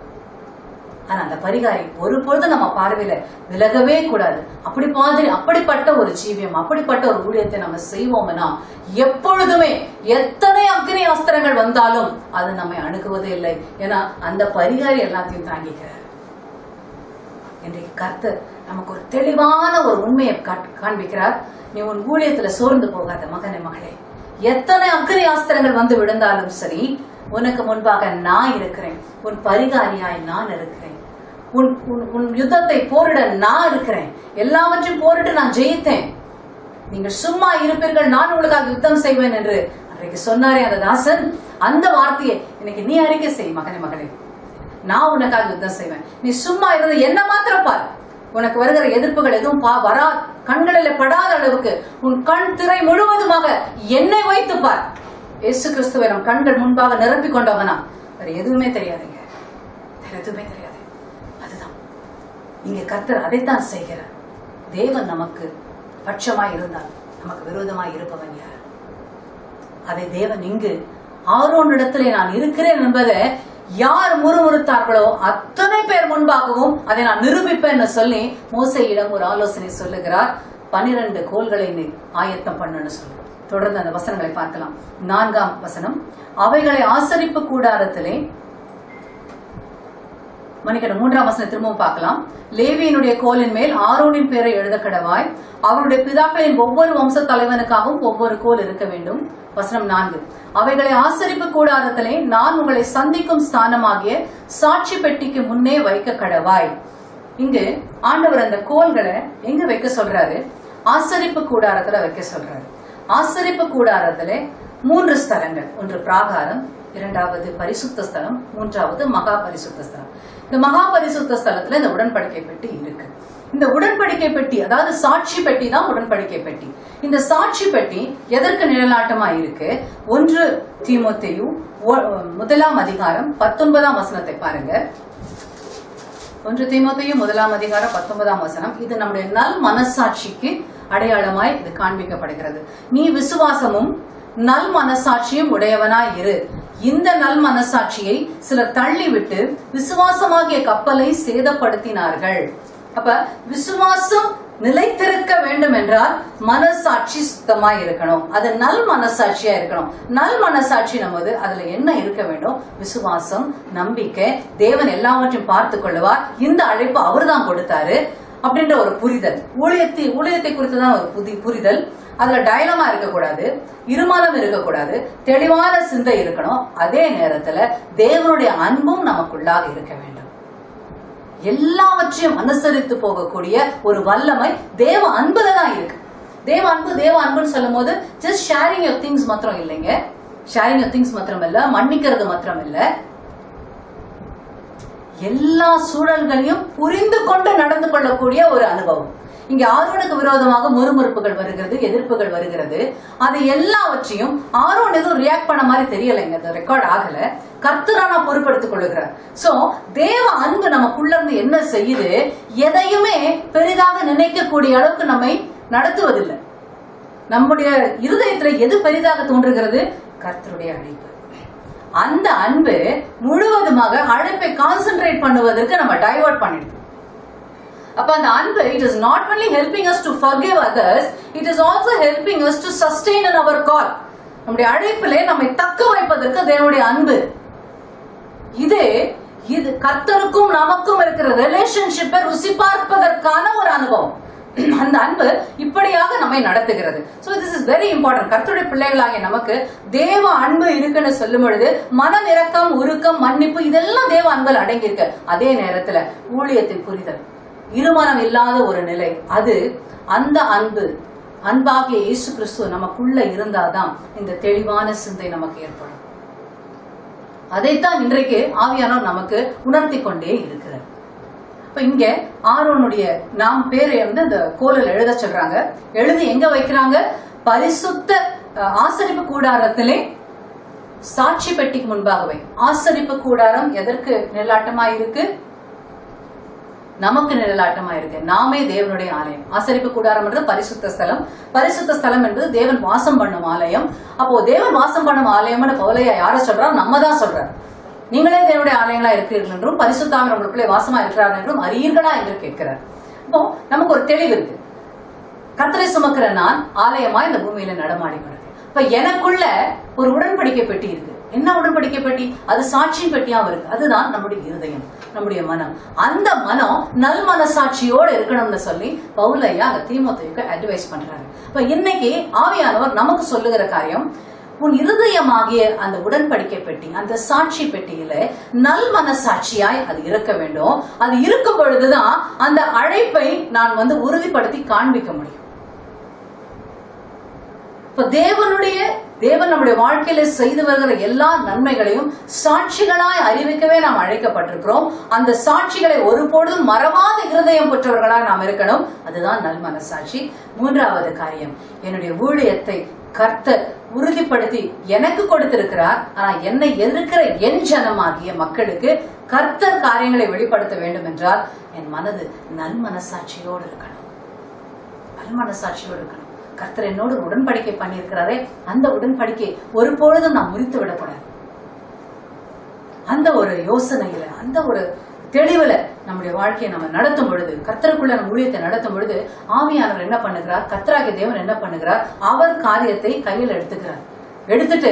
Speaker 1: ஆனா அந்த பரிகாரி ஒரு பொழுது நம்ம பார்வையில விலகவே கூடாது அப்படி மாதிரி அப்படிப்பட்ட ஒரு ஜீவியம் அப்படிப்பட்ட ஒரு ஊழியத்தை நம்ம செய்வோம்னா எப்பொழுதுமே எத்தனை அக்னி அஸ்திரங்கள் வந்தாலும் அது நம்மை அணுகுவதே இல்லை ஏன்னா அந்த பரிகாரி எல்லாத்தையும் தாங்கிக்கிறார் இன்றைக்கு கர்த்தர் நமக்கு ஒரு தெளிவான ஒரு உண்மையை காட்- காண்பிக்கிறார் நீ உன் ஊழியத்துல சோர்ந்து போகாத மகனே மகளே எத்தனை அக்னி ஆஸ்திரங்கள் வந்து விழுந்தாலும் சரி உனக்கு முன்பாக நான் இருக்கிறேன் உன் பரிகாரியாய் நான் இருக்கிறேன் உன் உன் உன் யுத்தத்தை போரிட நான் இருக்கிறேன் எல்லாவற்றையும் போரிட்டு நான் ஜெயித்தேன் நீங்கள் சும்மா இருப்பீர்கள் நான் உங்களுக்காக யுத்தம் செய்வேன் என்று அன்றைக்கு சொன்னாரே அந்த தாசன் அந்த வார்த்தையை இன்னைக்கு நீ அறிக்கை செய் மகனே மகளே நான் உனக்காக யுத்தம் செய்வேன் நீ சும்மா இருந்து என்ன மாத்திரம் பார் உனக்கு வருகிற எதிர்ப்புகள் எதுவும் பா வரா கண்களில் படாத அளவுக்கு உன் கண் திரை முழுவதுமாக என்னை வைத்து பார் இயேசு கிறிஸ்துவை நம் கண்கள் முன்பாக நிரப்பிக் கொண்டவனா வேற எதுவுமே தெரியாதுங்க வேற எதுவுமே தெரியாது அதுதான் இங்க கர்த்தர் அதைத்தான் செய்கிறார் தேவன் நமக்கு பட்சமாய் இருந்தால் நமக்கு விரோதமாய் இருப்பவன் யார் அதை தேவன் இங்கு ஆரோனிடத்திலே நான் இருக்கிறேன் என்பதை யார் முறுமுறுத்தார்களோ அத்தனை பேர் முன்பாகவும் அதை நான் நிரூபிப்பேன்னு சொல்லி மோசையிடம் ஒரு ஆலோசனை சொல்லுகிறார் பனிரெண்டு கோல்களை நீ ஆயத்தம் பண்ணுன்னு சொல்லு தொடர்ந்து அந்த வசனங்களை பார்க்கலாம் நான்காம் வசனம் அவைகளை ஆசரிப்பு கூடாரத்திலே மன்னிக்கணும் மூன்றாம் வசனம் திரும்பவும் பார்க்கலாம் லேவியினுடைய கோலின் மேல் ஆரோனின் பேரை எழுத கடவாய் அவருடைய பிதாக்களின் ஒவ்வொரு வம்ச தலைவனுக்காகவும் ஒவ்வொரு கோல் இருக்க வேண்டும் வசனம் நான்கு அவைகளை ஆசரிப்பு கூடாரத்திலே நான் உங்களை சந்திக்கும் ஸ்தானமாகிய சாட்சி பெட்டிக்கு முன்னே வைக்க கடவாய் இங்கு ஆண்டவர் அந்த கோல்களை எங்க வைக்க சொல்றாரு ஆசரிப்பு கூடாரத்துல வைக்க சொல்றாரு ஆசரிப்பு கூடாரத்துல மூன்று ஸ்தலங்கள் ஒன்று பிராகாரம் இரண்டாவது பரிசுத்த ஸ்தலம் மூன்றாவது மகா பரிசுத்த ஸ்தலம் இந்த மகா பரிசுத்த ஸ்தலத்துல இந்த உடன்படிக்கை பெட்டி இருக்கு இந்த உடன்படிக்கை பெட்டி அதாவது சாட்சி பெட்டி தான் உடன்படிக்கை பெட்டி இந்த சாட்சி பெட்டி எதற்கு நிழலாட்டமா இருக்கு ஒன்று தீமோத்தேயு ஒ- முதலாம் அதிகாரம் பத்தொன்பதாம் வசனத்தை பாருங்க ஒன்று தீமோத்தேயு முதலாம் அதிகாரம் பத்தொன்பதாம் வசனம் இது நம்முடைய நல் மனசாட்சிக்கு அடையாளமாய் இது காண்பிக்கப்படுகிறது நீ விசுவாசமும் நல் மனசாட்சியும் உடையவனாய் இரு இந்த நல் மனசாட்சியை சிலர் தள்ளிவிட்டு விசுவாசமாகிய கப்பலை சேதப்படுத்தினார்கள் அப்ப விசுவாசம் நிலைத்திருக்க வேண்டும் என்றால் மனசாட்சி சுத்தமா இருக்கணும் அது நல் மனசாட்சியா இருக்கணும் நல் மனசாட்சி நமது அதுல என்ன இருக்க வேண்டும் விசுவாசம் நம்பிக்கை தேவன் எல்லாவற்றையும் பார்த்து கொள்ளுவார் இந்த அழைப்பு அவர்தான் கொடுத்தாரு அப்படின்ற ஒரு புரிதல் ஊழியத்தை ஊழியத்தை குறித்துதான் ஒரு புதி புரிதல் அதுல டயலமா இருக்கக்கூடாது இருமானம் இருக்கக்கூடாது தெளிவான சிந்தை இருக்கணும் அதே நேரத்துல தேவனுடைய அன்பும் நமக்குள்ளாக இருக்க வேண்டும் எல்லாவற்றையும் அனுசரித்து போகக்கூடிய ஒரு வல்லமை தேவ அன்புல தான் இருக்கு தேவ அன்பு தேவ அன்புன்னு சொல்லும் போது ஜஸ்ட் ஷேரிங் யோர் திங்ஸ் மாத்திரம் இல்லைங்க ஷேரிங் யோர் திங்ஸ் மாத்திரம் இல்ல மன்னிக்கிறது மாத்திரம் இல்ல எல்லா சூழல்களையும் புரிந்து கொண்டு நடந்து கொள்ளக்கூடிய ஒரு அனுபவம் இங்க ஆரோனுக்கு விரோதமாக முறுமுறுப்புகள் வருகிறது எதிர்ப்புகள் வருகிறது அது எல்லாவற்றையும் ஆரோன் எதுவும் ரியாக்ட் பண்ண மாதிரி தெரியலைங்க அது ரெக்கார்ட் ஆகல கர்த்தரானா பொறுப்படுத்திக் கொள்ளுகிறார் சோ தேவ அன்பு நமக்குள்ள இருந்து என்ன செய்யுது எதையுமே பெரிதாக நினைக்கக்கூடிய அளவுக்கு நம்மை நடத்துவதில்லை நம்முடைய இருதயத்துல எது பெரிதாக தோன்றுகிறது கர்த்தருடைய அழைப்பு அந்த அன்பு முழுவதுமாக அழைப்பை கான்சென்ட்ரேட் பண்ணுவதற்கு நம்ம டைவர்ட் பண்ணிடுது அப்ப அந்த அன்பு it is not only helping us to forgive others it is also helping us to sustain in our call நம்முடைய அழைப்பிலே நம்மை தக்க வைப்பதற்கு தேவனுடைய அன்பு இது இது கர்த்தருக்கும் நமக்கும் இருக்கிற ரிலேஷன்ஷிப்பை ருசி பார்ப்பதற்கான ஒரு அனுபவம் அந்த அன்பு இப்படியாக நம்மை நடத்துகிறது so this is very important கர்த்தருடைய பிள்ளைகளாகிய நமக்கு தேவ அன்பு இருக்குன்னு சொல்லும் பொழுது மனம் இரக்கம் உருக்கம் மன்னிப்பு இதெல்லாம் தேவ அன்புல அடங்கியிருக்கு அதே நேரத்துல ஊழியத்தின் புரிதல் இருமனம் இல்லாத ஒரு நிலை அது அந்த அன்பு அன்பாகிய இயேசு கிறிஸ்து நமக்குள்ள இருந்தாதான் இந்த தெளிவான சிந்தை நமக்கு ஏற்படும் அதைத்தான் இன்றைக்கு ஆவியானவர் நமக்கு உணர்த்தி கொண்டே இருக்கிறார் இப்ப இங்க ஆரோனுடைய நாம் பேரை வந்து அந்த கோலில் எழுத சொல்றாங்க எழுதி எங்க வைக்கிறாங்க பரிசுத்த அஹ், ஆசரிப்பு கூடாரத்திலே சாட்சி பெட்டிக்கு முன்பாக வை ஆசரிப்பு கூடாரம் எதற்கு நிழலாட்டமா இருக்கு நமக்கு நிழலாட்டமா இருக்கு நாமே தேவனுடைய ஆலயம் ஆசரிப்பு கூடாரம் என்றது பரிசுத்த ஸ்தலம் பரிசுத்த ஸ்தலம் என்பது தேவன் வாசம் பண்ணும் ஆலயம் அப்போ தேவன் வாசம் பண்ணும் ஆலயம்னு பவுலையா யார சொல்றா நம்ம தான் சொல்றார் நீங்களே தேவனுடைய ஆலயங்களா இருக்கிறீர்கள் என்றும் பரிசுத்தாமர் உங்களுக்குள்ளே வாசமா இருக்கிறார் என்றும் அறியீர்களா என்று கேட்கிறார் இப்போ நமக்கு ஒரு தெளிவு இருக்கு கத்தரை சுமக்கிற நான் ஆலயமா இந்த பூமியில நடமாடி கிடக்கு இப்ப எனக்குள்ள ஒரு உடன்படிக்கை பெட்டி இருக்கு என்ன உடன்படிக்கை பெட்டி அது சாட்சியின் பெட்டியாவும் இருக்கு அதுதான் நம்முடைய இருதயம் நம்முடைய மனம் அந்த மனம் நல் மனசாட்சியோடு இருக்கணும்னு சொல்லி பவுலையா அங்க தீமோத்தேயுக்கு அட்வைஸ் பண்றாரு இப்ப இன்னைக்கு ஆவியானவர் நமக்கு சொல்லுகிற காரியம் உன் இருதயமாகிய அந்த உடன்படிக்கை பெட்டி அந்த சாட்சி பெட்டியில நல் மனசாட்சியாய் அது இருக்க வேண்டும் அது இருக்கும் பொழுதுதான் அந்த அழைப்பை நான் வந்து உறுதிப்படுத்தி காண்பிக்க முடியும் இப்ப தேவனுடைய தேவன் நம்முடைய வாழ்க்கையில செய்து வருகிற எல்லா நன்மைகளையும் சாட்சிகளாய் அறிவிக்கவே நாம் அழைக்கப்பட்டிருக்கிறோம் அந்த சாட்சிகளை ஒருபொழுதும் மறவாத இருதயம் பெற்றவர்களாய் நாம் இருக்கணும் அதுதான் நல் மனசாட்சி மூன்றாவது காரியம் என்னுடைய ஊழியத்தை கர்த்தர் உறுதிப்படுத்தி எனக்கு கொடுத்திருக்கிறார் ஆனா என்னை எதிர்க்கிற என் ஜனமாகிய மக்களுக்கு கர்த்தர் காரியங்களை வெளிப்படுத்த வேண்டும் என்றால் என் மனது நல் மனசாட்சியோடு இருக்கணும் நல் மனசாட்சியோடு இருக்கணும் கர்த்தர் என்னோடு ஒரு உடன்படிக்கை பண்ணியிருக்கிறாரே அந்த உடன்படிக்கை ஒருபொழுதும் நான் முறித்து விடக்கூடாது அந்த ஒரு யோசனையில அந்த ஒரு தெளிவுல நம்முடைய வாழ்க்கையை நம்ம நடத்தும் பொழுது கர்த்தருக்குள்ள நம்ம ஊழியத்தை நடத்தும் பொழுது ஆவியானவர் என்ன பண்ணுகிறார் கர்த்தராகிய தேவன் என்ன பண்ணுகிறார் அவர் காரியத்தை கையில் எடுத்துக்கிறார் எடுத்துட்டு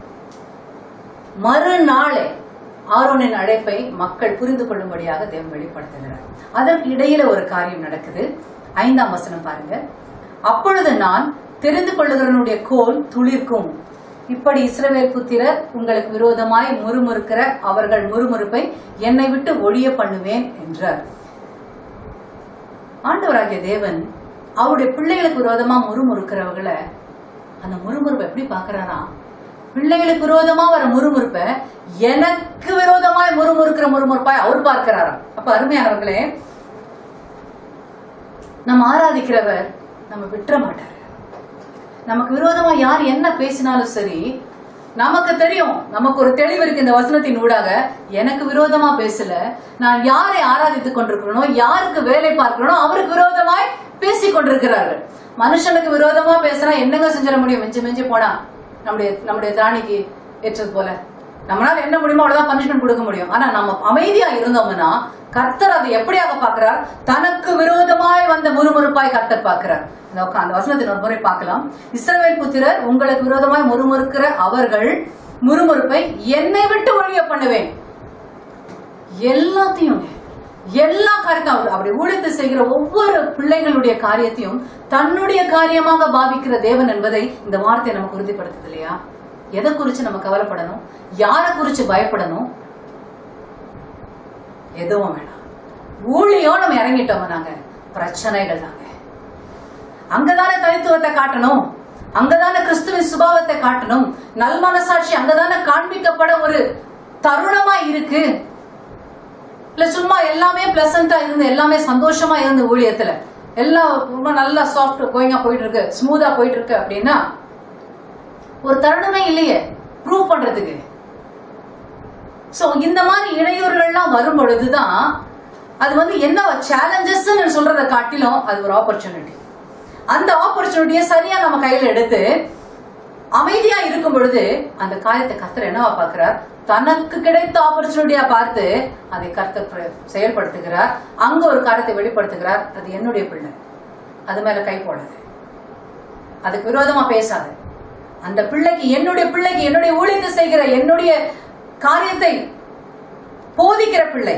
Speaker 1: மறுநாளே ஆரோனின் அழைப்பை மக்கள் புரிந்து கொள்ளும்படியாக தேவன் வெளிப்படுத்துகிறார் அதற்கு இடையில ஒரு காரியம் நடக்குது ஐந்தாம் வசனம் பாருங்க அப்பொழுது நான் தெரிந்து கொள்ளுகிறவனுடைய கோல் துளிர்க்கும் இப்படி இஸ்ரவேல் புத்திரர் உங்களுக்கு விரோதமாய் முறுமுறுக்கிற அவர்கள் முறுமுறுப்பை என்னை விட்டு ஒழிய பண்ணுவேன் என்றார் ஆண்டவராகிய தேவன் அவருடைய பிள்ளைகளுக்கு விரோதமா முறுமுறுக்கிறவங்களை அந்த முறுமுறுப்பை எப்படி பாக்குறாராம் பிள்ளைகளுக்கு விரோதமா வர முறுமுறுப்ப எனக்கு விரோதமாய் முறுமுறுக்கிற முறுமுறுப்பாய் அவர் பார்க்கிறாராம் அப்ப அருமையானவர்களே நம்ம ஆராதிக்கிறவர் நம்ம விட்டுற மாட்டாரு நமக்கு விரோதமா யார் என்ன பேசினாலும் சரி நமக்கு தெரியும் நமக்கு ஒரு தெளிவு இருக்கு இந்த வசனத்தின் ஊடாக எனக்கு விரோதமா பேசல நான் யாரை ஆராதித்துக் கொண்டிருக்கிறனோ யாருக்கு வேலை பார்க்கிறனோ அவருக்கு விரோதமாய் பேசிக் கொண்டிருக்கிறார்கள் மனுஷனுக்கு விரோதமா பேசினா என்னங்க செஞ்சிட முடியும் மிஞ்சி மிஞ்சி போனா நம்முடைய நம்முடைய திராணிக்கு ஏற்றது போல நம்மளால என்ன முடியுமோ அவ்வளவுதான் பனிஷ்மெண்ட் கொடுக்க முடியும் ஆனா நம்ம அமைதியா இருந்தோம்னா கர்த்தர் அதை எப்படியாக பார்க்கிறார் தனக்கு விரோதமாய் வந்த முறுமுறுப்பாய் கர்த்தர் பார்க்கிறார் இந்த உக்கா- அந்த வசனத்தின் ஒரு முறை பார்க்கலாம் இஸ்ரவேல் புத்திரர் உங்களுக்கு விரோதமாய் முறுமுறுக்கிற அவர்கள் முறுமுறுப்பை என்னை விட்டு ஒழிய பண்ணுவேன் எல்லாத்தையும் எல்லா காரியத்தையும் அவர் அப்படி ஊழித்து செய்கிற ஒவ்வொரு பிள்ளைகளுடைய காரியத்தையும் தன்னுடைய காரியமாக பாவிக்கிற தேவன் என்பதை இந்த வார்த்தை நமக்கு உறுதிப்படுத்துது இல்லையா எதை குறிச்சு நம்ம கவலைப்படணும் யாரை குறிச்சு பயப்படணும் எதுவும் வேணாம் ஊழியம் நம்ம இறங்கிட்டோம் நாங்க பிரச்சனைகள் தாங்க அங்கதானே தனித்துவத்தை காட்டணும் அங்கதானே கிறிஸ்துவின் சுபாவத்தை காட்டணும் நல் மனசாட்சி அங்கதானே காண்பிக்கப்பட ஒரு தருணமா இருக்கு இல்ல சும்மா எல்லாமே பிளசண்டா இருந்து எல்லாமே சந்தோஷமா இருந்து ஊழியத்துல எல்லாம் ரொம்ப நல்லா சாஃப்ட் கோயிங்கா போயிட்டு இருக்கு ஸ்மூதா போயிட்டு இருக்கு அப்படின்னா ஒரு தருணமே இல்லையே ப்ரூவ் பண்றதுக்கு சோ இந்த மாதிரி இடையூறுகள்லாம் வரும் பொழுதுதான் அது வந்து என்ன சேலஞ்சஸ் சொல்றதை காட்டிலும் அது ஒரு ஆப்பர்ச்சுனிட்டி அந்த ஆப்பர்ச்சுனிட்டியை சரியா நம்ம கையில எடுத்து அமைதியா இருக்கும் பொழுது அந்த காரியத்தை கர்த்தர் என்னவா பார்க்கிறார் தனக்கு கிடைத்த ஆப்பர்ச்சுனிட்டியா பார்த்து அதை கர்த்தர் பிர- செயல்படுத்துகிறார் அங்க ஒரு காரியத்தை வெளிப்படுத்துகிறார் அது என்னுடைய பிள்ளை அது மேல கை போடாது அதுக்கு விரோதமா பேசாது அந்த பிள்ளைக்கு என்னுடைய பிள்ளைக்கு என்னுடைய ஊழியத்தை செய்கிற என்னுடைய காரியத்தை போதிக்கிற பிள்ளை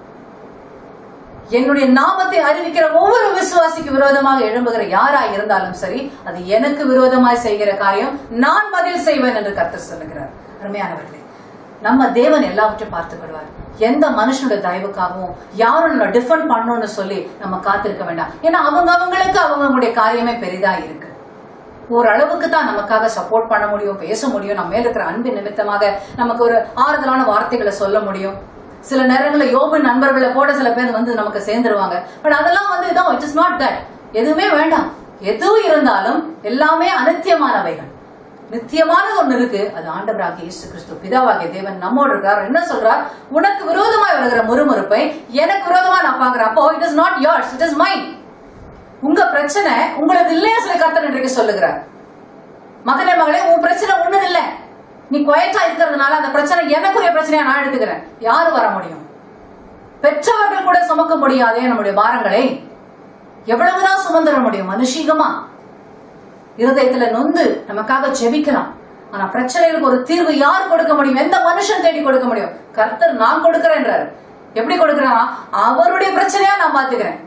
Speaker 1: என்னுடைய நாமத்தை அறிவிக்கிற ஒவ்வொரு விசுவாசிக்கு விரோதமாக எழும்புகிற யாரா இருந்தாலும் சரி அது எனக்கு விரோதமாய் செய்கிற காரியம் நான் பதில் செய்வேன் என்று கர்த்தர் சொல்லுகிறார் அருமையானவர்களே நம்ம தேவன் எல்லாவற்றையும் பார்த்துக்கிடுவார் எந்த மனுஷனுடைய தயவுக்காகவும் யாரும் நம்ம டிஃபெண்ட் பண்ணணும்னு சொல்லி நம்ம காத்திருக்க வேண்டாம் ஏன்னா அவங்க அவங்களுக்கு அவங்களுடைய காரியமே பெரிதா இருக்கு ஓரளவுக்கு தான் நமக்காக சப்போர்ட் பண்ண முடியும் பேச முடியும் நம்ம மேல இருக்கிற அன்பு நிமித்தமாக நமக்கு ஒரு ஆறுதலான வார்த்தைகளை சொல்ல முடியும் சில நேரங்களில் யோபு நண்பர்களை கூட சில பேர் வந்து நமக்கு சேர்ந்துருவாங்க பட் அதெல்லாம் வந்து இதான் இட் இஸ் நாட் தட் எதுவுமே வேண்டாம் எதுவும் இருந்தாலும் எல்லாமே அனித்தியமானவைகள் நித்தியமானது ஒண்ணு இருக்கு அது ஆண்டவராகிய இயேசு கிறிஸ்து பிதாவாகிய தேவன் நம்மோடு இருக்கார் என்ன சொல்றார் உனக்கு விரோதமாய் வருகிற முறுமுறுப்பை எனக்கு விரோதமா நான் பாக்குறேன் அப்போ it is not yours it is mind உங்க பிரச்சனை உங்களுக்கு இல்லையா சொல்லி கர்த்தர் இன்றைக்கு சொல்லுகிறார் மகனே மகளே உன் பிரச்சனை ஒண்ணுது இல்ல நீ குவைட்டா இருக்கிறதுனால அந்த பிரச்சனை எனக்குரிய பிரச்சனையா நான் எடுத்துக்கிறேன் யாரு வர முடியும் பெற்றவர்கள் கூட சுமக்க முடியாதே நம்முடைய பாரங்களை எவ்வளவுதான் சுமந்துட முடியும் மனுஷீகமா இருதயத்துல நொந்து நமக்காக ஜெபிக்கலாம் ஆனா பிரச்சனைகளுக்கு ஒரு தீர்வு யார் கொடுக்க முடியும் எந்த மனுஷன் தேடி கொடுக்க முடியும் கர்த்தர் நான் கொடுக்கிறேன்றாரு எப்படி கொடுக்கிறான் அவருடைய பிரச்சனையா நான் பாத்துக்கிறேன்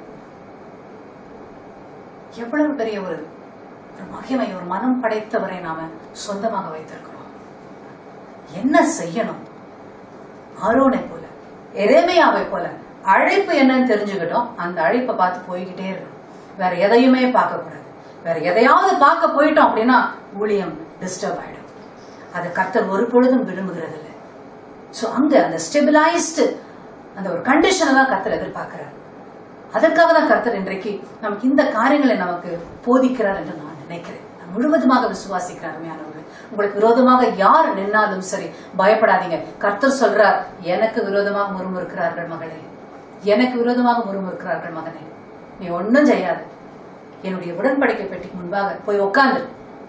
Speaker 1: எவ்வளவு பெரிய ஒரு ஒரு மகிமை ஒரு மனம் படைத்தவரை நாம சொந்தமாக வைத்திருக்கிறோம் என்ன செய்யணும் ஆரோனை போல எரேமையாவை போல அழைப்பு என்னன்னு தெரிஞ்சுக்கிட்டோம் அந்த அழைப்பை பார்த்து போய்கிட்டே இருக்கணும் வேற எதையுமே பார்க்க கூடாது வேற எதையாவது பார்க்க போயிட்டோம் அப்படின்னா ஊழியம் டிஸ்டர்ப் ஆயிடும் அது கர்த்தர் ஒரு பொழுதும் விரும்புகிறது இல்லை சோ அங்க அந்த ஸ்டெபிலைஸ்டு அந்த ஒரு கண்டிஷனை தான் கர்த்தர் எதிர்பார்க்கிறார் அதற்காக தான் கர்த்தர் இன்றைக்கு நமக்கு இந்த காரியங்களை நமக்கு போதிக்கிறார் என்று நான் நினைக்கிறேன் நான் முழுவதுமாக விசுவாசிக்கிறேன் அருமையானவர்களே உங்களுக்கு விரோதமாக யார் நின்னாலும் சரி பயப்படாதீங்க கர்த்தர் சொல்றார் எனக்கு விரோதமாக முறுமுறுக்கிறார்கள் மகளே எனக்கு விரோதமாக முறுமுறுக்கிறார்கள் மகனே நீ ஒன்னும் செய்யாது என்னுடைய உடன்படிக்கை பெட்டிக்கு முன்பாக போய் உட்கார்ந்து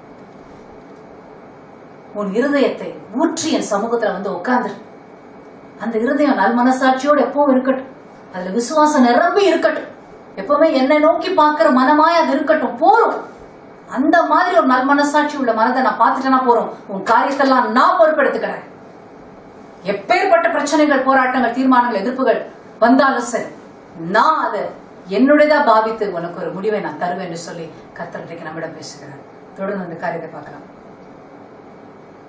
Speaker 1: உன் இருதயத்தை ஊற்றி என் சமூகத்துல வந்து உட்கார்ந்து அந்த இருதயம் நல் மனசாட்சியோடு எப்பவும் இருக்கட்டும் அதுல விசுவாசம் நிரம்பி இருக்கட்டும் எப்பவுமே என்னை நோக்கி பார்க்கிற மனமாய் அது இருக்கட்டும் போறோம் அந்த மாதிரி ஒரு நல் மனசாட்சி உள்ள மனதை நான் பார்த்துட்டேன்னா போறோம் உன் காரியத்தெல்லாம் நான் பொறுப்பெடுத்துக்கிறேன் எப்பேற்பட்ட பிரச்சனைகள் போராட்டங்கள் தீர்மானங்கள் எதிர்ப்புகள் வந்தாலும் சரி நான் அதை என்னுடையதா பாவித்து உனக்கு ஒரு முடிவை நான் தருவேன் என்று சொல்லி கர்த்தர் இன்றைக்கு நம்மிடம் பேசுகிறார் தொடர்ந்து அந்த காரியத்தை பார்க்கலாம்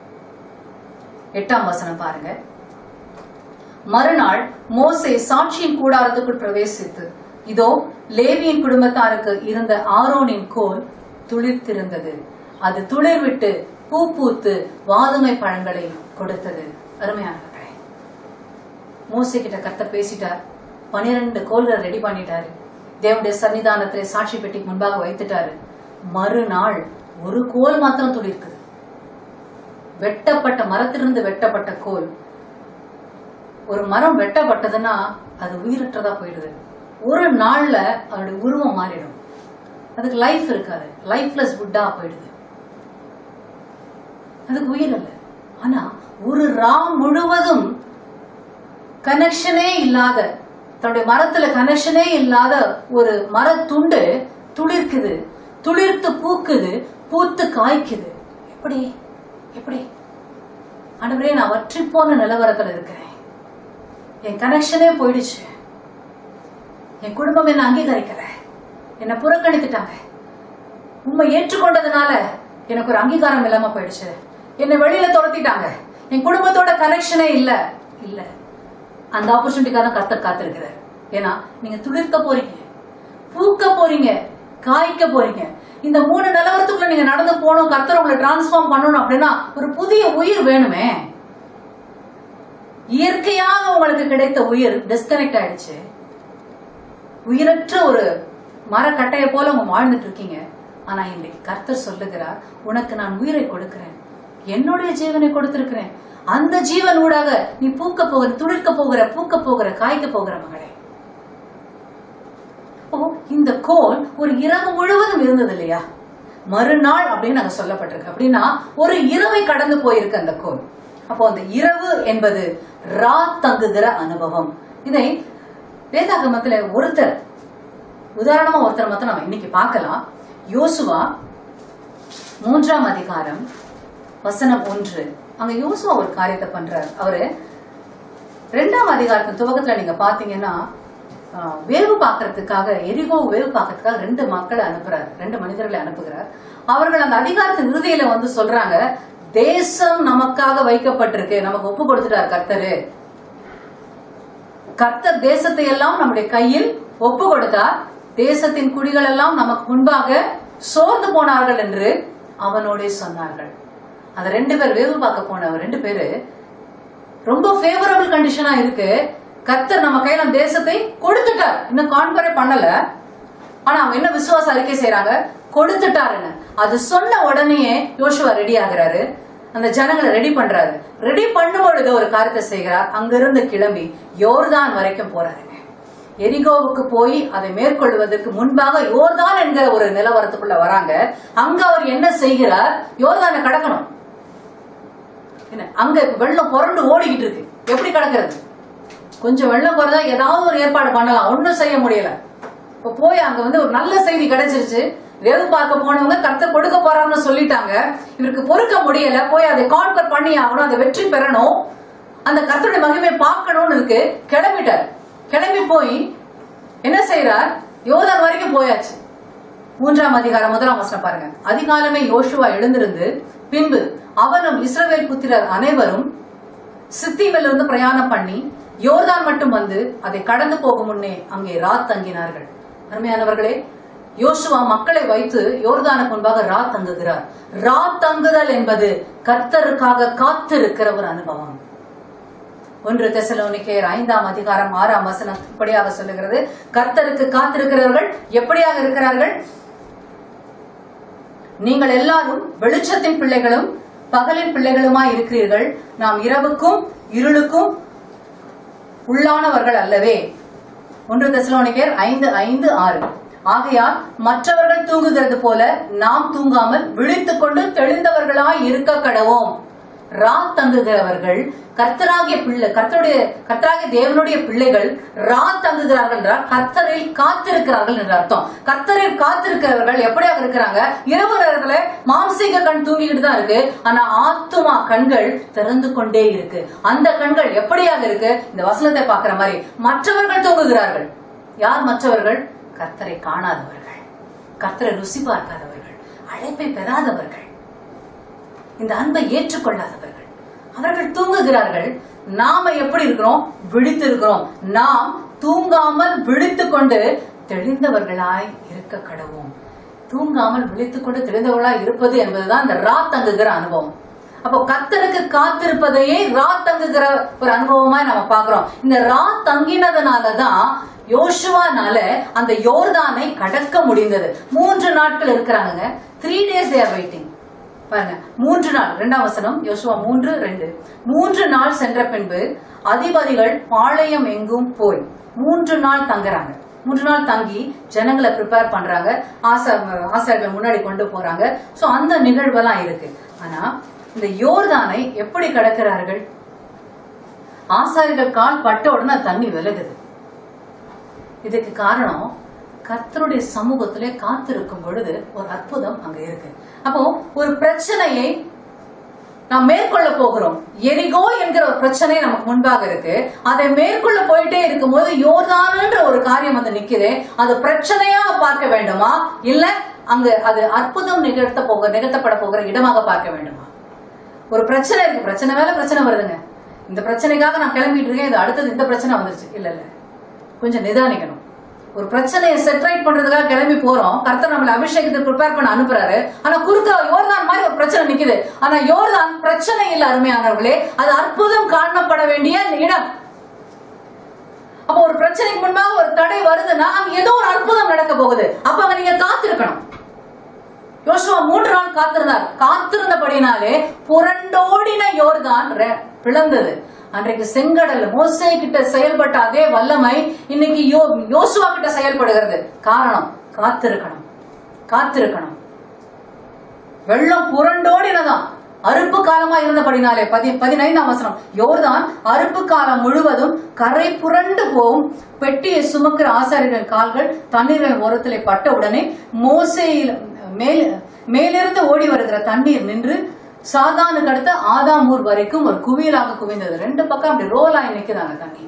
Speaker 1: எட்டாம் வசனம் பாருங்க மறுநாள் மோசே சாட்சியின் கூடாரத்துக்குள் பிரவேசித்து இதோ லேவியின் குடும்பத்தாருக்கு இருந்த ஆரோனின் கோல் துளிர்த்திருந்தது அது துளிர்விட்டு பூ பூத்து வாதுமை பழங்களை கொடுத்தது அருமையானவர்களே மோசே கிட்ட கர்த்தர் பேசிட்டார் பனிரெண்டு கோல்கள் ரெடி பண்ணிட்டாரு தேவனுடைய சன்னிதானத்திலே சாட்சி பெட்டிக்கு முன்பாக வைத்துட்டாரு மறுநாள் ஒரு கோல் மாத்திரம் துளிர்க்குது வெட்டப்பட்ட மரத்திலிருந்து வெட்டப்பட்ட கோல் ஒரு மரம் வெட்டப்பட்டதுன்னா அது உயிரற்றதா போயிடுது ஒரு நாள்ல அதோட உருவம் மாறிடும் அதுக்கு லைஃப் இருக்காது லைஃப்லெஸ் வுட்டா போயிடுது அதுக்கு உயிர் இல்லை ஆனா ஒரு ரா முழுவதும் கனெக்ஷனே இல்லாத தன்னுடைய மரத்துல கனெக்ஷனே இல்லாத ஒரு மரத்துண்டு துளிர்க்குது துளிர்த்து பூக்குது பூத்து காய்க்குது எப்படி எப்படி ஆண்டவரே நான் வற்றி போன நிலவரத்துல இருக்கிறேன் என் கனெக்ஷனே போயிடுச்சு என் குடும்பம் என்ன அங்கீகரிக்கல என்னை புறக்கணித்துட்டாங்க உண்மை ஏற்றுக்கொண்டதுனால எனக்கு ஒரு அங்கீகாரம் இல்லாம போயிடுச்சு என்னை வெளியில துரத்திட்டாங்க என் குடும்பத்தோட கனெக்ஷனே இல்ல இல்ல அந்த ஆப்பர்ச்சுனிட்டிக்காக தான் கர்த்தர் காத்திருக்கிறார் ஏன்னா நீங்க துளிர்க்க போறீங்க பூக்க போறீங்க காய்க்க போறீங்க இந்த மூணு நிலவரத்துக்குள்ள நீங்க நடந்து போகணும் கர்த்தர் உங்களை டிரான்ஸ்ஃபார்ம் பண்ணணும் அப்படின்னா ஒரு புதிய உயிர் வேணுமே இயற்கையாக உங்களுக்கு கிடைத்த உயிர் டிஸ்கனெக்ட் ஆயிடுச்சு உயிரற்ற ஒரு மரக்கட்டையை போல உங்க வாழ்ந்துட்டு இருக்கீங்க ஆனா இன்னைக்கு கர்த்தர் சொல்லுகிறார் உனக்கு நான் உயிரை கொடுக்கிறேன் என்னுடைய ஜீவனை கொடுத்திருக்கிறேன் அந்த ஜீவன் ஊடாக நீ பூக்க போகிற துளிர்க்க போகிற பூக்க போகிற காய்க்க போகிற மகளே ஓ இந்த கோல் ஒரு இரவு முழுவதும் இருந்தது இல்லையா மறுநாள் அப்படின்னு நாங்க சொல்லப்பட்டிருக்கு அப்படின்னா ஒரு இரவை கடந்து போயிருக்கு அந்த கோல் அப்போ அந்த இரவு என்பது ரா தங்குகிற அனுபவம் இதை வேதாகமத்துல ஒருத்தர் உதாரணமா ஒருத்தர் மட்டும் நம்ம இன்னைக்கு பார்க்கலாம் யோசுவா மூன்றாம் அதிகாரம் வசனம் ஒன்று அங்க யோசுவா ஒரு காரியத்தை பண்றாரு அவரு ரெண்டாம் அதிகாரத்தின் துவக்கத்துல நீங்க பாத்தீங்கன்னா ஆஹ், வேவு பார்க்கறதுக்காக எரிகோ வேவு பார்க்கறதுக்காக ரெண்டு மக்களை அனுப்புறாரு ரெண்டு மனிதர்களை அனுப்புகிறார் அவர்கள் அந்த அதிகாரத்தின் இறுதியில வந்து சொல்றாங்க தேசம் நமக்காக வைக்கப்பட்டிருக்கு நமக்கு ஒப்பு கொடுத்துட்டார் கர்த்தரு கர்த்தர் தேசத்தை எல்லாம் நம்முடைய கையில் ஒப்பு கொடுத்தார் தேசத்தின் குடிகள் எல்லாம் நமக்கு முன்பாக சோர்ந்து போனார்கள் என்று அவனோடே சொன்னார்கள் அந்த ரெண்டு பேர் வேவு பார்க்க போன ரெண்டு பேரு ரொம்ப ஃபேவரபிள் கண்டிஷனா இருக்கு கர்த்தர் நம்ம கையில அந்த தேசத்தை கொடுத்துட்டார் இன்னும் கான்ஃபரே பண்ணல ஆனா அவங்க என்ன விசுவாச அறிக்கை செய்யறாங்க கொடுத்துட்டாருன்னு அது சொன்ன உடனேயே யோசுவா ரெடி ஆகுறாரு அந்த ஜனங்களை ரெடி பண்றாரு ரெடி பண்ணும் பொழுது ஒரு காரியத்தை செய்கிறார் அங்கிருந்து கிளம்பி யோர்தான் வரைக்கும் போறாருங்க எரிகோவுக்கு போய் அதை மேற்கொள்வதற்கு முன்பாக யோர்தான் என்கிற ஒரு நிலவரத்துக்குள்ள வராங்க அங்க அவர் என்ன செய்கிறார் யோர்தானை கடக்கணும் என்ன அங்க வெள்ளம் புரண்டு ஓடிக்கிட்டு இருக்கு எப்படி கடக்கிறது கொஞ்சம் வெள்ளம் போறதா ஏதாவது ஒரு ஏற்பாடு பண்ணலாம் ஒண்ணும் செய்ய முடியல இப்ப போய் அங்க வந்து ஒரு நல்ல செய்தி கிடைச்சிருச்சு வேவு பார்க்க போனவங்க கர்த்தர் கொடுக்க போறாங்கன்னு சொல்லிட்டாங்க இவருக்கு பொறுக்க முடியல போய் அதை கான்கர் பண்ணி ஆகணும் அதை வெற்றி பெறணும் அந்த கர்த்தருடைய மகிமை பார்க்கணும்னு இருக்கு கிளம்பிட்டார் கிளம்பி போய் என்ன செய்யறார் யோதான் வரைக்கும் போயாச்சு மூன்றாம் அதிகாரம் முதலாம் வசனம் பாருங்க அதிகாலமே யோசுவா எழுந்திருந்து பின்பு அவனும் இஸ்ரவேல் புத்திரர் அனைவரும் சித்திமிலிருந்து பிரயாணம் பண்ணி யோர்தான் மட்டும் வந்து அதை கடந்து போகும் முன்னே அங்கே ராத் தங்கினார்கள் அருமையானவர்களே யோசுவா மக்களை வைத்து யோர்தானுக்கு முன்பாக ராத் தங்குகிறார் ராத் தங்குதல் என்பது கர்த்தருக்காக காத்திருக்கிற ஒரு அனுபவம் ஒன்று தெசலோனிக்கேயர் ஐந்தாம் அதிகாரம் ஆறாம் வசனம் இப்படியாக சொல்லுகிறது கர்த்தருக்கு காத்திருக்கிறவர்கள் எப்படியாக இருக்கிறார்கள் நீங்கள் எல்லாரும் வெளிச்சத்தின் பிள்ளைகளும் பகலின் பிள்ளைகளுமாய் இருக்கிறீர்கள் நாம் இரவுக்கும் இருளுக்கும் உள்ளானவர்கள் அல்லவே ஒன்று தெசலோனிக்கேயர் ஐந்து ஐந்து ஆறு ஆகையால் மற்றவர்கள் தூங்குகிறது போல நாம் தூங்காமல் விழித்துக் கொண்டு தெளிந்தவர்களாய் இருக்க கடவோம் ரா தங்குகிறவர்கள் கர்த்தராகிய பிள்ளை கர்த்தருடைய கர்த்தராகிய தேவனுடைய பிள்ளைகள் ரா தங்குகிறார்கள் என்றால் கர்த்தரில் காத்திருக்கிறார்கள் என்ற அர்த்தம் கர்த்தரில் காத்திருக்கிறவர்கள் எப்படியாக இருக்கிறாங்க இரவு நேரத்துல மாம்சீக கண் தூங்கிக்கிட்டு தான் இருக்கு ஆனா ஆத்துமா கண்கள் திறந்து கொண்டே இருக்கு அந்த கண்கள் எப்படியாக இருக்கு இந்த வசனத்தை பார்க்கிற மாதிரி மற்றவர்கள் தூங்குகிறார்கள் யார் மற்றவர்கள் கர்த்தரை காணாதவர்கள் கர்த்தரை ருசி பார்க்காதவர்கள் அழைப்பை பெறாதவர்கள் இந்த அன்பை ஏற்றுக்கொள்ளாதவர்கள் அவர்கள் தூங்குகிறார்கள் நாம எப்படி இருக்கிறோம் விழித்து இருக்கிறோம் நாம் தூங்காமல் விழித்துக் கொண்டு தெளிந்தவர்களாய் இருக்க கடவோம் தூங்காமல் விழித்துக் கொண்டு தெளிந்தவர்களாய் இருப்பது என்பதுதான் இந்த ரா தங்குகிற அனுபவம் அப்போ கத்தருக்கு காத்திருப்பதையே ரா தங்குகிற ஒரு அனுபவமா நம்ம பாக்குறோம் இந்த ரா தங்கினதுனாலதான் யோசுவானால அந்த யோர்தானை கடக்க முடிந்தது மூன்று நாட்கள் இருக்கிறாங்க த்ரீ டேஸ் தேர் வெயிட்டிங் பாருங்க மூன்று நாள் இரண்டாம் வசனம் யோசுவா மூன்று ரெண்டு மூன்று நாள் சென்ற பின்பு அதிபதிகள் பாளையம் எங்கும் போய் மூன்று நாள் தங்குறாங்க மூன்று நாள் தங்கி ஜனங்களை ப்ரிப்பேர் பண்றாங்க ஆசா ஆசாரிகளை முன்னாடி கொண்டு போறாங்க சோ அந்த நிகழ்வெல்லாம் இருக்கு ஆனா இந்த யோர்தானை எப்படி கடக்கிறார்கள் ஆசாரிகள் கால் பட்ட உடனே தண்ணி விலகுது இதுக்கு காரணம் கர்த்தருடைய சமூகத்திலே காத்திருக்கும் பொழுது ஒரு அற்புதம் அங்க இருக்கு அப்போ ஒரு பிரச்சனையை நாம் மேற்கொள்ள போகிறோம் எரிகோ என்கிற ஒரு பிரச்சனை நமக்கு முன்பாக இருக்கு அதை மேற்கொள்ள போயிட்டே இருக்கும்போது யோர்தானுன்ற ஒரு காரியம் வந்து நிக்குது அது பிரச்சனையாக பார்க்க வேண்டுமா இல்ல அங்க அது அற்புதம் நிகழ்த்த போக நிகழ்த்தப்பட போகிற இடமாக பார்க்க வேண்டுமா ஒரு பிரச்சனை இருக்கு பிரச்சனை மேல பிரச்சனை வருதுங்க இந்த பிரச்சனைக்காக நான் கிளம்பிட்டு இருக்கேன் இது அடுத்தது இந்த பிரச்சனை வந்துருச்சு இல்ல இல்ல கொஞ்சம் நிதானிக்கணும் ஒரு பிரச்சனையை செட்ரைட் பண்றதுக்காக கிளம்பி போறோம் கர்த்தர் நம்மள அபிஷேகத்தை ப்ரிப்பேர் பண்ண அனுப்புறாரு ஆனா குறுக்க யோர்தான் மாதிரி ஒரு பிரச்சனை நிக்குது ஆனா யோர்தான் பிரச்சனை இல்ல அருமையானவர்களே அது அற்புதம் காணப்பட வேண்டிய இடம் அப்ப ஒரு பிரச்சனைக்கு முன்பாக ஒரு தடை வருதுன்னா அங்க ஏதோ ஒரு அற்புதம் நடக்க போகுது அப்ப அங்க நீங்க காத்திருக்கணும் யோசுவா மூன்று நாள் காத்திருந்தார் காத்திருந்தபடினாலே புரண்டோடின யோர்தான் ரெ- பிளந்தது அன்றைக்கு செங்கடல் மோசே கிட்ட செயல்பட்ட அதே வல்லமை இன்னைக்கு யோ யோசுவா கிட்ட செயல்படுகிறது காரணம் காத்திருக்கணும் காத்திருக்கணும் வெள்ளம் புரண்டோடினதாம் அறுப்பு காலமா இருந்தபடினாலே பதி பதினைந்தாம் வசனம் யோர்தான் அறுப்பு காலம் முழுவதும் கரை புரண்டு போகும் பெட்டியை சுமக்கிற ஆசாரியர்கள் கால்கள் தண்ணீரின் ஓரத்திலே பட்ட உடனே மோசேயில் மேல் மேலிருந்து ஓடி வருகிற தண்ணீர் நின்று சாதானுக்கு அடுத்த ஆதாமூர் வரைக்கும் ஒரு குவியலாக குவிந்தது ரெண்டு பக்கம் அப்படி ரோலாய் நிக்குதாங்க தண்ணி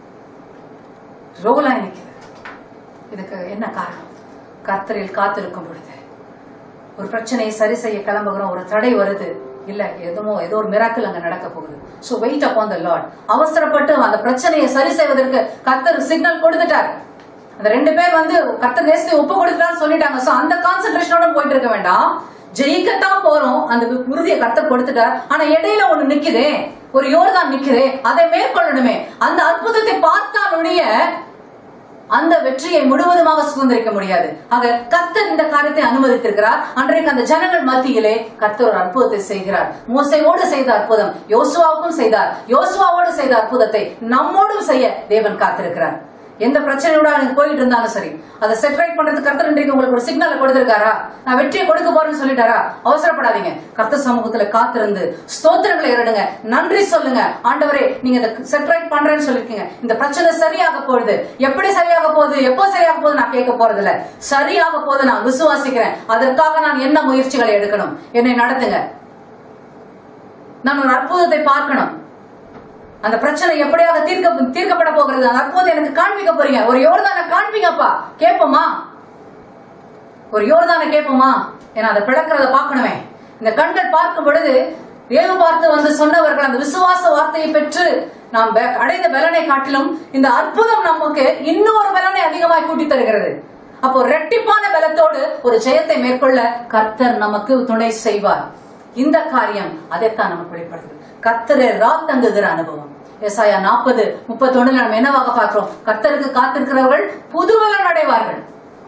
Speaker 1: ரோலாய் நிக்குது இதுக்கு என்ன காரணம் கர்த்தரில் காத்திருக்கும் பொழுது ஒரு பிரச்சனையை சரி செய்ய கிளம்புகிறோம் ஒரு தடை வருது இல்ல எதுமோ ஏதோ ஒரு மிராக்கிள் அங்க நடக்க போகுது so wait upon the lord அவசரப்பட்டு அந்த பிரச்சனையை சரி செய்வதற்கு கர்த்தர் சிக்னல் கொடுத்துட்டார் அந்த ரெண்டு பேர் வந்து கர்த்தர் நேசத்தை ஒப்பு கொடுத்துட்டான்னு சொல்லிட்டாங்க சோ அந்த கான்சென்ட்ரேஷனோட போயிட்டு இருக்க வேண்டாம் ஜெயிக்கத்தான் போறோம் அந்த உறுதியை கர்த்தர் கொடுத்துட்டார் ஆனா இடையில ஒண்ணு நிக்குதே ஒரு யோர்தான் நிக்குதே அதை மேற்கொள்ளணுமே அந்த அற்புதத்தை பார்த்தாலுடைய அந்த வெற்றியை முழுவதுமாக சுதந்திரிக்க முடியாது ஆக கர்த்தர் இந்த காரியத்தை அனுமதித்திருக்கிறார் அன்றைக்கு அந்த ஜனங்கள் மத்தியிலே கர்த்தர் ஒரு அற்புதத்தை செய்கிறார் மோசையோடு செய்த அற்புதம் யோசுவாவுக்கும் செய்தார் யோசுவாவோடு செய்த அற்புதத்தை நம்மோடும் செய்ய தேவன் காத்திருக்கிறார் எந்த பிரச்சனையோட எனக்கு போயிட்டு இருந்தாலும் சரி அதை செட்டரைட் பண்றதுக்கு கர்த்தர் இன்றைக்கு உங்களுக்கு ஒரு சிக்னலை கொடுத்திருக்காரா நான் வெற்றியை கொடுக்க போறேன்னு சொல்லிட்டாரா அவசரப்படாதீங்க கர்த்தர் சமூகத்துல காத்திருந்து ஸ்தோத்திரங்களை ஏறிடுங்க நன்றி சொல்லுங்க ஆண்டவரே நீங்க இதை செட்டரைட் பண்றேன்னு சொல்லிருக்கீங்க இந்த பிரச்சனை சரியாக போகுது எப்படி சரியாக போகுது எப்போ சரியாக போகுது நான் கேட்க போறது இல்ல சரியாக போகுது நான் விசுவாசிக்கிறேன் அதற்காக நான் என்ன முயற்சிகளை எடுக்கணும் என்னை நடத்துங்க நான் ஒரு அற்புதத்தை பார்க்கணும் அந்த பிரச்சனை எப்படியாக தீர்க்க தீர்க்கப்பட போகிறது அந்த அற்புதத்தை எனக்கு காண்பிக்க போறீங்க ஒரு யோர்தானை காண்பிங்கப்பா கேட்போமா ஒரு யோர்தானை கேட்போமா ஏன்னா அதை பிளக்கிறத பார்க்கணுமே இந்த கண்கள் பார்க்கும் பொழுது ஏவு பார்த்து வந்து சொன்னவர்கள் அந்த விசுவாச வார்த்தையை பெற்று நாம் பெ- அடைந்த பலனை காட்டிலும் இந்த அற்புதம் நமக்கு இன்னொரு பலனை அதிகமாய் கூட்டி தருகிறது அப்போ ரெட்டிப்பான பலத்தோடு ஒரு ஜெயத்தை மேற்கொள்ள கர்த்தர் நமக்கு துணை செய்வார் இந்த காரியம் அதைத்தான் நமக்கு வெளிப்படுத்துது கர்த்தரை ராத்தங்குகிற அனுபவம் எசாயா நாற்பது முப்பத்தொன்னுல நம்ம என்னவாக பார்க்கிறோம் கர்த்தருக்கு காத்திருக்கிறவர்கள் புதுவலன் அடைவார்கள்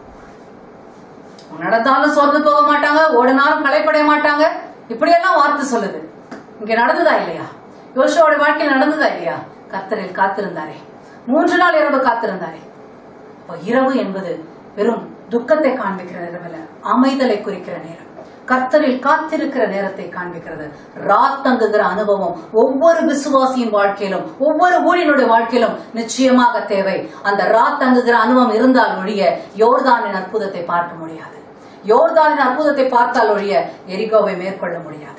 Speaker 1: நடந்தாலும் சோர்ந்து போக மாட்டாங்க ஓடினாலும் களைப்படைய மாட்டாங்க இப்படியெல்லாம் வார்த்தை சொல்லுது இங்க நடந்ததா இல்லையா யோசுவோட வாழ்க்கையில் நடந்ததா இல்லையா கர்த்தரில் காத்திருந்தாரே மூன்று நாள் இரவு காத்திருந்தாரே அப்போ இரவு என்பது வெறும் துக்கத்தை காண்பிக்கிற நேரம் இல்ல அமைதலை குறிக்கிற நேரம் கர்த்தரில் காத்திருக்கிற நேரத்தை காண்பிக்கிறது ராத்தங்குகிற அனுபவம் ஒவ்வொரு விசுவாசியின் வாழ்க்கையிலும் ஒவ்வொரு ஊழியனுடைய வாழ்க்கையிலும் நிச்சயமாக தேவை அந்த ராத்தங்குகிற அனுபவம் இருந்தால் ஒழிய யோர்தானின் அற்புதத்தை பார்க்க முடியாது யோர்தானின் அற்புதத்தை பார்த்தால் ஒழிய எரிகோவை மேற்கொள்ள முடியாது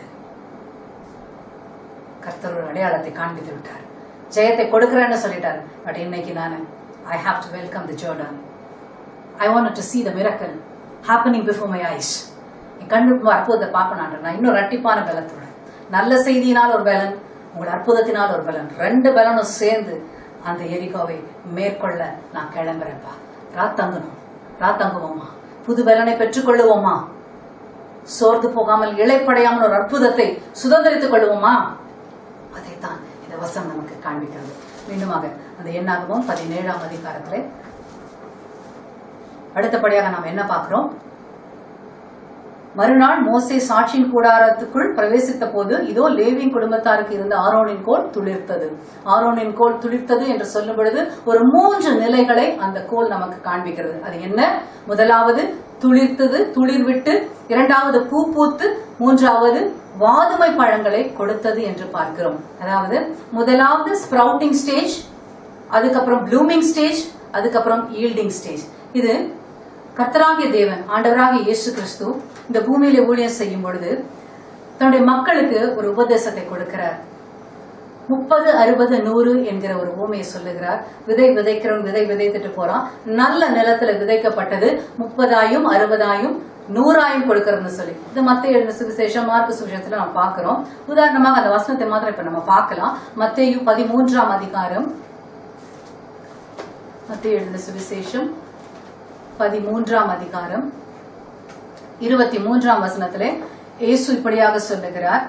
Speaker 1: கர்த்தர் ஒரு அடையாளத்தை காண்பித்து விட்டார் ஜெயத்தை கொடுக்கிறேன்னு சொல்லிட்டார் பட் இன்னைக்கு நான் I have to welcome the Jordan I want to see the miracle happening before my eyes என் கண்ணுக்கு அற்புதத்தை பார்க்கணும் நான் இன்னும் ரட்டிப்பான பலத்தோட நல்ல செய்தியினால் ஒரு பலன் உங்கள் அற்புதத்தினால் ஒரு பலன் ரெண்டு பலனும் சேர்ந்து அந்த எரிகோவை மேற்கொள்ள நான் கிளம்புறேன்ப்பா ராத்தங்கணும் ராத்தங்குவோமா புது பலனை பெற்றுக்கொள்ளுவோமா சோர்ந்து போகாமல் இழைப்படையாமல் ஒரு அற்புதத்தை சுதந்திரித்துக் கொள்வோமா அதைத்தான் இந்த வசனம் நமக்கு காண்பிக்கிறது மீண்டுமாக அந்த எண்ணாகவும் பதினேழாம் அதிகாரத்திலே அடுத்தபடியாக நாம் என்ன பார்க்கிறோம் மறுநாள் மோசே சாட்சியின் கூடாரத்துக்குள் பிரவேசித்த போது இதோ லேவியின் குடும்பத்தாருக்கு இருந்த ஆரோனின் கோல் துளிர்த்தது ஆரோனின் கோல் துளிர்த்தது என்று சொல்லும் பொழுது ஒரு மூன்று நிலைகளை அந்த கோல் நமக்கு காண்பிக்கிறது அது என்ன முதலாவது துளிர்த்தது துளிர் விட்டு இரண்டாவது பூ பூத்து மூன்றாவது வாதுமை பழங்களை கொடுத்தது என்று பார்க்கிறோம் அதாவது முதலாவது ஸ்ப்ரவுட்டிங் ஸ்டேஜ் அதுக்கப்புறம் ப்ளூமிங் ஸ்டேஜ் அதுக்கப்புறம் ஈல்டிங் ஸ்டேஜ் இது கர்த்தராகிய தேவன் ஆண்டவராகிய இயேசு கிறிஸ்து இந்த பூமியில ஊழியம் செய்யும் பொழுது தன்னுடைய மக்களுக்கு ஒரு உபதேசத்தை கொடுக்கிறார் முப்பது அறுபது நூறு என்கிற ஒரு ஊமையை சொல்லுகிறார் விதை விதைக்கிறவன் விதை விதைத்துட்டு போறான் நல்ல நிலத்துல விதைக்கப்பட்டது முப்பதாயும் அறுபதாயும் நூறாயும் கொடுக்கறதுன்னு சொல்லி இது மத்திய எழுந்த சுவிசேஷம் மார்க்கு சுவிசேஷத்துல நம்ம பார்க்கிறோம் உதாரணமாக அந்த வசனத்தை மாத்திரம் இப்ப நம்ம பார்க்கலாம் மத்தேயு பதிமூன்றாம் அதிகாரம் மத்திய எழுந்த சுவிசேஷம் பதிமூன்றாம் அதிகாரம் இருபத்தி மூன்றாம் வசனத்திலே இயேசு இப்படியாக சொல்லுகிறார்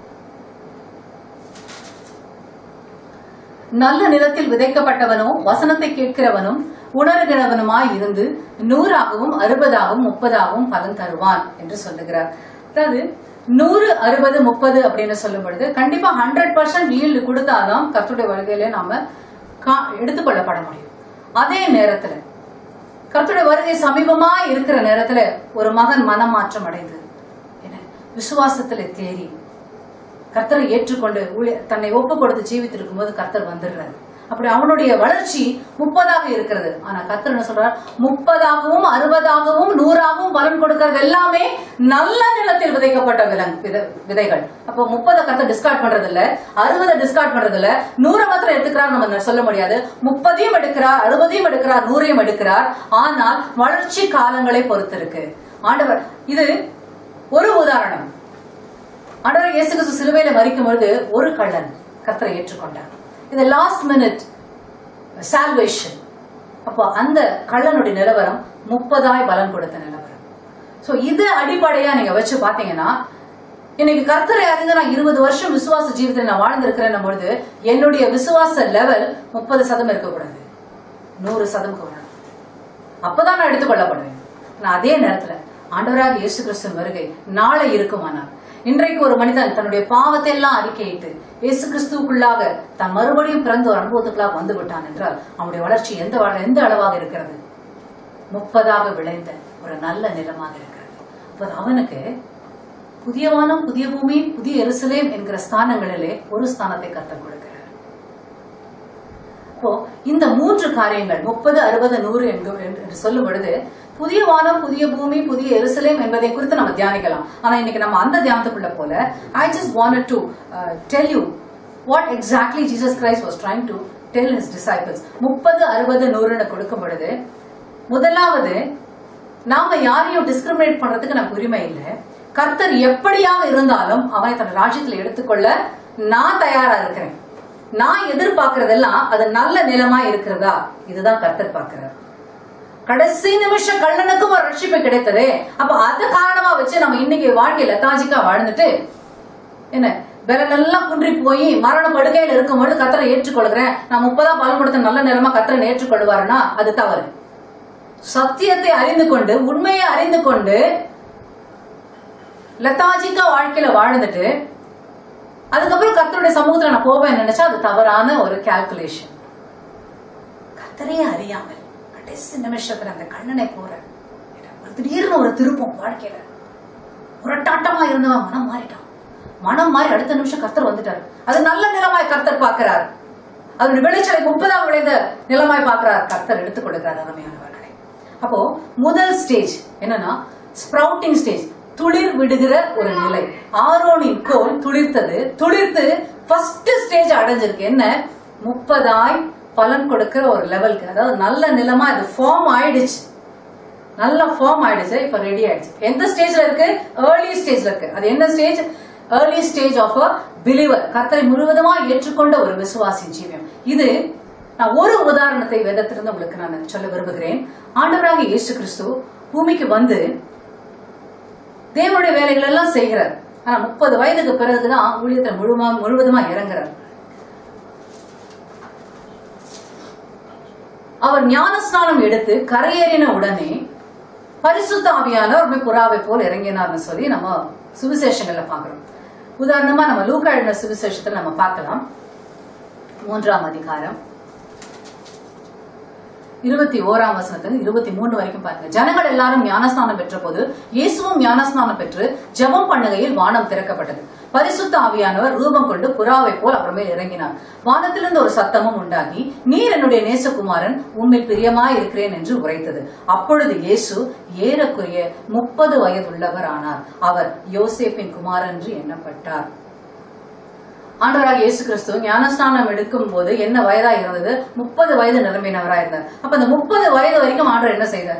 Speaker 1: நல்ல நிலத்தில் விதைக்கப்பட்டவனோ வசனத்தை கேட்கிறவனும் உணர்கிறவனுமாய் இருந்து நூறாகவும் அறுபதாகவும் முப்பதாகவும் பலன் தருவான் என்று சொல்லுகிறார் அதாவது நூறு அறுபது முப்பது அப்படின்னு சொல்லும் பொழுது கண்டிப்பா ஹண்ட்ரட் பர்சன்ட் ஈல்டு கொடுத்தாதான் கர்த்தருடைய வருகையில நாம கா- எடுத்துக்கொள்ளப்பட முடியும் அதே நேரத்துல கர்த்தருடைய வருகை சமீபமா இருக்கிற நேரத்துல ஒரு மகன் மனம் மாற்றம் அடைந்து என்ன விசுவாசத்துல தேறி கர்த்தரை ஏற்றுக்கொண்டு ஊழிய- தன்னை ஒப்பு கொடுத்து ஜீவித்திருக்கும் போது கர்த்தர் வந்துடுறாரு அப்படி அவனுடைய வளர்ச்சி முப்பதாக இருக்கிறது ஆனா கர்த்தர் என்ன சொல்றார் முப்பதாகவும் அறுபதாகவும் நூறாகவும் பலன் கொடுக்கறது எல்லாமே நல்ல நிலத்தில் விதைக்கப்பட்ட விலங் வித- விதைகள் அப்போ முப்பதை கர்த்தர் டிஸ்கார்ட் பண்றது இல்ல அறுபதை டிஸ்கார்ட் பண்றது இல்ல நூறை மாத்திரம் எடுத்துக்கிறார் நம்ம சொல்ல முடியாது முப்பதையும் எடுக்கிறார் அறுபதையும் எடுக்கிறார் நூறையும் எடுக்கிறார் ஆனால் வளர்ச்சி காலங்களை பொறுத்து இருக்கு ஆண்டவர் இது ஒரு உதாரணம் ஆண்டவர் இயேசு கிறிஸ்து சிலுவையில மறிக்கும் பொழுது ஒரு கள்ளன் கர்த்தரை ஏற்றுக்கொண்டார் இது லாஸ்ட் மினிட் சால்வேஷன் அப்போ அந்த கள்ளனுடைய நிலவரம் முப்பதாய் பலன் கொடுத்த நிலவரம் சோ இது அடிப்படையா நீங்க வச்சு பாத்தீங்கன்னா இன்னைக்கு கர்த்தரை அறிந்து நான் இருபது வருஷம் விசுவாச ஜீவிதத்தில் நான் வாழ்ந்திருக்கிறேன் பொழுது என்னுடைய விசுவாச லெவல் முப்பது சதம் இருக்கக்கூடாது நூறு சதம்க்கு வரணும் அப்பதான் நான் எடுத்துக்கொள்ளப்படுவேன் ஆனா அதே நேரத்துல ஆண்டவராக இயேசு கிறிஸ்துவின் வருகை நாளை இருக்குமானால் இன்றைக்கு ஒரு மனிதன் தன்னுடைய பாவத்தை எல்லாம் அறிக்கையிட்டு இயேசு கிறிஸ்துவுக்குள்ளாக தான் மறுபடியும் பிறந்த ஒரு அனுபவத்துக்குள்ளாக வந்து விட்டான் என்றால் அவனுடைய வளர்ச்சி எந்த வள- எந்த அளவாக இருக்கிறது முப்பதாக விளைந்த ஒரு நல்ல நிலமாக இருக்கிறது அப்ப அவனுக்கு புதிய வானம் புதிய பூமி புதிய எருசலேம் என்கிற ஸ்தானங்களிலே ஒரு ஸ்தானத்தை கத்தர் கொடுக்கிறார் அப்போ இந்த மூன்று காரியங்கள் முப்பது அறுபது நூறு என்று என்று சொல்லும் பொழுது புதிய வானம் புதிய பூமி புதிய எருசலேம் என்பதை குறித்து நம்ம தியானிக்கலாம் ஆனா இன்னைக்கு நம்ம அந்த தியானத்துக்குள்ள போல I just wanted to tell you what exactly Jesus Christ was trying to tell his disciples முப்பது அறுபது நூறுன்னு கொடுக்கும் பொழுது முதலாவது நாம யாரையும் டிஸ்கிரிமினேட் பண்றதுக்கு நமக்கு உரிமை இல்லை கர்த்தர் எப்படியாக இருந்தாலும் அவனை தன் ராஜ்யத்தில் எடுத்துக்கொள்ள நான் தயாரா இருக்கிறேன் நான் எதிர்பார்க்கறதெல்லாம் அது நல்ல நிலமா இருக்கிறதா இதுதான் கர்த்தர் பார்க்கிறார் கடைசி நிமிஷ கள்ளனுக்கும் ஒரு ரட்சிப்பு கிடைத்ததே அப்ப அது காரணமா வச்சு நம்ம இன்னைக்கு வாழ்க்கை லெத்தாஜிக்கா வாழ்ந்துட்டு என்ன விரலெல்லாம் குன்றி போய் மரண படுக்கையில இருக்கும்போது கத்தரை ஏற்றுக்கொள்கிறேன் நான் முப்பதா பலன் கொடுத்த நல்ல நிலமா கத்தரை ஏற்றுக்கொள்வாருன்னா அது தவறு சத்தியத்தை அறிந்து கொண்டு உண்மையை அறிந்து கொண்டு லெத்தாஜிக்கா வாழ்க்கையில வாழ்ந்துட்டு அதுக்கப்புறம் கர்த்தருடைய சமூகத்துல நான் போவேன் நினைச்சா அது தவறான ஒரு கால்குலேஷன் கர்த்தரையே அறியாமல் கடைசி நிமிஷத்துல அந்த கண்ணனை போற ஒரு திடீர்னு ஒரு திருப்பம் வாழ்க்கையில முரட்டாட்டமா இருந்தவன் மனம் மாறிட்டான் மனம் மாறி அடுத்த நிமிஷம் கர்த்தர் வந்துட்டாரு அது நல்ல நிலமாய் கர்த்தர் பார்க்கிறார் அதனுடைய விளைச்சலை முப்பதாம் விளைந்த நிலமாய் பார்க்கிறார் கர்த்தர் எடுத்துக் கொடுக்கிறார் அருமையானவர்களை அப்போ முதல் ஸ்டேஜ் என்னன்னா ஸ்ப்ரவுட்டிங் ஸ்டேஜ் துளிர் விடுகிற ஒரு நிலை ஆரோனின் கோல் துளிர்த்தது துளிர்த்து ஃபர்ஸ்ட் ஸ்டேஜ் அடைஞ்சிருக்கு என்ன முப்பதாய் பலன் கொடுக்கிற ஒரு லெவலுக்கு அதாவது நல்ல நிலமா இது ஃபார்ம் ஆயிடுச்சு நல்ல ஃபார்ம் ஆயிடுச்சு இப்ப ரெடி ஆயிடுச்சு எந்த ஸ்டேஜ்ல இருக்கு ஏர்லி ஸ்டேஜ்ல இருக்கு அது என்ன stage early stage of a believer கர்த்தரை முழுவதுமா ஏற்றுக்கொண்ட ஒரு விசுவாசி ஜீவியம் இது நான் ஒரு உதாரணத்தை வேதத்திலிருந்து உங்களுக்கு நான் சொல்ல விரும்புகிறேன் ஆண்டவராக இயேசு கிறிஸ்து பூமிக்கு வந்து தேவனுடைய வேலைகள் எல்லாம் செய்கிறார் ஆனா முப்பது வயதுக்கு பிறகுதான் ஊழியத்தை முழுமா முழுவதுமா இறங்குறார் அவர் ஞானஸ்நானம் எடுத்து கரையேறின உடனே பரிசுத்த ஆவியானவர் போய் புறாவை போல் இறங்கினார்னு சொல்லி நம்ம சுவிசேஷங்கள்ல பாக்குறோம் உதாரணமா நம்ம லூக்கா எழுதின சுவிசேஷத்துல நம்ம பார்க்கலாம் மூன்றாம் அதிகாரம் இருபத்தி ஓராம் வசனத்துல இருபத்தி மூணு வரைக்கும் பாருங்க ஜனங்கள் எல்லாரும் ஞானஸ்நானம் பெற்ற போது இயேசுவும் ஞானஸ்நானம் பெற்று ஜெபம் பண்ணுகையில் வானம் திறக்கப்பட்டது பரிசுத்த ஆவியானவர் ரூபம் கொண்டு புறாவை போல் அப்புறமேல் இறங்கினார் வானத்திலிருந்து ஒரு சத்தமும் உண்டாகி நீர் என்னுடைய நேசகுமாரன் உம்மில் பிரியமாய் இருக்கிறேன் என்று உரைத்தது அப்பொழுது இயேசு ஏறக்குறைய முப்பது வயதுள்ளவர் ஆனார் அவர் யோசேப்பின் குமாரன் என்று எண்ணப்பட்டார் ஆண்டவராக இயேசு கிறிஸ்து ஞானஸ்நானம் எடுக்கும் போது என்ன வயதா இருந்தது முப்பது வயது நிரம்பினவரா இருந்தார் அப்ப அந்த முப்பது வயது வரைக்கும் ஆண்டவர் என்ன செய்தார்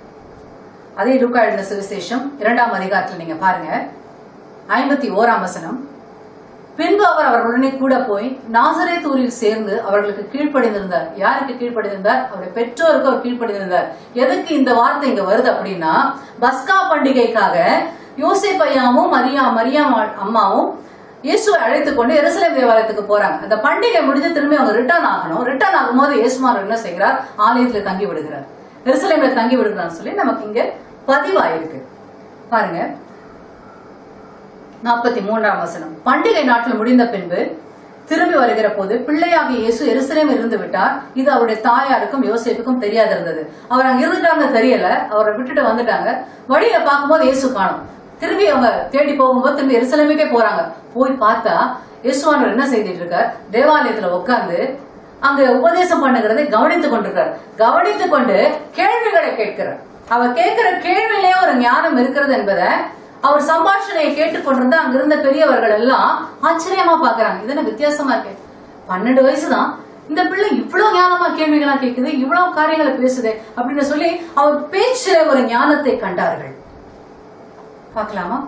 Speaker 1: அதே லூக்கா எழுதின சுவிசேஷம் இரண்டாம் அதிகாரத்துல நீங்க பாருங்க ஐம்பத்தி ஓராம் வசனம் பின்பு அவர் அவர்களுடனே கூட போய் நாசரேத்தூரில் சேர்ந்து அவர்களுக்கு கீழ்ப்படிந்திருந்தார் யாருக்கு கீழ்ப்படிந்திருந்தார் அவருடைய பெற்றோருக்கு அவர் கீழ்ப்படிந்திருந்தார் எதுக்கு இந்த வார்த்தை இங்க வருது அப்படின்னா பஸ்கா பண்டிகைக்காக யோசேப் ஐயாவும் மரியா மரியா அம்மாவும் இயேசுவை அழைத்துக் கொண்டு எருசலேம் தேவாலயத்துக்கு போறாங்க அந்த பண்டிகை முடிஞ்சு திரும்பி அவங்க ரிட்டர்ன் ஆகணும் ரிட்டர்ன் ஆகும்போது இயேசுமார் என்ன செய்கிறார் ஆலயத்துல தங்கி விடுகிறார் எருசலேம்ல தங்கி விடுகிறான்னு சொல்லி நமக்கு இங்க பதிவாயிருக்கு பாருங்க நாற்பத்தி மூன்றாம் வசனம் பண்டிகை நாட்கள் முடிந்த பின்பு திரும்பி வருகிற போது பிள்ளையாக இயேசு எருசலேம் இருந்து விட்டார் இது அவருடைய தாயாருக்கும் யோசேப்புக்கும் தெரியாது இருந்தது அவர் அங்க இருந்துட்டாங்க தெரியல அவரை விட்டுட்டு வந்துட்டாங்க வழியில பார்க்கும்போது இயேசு காணும் திரும்பி அவங்க தேடி போகும்போது திரும்பி எருசலேமுக்கே போறாங்க போய் பார்த்தா இயேசுவானவர் என்ன செய்துட்டு இருக்கார் தேவாலயத்துல உட்கார்ந்து அங்க உபதேசம் பண்ணுகிறதை கவனித்துக் கொண்டிருக்கார் கவனித்துக் கொண்டு கேள்விகளை கேட்கிறார் அவர் கேட்கிற கேள்வியிலேயே ஒரு ஞானம் இருக்கிறது என்பதை அவர் சம்பாஷணையை கேட்டுக்கொண்டிருந்த அங்க இருந்த பெரியவர்கள் எல்லாம் ஆச்சரியமா பாக்குறாங்க இது என்ன வித்தியாசமா இருக்கு பன்னெண்டு வயசுதான் இந்த பிள்ளை இவ்வளவு ஞானமா கேள்விகளா கேக்குது இவ்வளவு காரியங்களை பேசுது அப்படின்னு சொல்லி அவர் பேச்சுல ஒரு ஞானத்தை கண்டார்கள் பார்க்கலாமா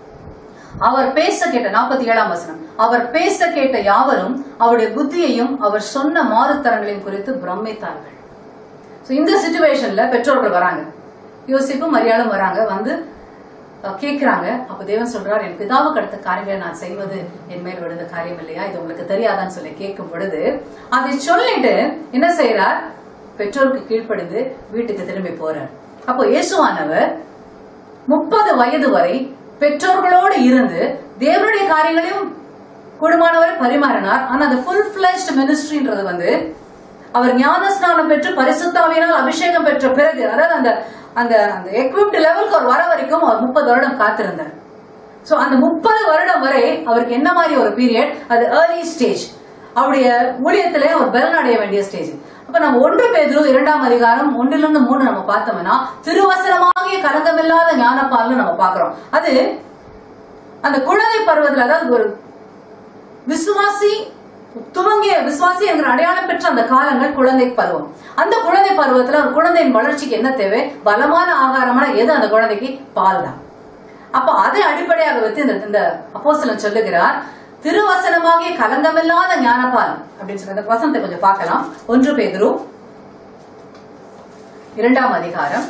Speaker 1: அவர் பேச கேட்ட நாற்பத்தி ஏழாம் வசனம் அவர் பேச கேட்ட யாவரும் அவருடைய புத்தியையும் அவர் சொன்ன மாறுத்தரங்களையும் குறித்து பிரமித்தார்கள் So, இந்த சுச்சுவேஷன்ல பெற்றோர்கள் வராங்க யோசிப்பும் மரியாளும் வராங்க வந்து அஹ், கேக்குறாங்க அப்ப தேவன் சொல்றார் என் பிதாவுக்கு அடுத்த காரியங்களை நான் செய்வது என் மேல் விழுந்த காரியம் இல்லையா இது உங்களுக்கு தெரியாதான்னு சொல்லி கேட்கும் பொழுது அதை சொல்லிட்டு என்ன செய்யறார் பெற்றோருக்கு கீழ்ப்படிந்து வீட்டுக்கு திரும்பி போறார் அப்போ இயேசுவானவர் முப்பது வயது வரை பெற்றோர்களோடு இருந்து தேவனுடைய காரியங்களையும் கூடுமானவரை பரிமாறினார் ஆனா அந்த ஃபுல் பிளஸ்ட் மினிஸ்ட்ரின்றது வந்து அவர் ஞானஸ்நானம் பெற்று பரிசுத்தாவியினால் அபிஷேகம் பெற்ற பிறகு அதாவது அந்த அந்த அந்த எக்விப்ட் லெவலுக்கு அவர் வர வரைக்கும் அவர் முப்பது வருடம் காத்திருந்தார் சோ அந்த முப்பது வருடம் வரை அவருக்கு என்ன மாதிரி ஒரு பீரியட் அது ஏர்லி ஸ்டேஜ் அவருடைய ஊழியத்திலே அவர் பலன் அடைய வேண்டிய ஸ்டேஜ் அப்ப நம்ம ஒன்று பேதுரு இரண்டாம் அதிகாரம் ஒன்றிலிருந்து மூணு நம்ம பார்த்தோம்னா திருவசனமாகிய கலங்கமில்லாத ஞானப்பால்னு நம்ம பாக்குறோம் அது அந்த குழந்தை பருவத்துல அதாவது ஒரு விசுவாசி துவங்கிய விசுவாசி என்கிற அடையாளம் பெற்ற அந்த காலங்கள் குழந்தை பருவம் அந்த குழந்தை பருவத்துல ஒரு குழந்தையின் வளர்ச்சிக்கு என்ன தேவை பலமான ஆகாரமான எது அந்த குழந்தைக்கு பால் தான் அப்ப அதை அடிப்படையாக வைத்து இந்த இந்த அப்போஸ்தலன் சொல்லுகிறார் திருவசனமாகிய கலங்கமில்லாத ஞானப்பால் அப்படின்னு சொல்லி அந்த வசனத்தை கொஞ்சம் பார்க்கலாம் ஒன்று பேதுரு இரண்டாம் அதிகாரம்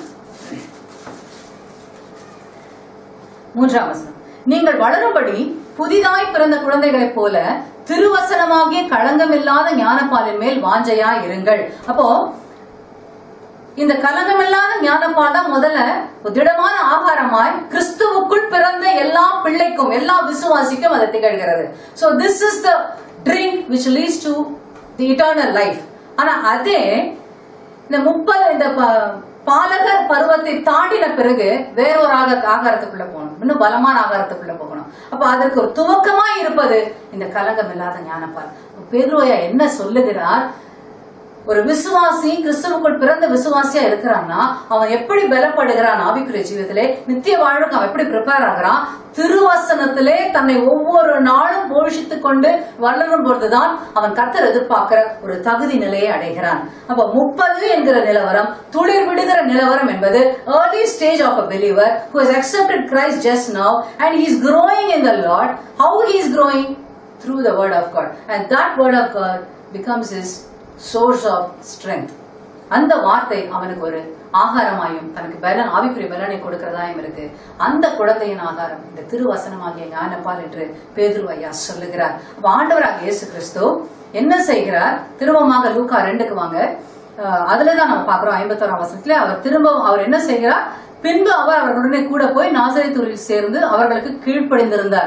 Speaker 1: மூன்றாம் வசனம் நீங்கள் வளரும்படி புதிதாய் பிறந்த குழந்தைகளைப் போல திருவசனமாகிய களங்கமில்லாத ஞானப்பாலின் மேல் வாஞ்சையா இருங்கள் அப்போ இந்த கலங்கமில்லாத ஞானப்பால் தான் முதல்ல ஒரு திடமான ஆகாரமாய் கிறிஸ்துவுக்குள் பிறந்த எல்லா பிள்ளைக்கும் எல்லா விசுவாசிக்கும் அது திகழ்கிறது so this is the drink which leads to the eternal life ஆனா அதே இந்த முப்பது இந்த ப- பாலகர் பருவத்தை தாண்டின பிறகு வேறொரு ஆக ஆகாரத்துக்குள்ள போகணும் இன்னும் பலமான ஆகாரத்துக்குள்ள போகணும் அப்ப அதற்கு ஒரு துவக்கமா இருப்பது இந்த கலங்கம் இல்லாத ஞானப்பால் பேதுருவையா என்ன சொல்லுகிறார் ஒரு விசுவாசி கிறிஸ்துவுக்குள் பிறந்த விசுவாசியா இருக்கிறான்னா அவன் எப்படி பலப்படுகிறான் ஆவிக்குரிய ஜீவிதத்திலே நித்திய வாழ்வுக்கு அவன் எப்படி ப்ரிப்பேர் ஆகிறான் திருவசனத்திலே தன்னை ஒவ்வொரு நாளும் போஷித்துக் கொண்டு வளரும் பொழுதுதான் அவன் கத்தர் எதிர்பார்க்கிற ஒரு தகுதி நிலையை அடைகிறான் அப்ப முப்பது என்கிற நிலவரம் துளிர் விடுகிற நிலவரம் என்பது early stage of a believer who has accepted Christ just now and he is growing in the Lord. How he is growing? Through the word of God. And that word of God becomes his source of strength. அந்த வார்த்தை அவனுக்கு ஒரு ஆகாரமாயும் தனக்கு பலன் ஆவிக்குரிய பலனை கொடுக்கிறதாயும் இருக்கு அந்த குழந்தையின் ஆகாரம் இந்த திருவசனமாகிய ஞானப்பால் என்று பேதுரு ஐயா சொல்லுகிறார் அப்ப ஆண்டவராக இயேசு கிறிஸ்து என்ன செய்கிறார் திரும்பமாக லூக்கா ரெண்டுக்கு வாங்க அஹ் அதுலதான் நம்ம பாக்குறோம் ஐம்பத்தோராம் வசனத்துல அவர் திரும்ப அவர் என்ன செய்கிறார் பின்பு அவர் அவர்களுடனே கூட போய் நாசரித்தூரில் சேர்ந்து அவர்களுக்கு கீழ்ப்படிந்திருந்தார்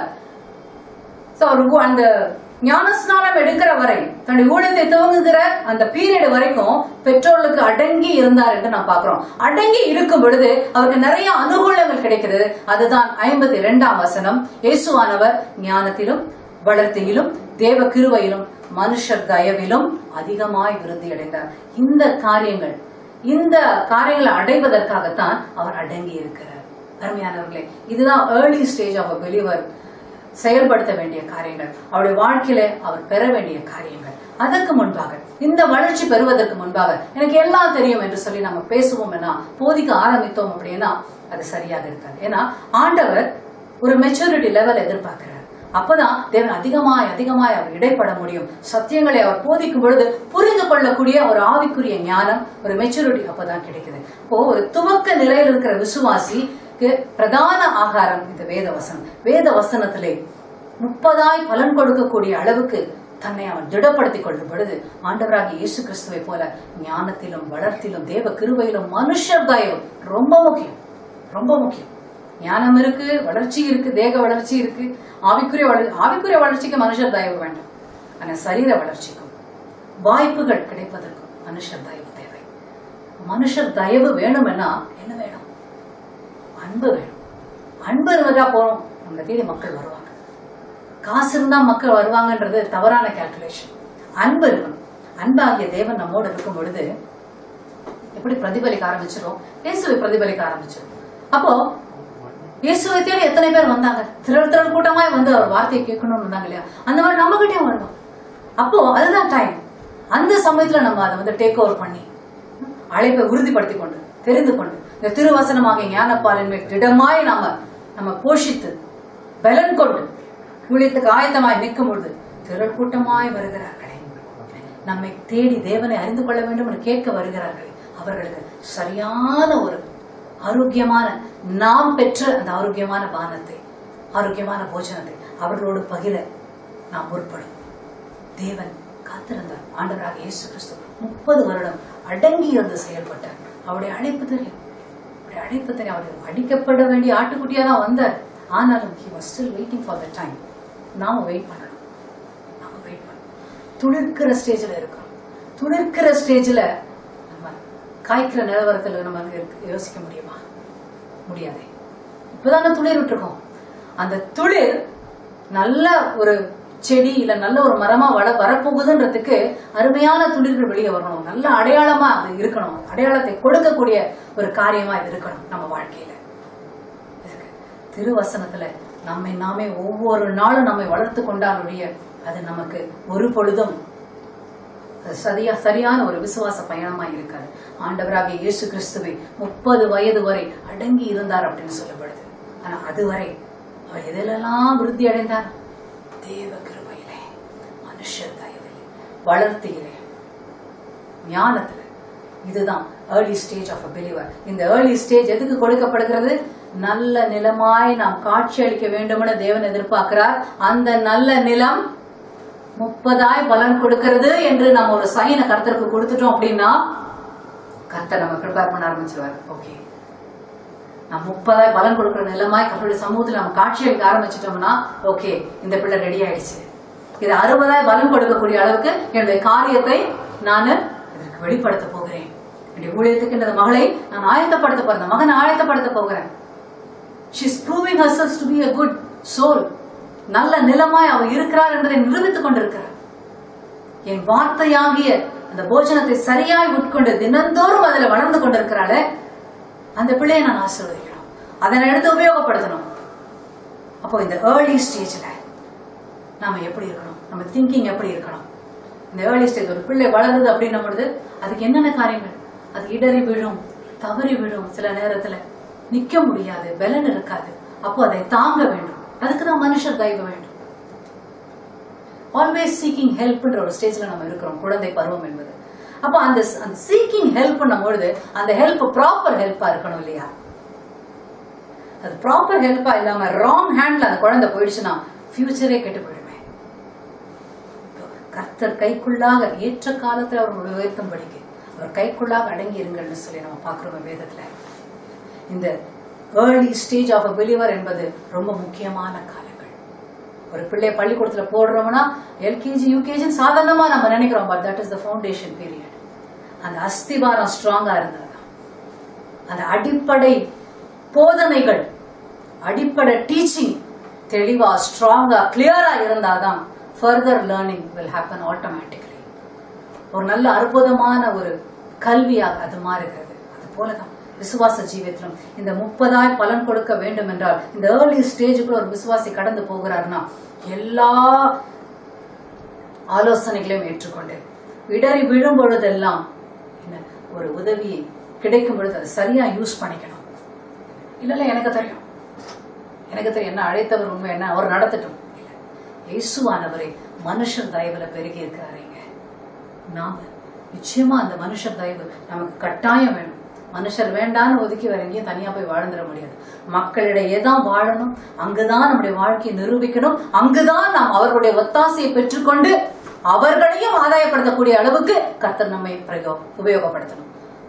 Speaker 1: So, அவர் அந்த ஞானஸ்நானம் எடுக்கிற வரை தன்னுடைய ஊழியத்தை துவங்குகிற அந்த பீரியட் வரைக்கும் பெற்றோர்களுக்கு அடங்கி இருந்தார் என்று நாம் பார்க்கிறோம் அடங்கி இருக்கும் பொழுது அவருக்கு நிறைய அனுகூலங்கள் கிடைக்கிறது அதுதான் ஐம்பத்தி இரண்டாம் வசனம் இயேசுவானவர் ஞானத்திலும் வளர்த்தியிலும் தேவ கிருபையிலும் மனுஷர் தயவிலும் அதிகமாய் விருத்தி அடைந்தார் இந்த காரியங்கள் இந்த காரியங்களை அடைவதற்காகத்தான் அவர் அடங்கி இருக்கிறார் அருமையானவர்களே இதுதான் ஏர்லி ஸ்டேஜ் ஆஃப் பிலீவர் செயல்படுத்த வேண்டிய காரியங்கள் அவருடைய வாழ்க்கையில அவர் பெற வேண்டிய காரியங்கள் அதற்கு முன்பாக இந்த வளர்ச்சி பெறுவதற்கு முன்பாக எனக்கு எல்லாம் தெரியும் என்று சொல்லி நம்ம பேசுவோம் போதிக்க ஆரம்பித்தோம் அப்படின்னா அது சரியாக இருக்காது ஏன்னா ஆண்டவர் ஒரு மெச்சூரிட்டி லெவல் எதிர்பார்க்கிறார் அப்பதான் தேவன் அதிகமாய் அதிகமாய் அவர் இடைப்பட முடியும் சத்தியங்களை அவர் போதிக்கும் பொழுது புரிந்து கொள்ளக்கூடிய ஒரு ஆவிக்குரிய ஞானம் ஒரு மெச்சூரிட்டி அப்பதான் கிடைக்குது இப்போ ஒரு துவக்க நிலையில் இருக்கிற விசுவாசிக்கு பிரதான ஆகாரம் இந்த வேத வசனம் வேத வசனத்திலே முப்பதாய் பலன் கொடுக்கக்கூடிய அளவுக்கு தன்னை அவன் திடப்படுத்திக் கொள்ளும் பொழுது ஆண்டவராகிய இயேசு கிறிஸ்துவை போல ஞானத்திலும் வளர்த்திலும் தேவ கிருபையிலும் மனுஷர் தயவு ரொம்ப முக்கியம் ரொம்ப முக்கியம் ஞானம் இருக்கு வளர்ச்சி இருக்கு தேக வளர்ச்சி இருக்கு ஆவிக்குரிய வளர்ச்சி ஆவிக்குரிய வளர்ச்சிக்கு மனுஷர் தயவு வேண்டாம் ஆனா சரீர வளர்ச்சிக்கும் வாய்ப்புகள் கிடைப்பதற்கும் மனுஷர் தயவு தேவை மனுஷர் தயவு வேணும்னா என்ன வேணும் அன்பு வேணும் அன்பு இருந்தா போறோம் நம்ம தேடி மக்கள் வருவாங்க காசு இருந்தா மக்கள் வருவாங்கன்றது தவறான கால்குலேஷன் அன்பு இருக்கணும் அன்பாகிய தேவன் நம்மோடு இருக்கும் பொழுது எப்படி பிரதிபலிக்க ஆரம்பிச்சிரும் இயேசுவை பிரதிபலிக்க ஆரம்பிச்சிரும் அப்போ இயேசுவை தேடி எத்தனை பேர் வந்தாங்க திரள் திரள் கூட்டமாய் வந்து அவர் வார்த்தையை கேட்கணும்னு வந்தாங்க இல்லையா அந்த மாதிரி நம்ம கிட்டயும் வரணும் அப்போ அதுதான் டைம் அந்த சமயத்துல நம்ம அதை வந்து டேக் ஓவர் பண்ணி அழைப்பை உறுதிப்படுத்தி கொண்டு தெரிந்து கொண்டு இந்த திருவசனமாகிய ஞானப்பாலின் மேல் திடமாய் நாம நம்ம போஷித்து பலன் கொண்டு ஊழியத்துக்கு ஆயத்தமாய் நிற்கும் பொழுது திரள் கூட்டமாய் வருகிறார்களே நம்மை தேடி தேவனை அறிந்து கொள்ள வேண்டும் என்று கேட்க வருகிறார்களே அவர்களுக்கு சரியான ஒரு ஆரோக்கியமான நாம் பெற்ற அந்த ஆரோக்கியமான பானத்தை ஆரோக்கியமான போஜனத்தை அவர்களோடு பகிர நாம் முற்படும் தேவன் காத்திருந்தார் ஆண்டவராக இயேசு கிறிஸ்து முப்பது வருடம் அடங்கி இருந்து செயல்பட்டார் அவருடைய அழைப்பு தெரியும் அவருடைய அழைப்பு தெரியும் அவர் அடிக்கப்பட வேண்டிய ஆட்டுக்குட்டியா தான் வந்தார் ஆனாலும் he was still waiting for the time நாம வெயிட் பண்ணணும் நாம வெயிட் பண்ணணும் துளிர்க்கிற ஸ்டேஜ்ல இருக்கோம் துளிர்க்கிற ஸ்டேஜ்ல நம்ம காய்க்கிற நிலவரத்துல நம்ம இருக்கு- யோசிக்க முடியுமா முடியாது இப்பதானே துளிர் விட்டுருக்கோம் அந்த துளிர் நல்ல ஒரு செடி இல்ல நல்ல ஒரு மரமா வள வரப்போகுதுன்றதுக்கு அருமையான துளிர்கள் வெளியே வரணும் நல்ல அடையாளமா அது இருக்கணும் அடையாளத்தை கொடுக்கக்கூடிய ஒரு காரியமா இது இருக்கணும் நம்ம வாழ்க்கையில இருக்கு திருவசனத்துல நம்மை நாமே ஒவ்வொரு நாளும் நம்மை வளர்த்து கொண்டாலுடைய அது நமக்கு ஒரு பொழுதும் அது சரியா சரியான ஒரு விசுவாச பயணமா இருக்காது ஆண்டவராகிய இயேசு கிறிஸ்துவை முப்பது வயது வரை அடங்கி இருந்தார் அப்படின்னு சொல்லப்படுது ஆனா அதுவரை அவர் எதிலெல்லாம் விருத்தி அடைந்தார் தேவ கிருபையிலே மனுஷர் தயவிலே வளர்த்தியிலே ஞானத்துல இதுதான் early stage of a believer இந்த ஏர்லி ஸ்டேஜ் எதுக்கு கொடுக்கப்படுகிறது நல்ல நிலமாய் நாம் காட்சி அளிக்க வேண்டும்னு தேவன் எதிர்பார்க்கிறார் அந்த நல்ல நிலம் முப்பதாய் பலன் கொடுக்கிறது என்று நம்ம ஒரு சைனை கர்த்தருக்கு கொடுத்துட்டோம் அப்படின்னா கர்த்தர் நம்ம ப்ரிப்பேர் பண்ண ஆரம்பிச்சிருவார் ஓகே நான் முப்பதாய் பலன் கொடுக்கிற நிலமாய் கர்த்தருடைய சமூகத்தில் நம்ம காட்சி அளிக்க ஆரம்பிச்சிட்டோம்னா ஓகே இந்த பிள்ளை ரெடி ஆயிடுச்சு இது அறுபதாய் பலன் கொடுக்கக்கூடிய அளவுக்கு என்னுடைய காரியத்தை நான் இதற்கு வெளிப்படுத்த போகிறேன் என்னுடைய ஊழியத்துக்கு இந்த மகளை நான் ஆயத்தப்படுத்த போறேன் இந்த மகனை ஆயத்தப்படுத்த போகிறேன் she's proving herself to be a good soul நல்ல நிலமாய் அவர் இருக்கிறார் என்பதை நிரூபித்துக் கொண்டிருக்கிறார் என் வார்த்தையாகிய அந்த போஜனத்தை சரியாய் உட்கொண்டு தினந்தோறும் அதுல வளர்ந்து கொண்டிருக்கிறாளே அந்த பிள்ளையை நான் ஆசீர்வதிக்கணும் அதை நான் எடுத்து உபயோகப்படுத்தணும் அப்போ இந்த ஏர்லி ஸ்டேஜ்ல நாம எப்படி இருக்கணும் நம்ம திங்கிங் எப்படி இருக்கணும் இந்த ஏர்லி ஸ்டேஜ் ஒரு பிள்ளை வளருது அப்படின்னும் பொழுது அதுக்கு என்னென்ன காரியங்கள் அது இடறி விழும் தவறி விழும் சில நேரத்துல நிக்க முடியாது பலன் இருக்காது அப்போ அதை தாங்க வேண்டும் அதுக்கு தான் மனுஷர் தயவு வேண்டும் ஆல்வேஸ் சீக்கிங் ஹெல்ப்ன்ற ஒரு ஸ்டேஜ்ல நம்ம இருக்கிறோம் குழந்தை பருவம் என்பது அப்போ அந்த அந்த சீக்கிங் ஹெல்ப் பொழுது அந்த ஹெல்ப் ப்ராப்பர் ஹெல்ப்பா இருக்கணும் இல்லையா அது ப்ராப்பர் ஹெல்ப்பா இல்லாம ராங் ஹேண்ட்ல அந்த குழந்தை போயிடுச்சுன்னா ஃபியூச்சரே கெட்டு போயிடுமே கர்த்தர் கைக்குள்ளாக ஏற்ற காலத்துல அவர் உயர்த்தும்படிக்கு அவர் கைக்குள்ளாக அடங்கி இருங்கள்னு சொல்லி நம்ம பார்க்கிறோம் வேதத்துல இந்த early stage of a believer என்பது ரொம்ப முக்கியமான காலங்கள் ஒரு பிள்ளை பள்ளிக்கூடத்துல போடுறோம்னா எல்கேஜி யூகேஜி சாதாரணமா நம்ம நினைக்கிறோம் but that is the foundation period அந்த அஸ்திவாரம் ஸ்ட்ராங்கா இருந்ததுதான் அந்த அடிப்படை போதனைகள் அடிப்படை டீச்சிங் தெளிவா ஸ்ட்ராங்கா கிளியரா இருந்தாதான் further learning will happen automatically ஒரு நல்ல அற்புதமான ஒரு கல்வியாக அது மாறுகிறது அது போலதான் விசுவாச ஜீவித்திலும் இந்த முப்பதாய் பலன் கொடுக்க வேண்டும் என்றால் இந்த ஏர்லி ஸ்டேஜுக்குள்ள ஒரு விசுவாசி கடந்து போகிறாருன்னா எல்லா ஆலோசனைகளையும் ஏற்றுக்கொண்டு இடறி விழும் பொழுதெல்லாம் என்ன ஒரு உதவி கிடைக்கும் பொழுது அதை சரியா யூஸ் பண்ணிக்கணும் இல்ல இல்ல எனக்கு தெரியும் எனக்கு தெரியும் என்ன அழைத்தவர் உண்மை என்ன அவர் நடத்தட்டும் இல்ல இயேசுவானவரை மனுஷர் தயவுல பெருகி இருக்கிறாருங்க நாம நிச்சயமா அந்த மனுஷர் தயவு நமக்கு கட்டாயம் வேணும் மனுஷர் வேண்டான்னு ஒதுக்கி வேற எங்கேயும் தனியா போய் வாழ்ந்துட முடியாது மக்களிடையே தான் வாழணும் அங்குதான் நம்முடைய வாழ்க்கையை நிரூபிக்கணும் அங்குதான் நாம் அவர்களுடைய ஒத்தாசையை பெற்றுக்கொண்டு அவர்களையும் ஆதாயப்படுத்தக்கூடிய அளவுக்கு கர்த்தர் நம்மை பிரயோ- உபயோகப்படுத்தணும்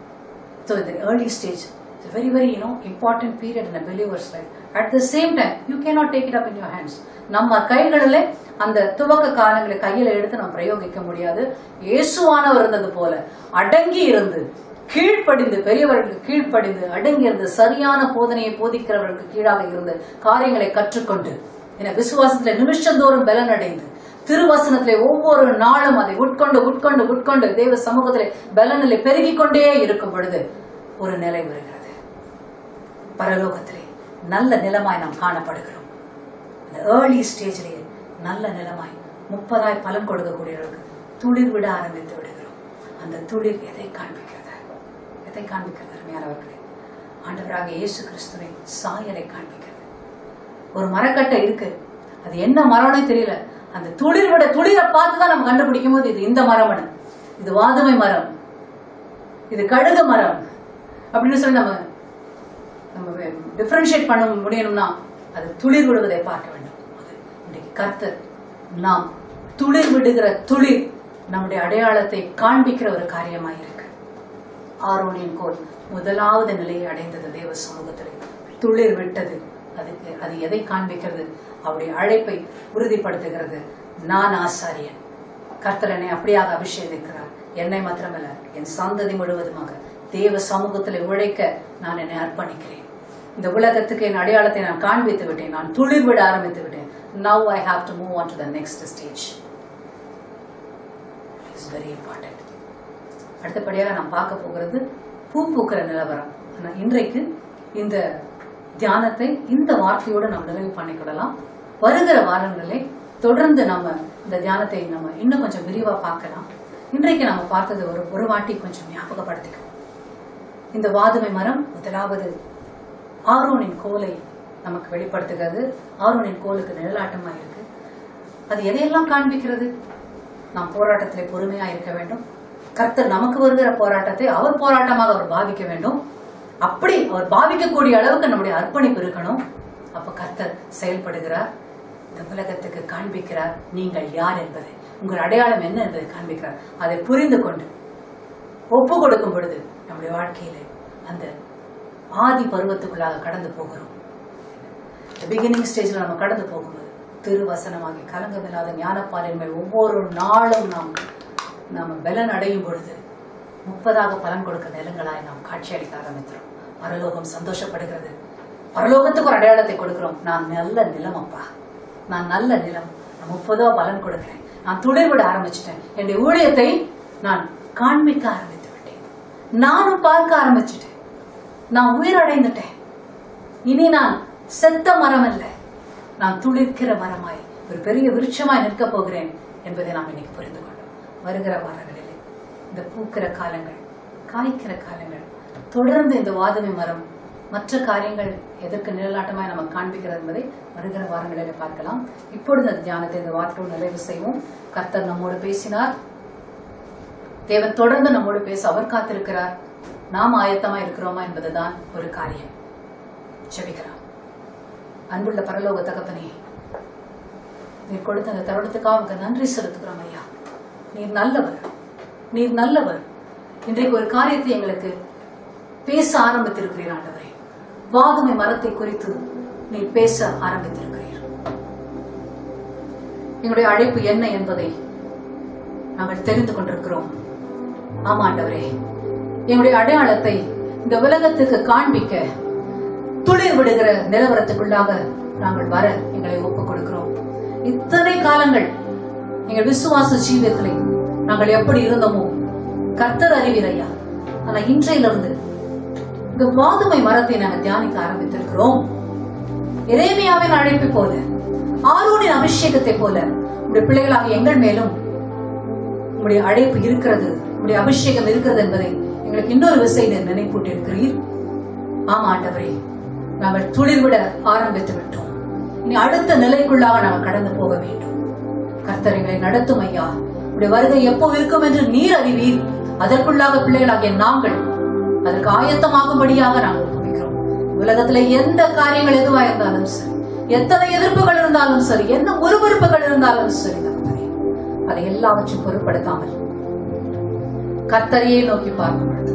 Speaker 1: So the early stage is a very, very, you know, important period in a believer's life. At the same time, you cannot take it up in your hands. நம்ம கைகளில் அந்த துவக்க காலங்களை கையில எடுத்து நம்ம பிரயோகிக்க முடியாது இயேசுவானவர் இருந்தது போல அடங்கி இருந்து கீழ்ப்படிந்து பெரியவர்களுக்கு கீழ்ப்படிந்து அடங்கி இருந்து சரியான போதனையை போதிக்கிறவர்களுக்கு கீழாக இருந்து காரியங்களை கற்றுக்கொண்டு என விசுவாசத்துல நிமிஷந்தோறும் பலன் அடைந்து திருவசனத்திலே ஒவ்வொரு நாளும் அதை உட்கொண்டு உட்கொண்டு உட்கொண்டு தேவ சமூகத்திலே பலனிலே பெருகிக் கொண்டே இருக்கும் பொழுது ஒரு நிலை வருகிறது பரலோகத்திலே நல்ல நிலமாய் நாம் காணப்படுகிறோம் இந்த ஏர்லி ஸ்டேஜிலேயே நல்ல நிலமாய் முப்பதாய் பலன் கொடுக்கக்கூடியவர்களுக்கு துளிர் விட ஆரம்பித்து விடுகிறோம் அந்த துளிர் எதை காண்பிக்கிறது எதை காண்பிக்கிறது அருமையானவர்களே ஆண்டவராக இயேசு கிறிஸ்துவை சாயலை காண்பிக்கிறது ஒரு மரக்கட்டை இருக்கு அது என்ன மரம்னே தெரியல அந்த துளிர் விட துளிரை பார்த்து தான் நம்ம கண்டுபிடிக்கும் போது இது இந்த மரம்னு இது வாதுமை மரம் இது கழுகு மரம் அப்படின்னு சொல்லி நம்ம நம்ம டிஃபரன்ஷியேட் பண்ண முடியணும்னா அது துளிர் விடுவதை பார்க்க வேண்டும் அது இன்றைக்கு கர்த்தர் நாம் துளிர் விடுகிற துளிர் நம்முடைய அடையாளத்தை காண்பிக்கிற ஒரு காரியமாக இருக்கு ஆரோனின் கோல் முதலாவது நிலையை அடைந்தது தேவ சமூகத்திலே துளிர் விட்டது அதுக்கு அது எதை காண்பிக்கிறது அவருடைய அழைப்பை உறுதிப்படுத்துகிறது நான் ஆசாரியன் கர்த்தர் என்னை அப்படியாக அபிஷேகிக்கிறார் என்னை மாத்திரமல்ல என் சந்ததி முழுவதுமாக தேவ சமூகத்தில் உழைக்க நான் என்னை அர்ப்பணிக்கிறேன் இந்த உலகத்துக்கு என் அடையாளத்தை நான் காண்பித்து விட்டேன் நான் துளிர் விட ஆரம்பித்து விட்டேன் now I have to move on to the next stage it's very important அடுத்தபடியாக நாம் பார்க்க போகிறது பூ பூக்கிற நிலவரம் ஆனா இன்றைக்கு இந்த தியானத்தை இந்த வார்த்தையோடு நாம் நிறைவு பண்ணிக்கொள்ளலாம் வருகிற வாரங்களிலே தொடர்ந்து நம்ம இந்த தியானத்தை நம்ம இன்னும் கொஞ்சம் விரிவா பார்க்கலாம் இன்றைக்கு நம்ம பார்த்தது ஒரு ஒரு வாட்டி கொஞ்சம் ஞாபகப்படுத்திக்கணும் இந்த வாதுமை மரம் முதலாவது ஆரோனின் கோலை நமக்கு வெளிப்படுத்துகிறது ஆரோனின் கோலுக்கு நிழலாட்டமா இருக்கு அது எதையெல்லாம் காண்பிக்கிறது நாம் போராட்டத்திலே பொறுமையா இருக்க வேண்டும் கர்த்தர் நமக்கு வருகிற போராட்டத்தை அவர் போராட்டமாக அவர் பாவிக்க வேண்டும் அப்படி அவர் பாவிக்கக்கூடிய அளவுக்கு நம்முடைய அர்ப்பணிப்பு இருக்கணும் அப்ப கர்த்தர் செயல்படுகிறார் இந்த உலகத்துக்கு காண்பிக்கிறார் நீங்கள் யார் என்பதை உங்கள் அடையாளம் என்ன என்பதை காண்பிக்கிறார் அதை புரிந்து கொண்டு ஒப்பு கொடுக்கும் பொழுது நம்முடைய வாழ்க்கையிலே அந்த ஆதி பருவத்துக்குள்ளாக கடந்து போகிறோம் பிகினிங் ஸ்டேஜ்ல நம்ம கடந்து போகும்போது திருவசனமாகி கலங்கமில்லாத ஞானப்பாலின் மேல் ஒவ்வொரு நாளும் நாம் நாம் பலன் அடையும் பொழுது முப்பதாக பலன் கொடுக்க நிலங்களாய் நாம் காட்சியளிக்க ஆரம்பிக்கிறோம் பரலோகம் சந்தோஷப்படுகிறது பரலோகத்துக்கு ஒரு அடையாளத்தை கொடுக்கிறோம் நான் நல்ல நிலம் அப்பா நான் நல்ல நிலம் நான் முப்பதா பலன் கொடுக்கிறேன் நான் துளிர் விட ஆரம்பிச்சிட்டேன் என்னுடைய ஊழியத்தை நான் காண்பிக்க ஆரம்பித்து விட்டேன் நானும் பார்க்க ஆரம்பிச்சிட்டேன் நான் உயிரடைந்துட்டேன் இனி நான் செத்த மரம் அல்ல நான் துளிர்க்கிற மரமாய் ஒரு பெரிய விருட்சமாய் நிற்கப் போகிறேன் என்பதை நாம் இன்னைக்கு புரிந்து கொண்டோம் வருகிற வாரங்களிலே இந்த பூக்கிற காலங்கள் காய்க்கிற காலங்கள் தொடர்ந்து இந்த வாதுமை மரம் மற்ற காரியங்கள் எதற்கு நிழலாட்டமாய் நமக்கு காண்பிக்கிறது என்பதை வருகிற வாரங்களிலே பார்க்கலாம் இப்பொழுது அந்த தியானத்தை இந்த வார்த்தையோடு நிறைவு செய்வோம் கர்த்தர் நம்மோடு பேசினார் தேவன் தொடர்ந்து நம்மோடு பேச அவர் காத்திருக்கிறார் நாம் ஆயத்தமா இருக்கிறோமா என்பதுதான் ஒரு காரியம் ஜெபிக்கலாம் அன்புள்ள பரலோக தகப்பனே நீர் கொடுத்த அந்த தருணத்துக்காக உமக்கு நன்றி செலுத்துகிறோம் ஐயா நீர் நல்லவர் நீர் நல்லவர் இன்றைக்கு ஒரு காரியத்தை எங்களுக்கு பேச ஆரம்பித்திருக்கிறீர் ஆண்டவரே வாதுமை மரத்தை குறித்து நீர் பேச ஆரம்பித்திருக்கிறீர் எங்களுடைய அழைப்பு என்ன என்பதை நாங்கள் தெரிந்து கொண்டிருக்கிறோம் ஆமா ஆண்டவரே எங்களுடைய அடையாளத்தை இந்த உலகத்துக்கு காண்பிக்க துளிர் விடுகிற நிலவரத்துக்குள்ளாக நாங்கள் வர எங்களை ஒப்புக் கொடுக்கிறோம் இத்தனை காலங்கள் எங்கள் விசுவாச ஜீவியத்திலே நாங்கள் எப்படி இருந்தோமோ கர்த்தர் அறிவீரையா ஆனா இன்றையிலிருந்து இந்த வாதுமை மரத்தை நாங்கள் தியானிக்க ஆரம்பித்திருக்கிறோம் எரேமியாவின் அழைப்பு போல ஆரோனின் அபிஷேகத்தை போல உடைய பிள்ளைகளாக எங்கள் மேலும் உங்களுடைய அழைப்பு இருக்கிறது உங்களுடைய அபிஷேகம் இருக்கிறது என்பதை எங்களுக்கு இன்னொரு விசையை நினைப்பூட்டி இருக்கிறீர் ஆமா ஆண்டவரே நாங்கள் துளிர்விட ஆரம்பித்து விட்டோம் இனி அடுத்த நிலைக்குள்ளாக நாங்கள் கடந்து போக வேண்டும் கர்த்தர் எங்களை நடத்தும் ஐயா உடைய வருகை எப்போ இருக்கும் என்று நீர் அறிவீர் அதற்குள்ளாக பிள்ளைகளாகிய நாங்கள் அதற்கு ஆயத்தமாகும்படியாக நாங்கள் ஒப்புவிக்கிறோம் உலகத்துல எந்த காரியங்கள் எதுவா இருந்தாலும் சரி எத்தனை எதிர்ப்புகள் இருந்தாலும் சரி என்ன முறுமுறுப்புகள் இருந்தாலும் சரி தகப்பனே அதை எல்லாவற்றையும் பொருட்படுத்தாமல் கர்த்தரையே நோக்கி பார்க்கும் பொழுது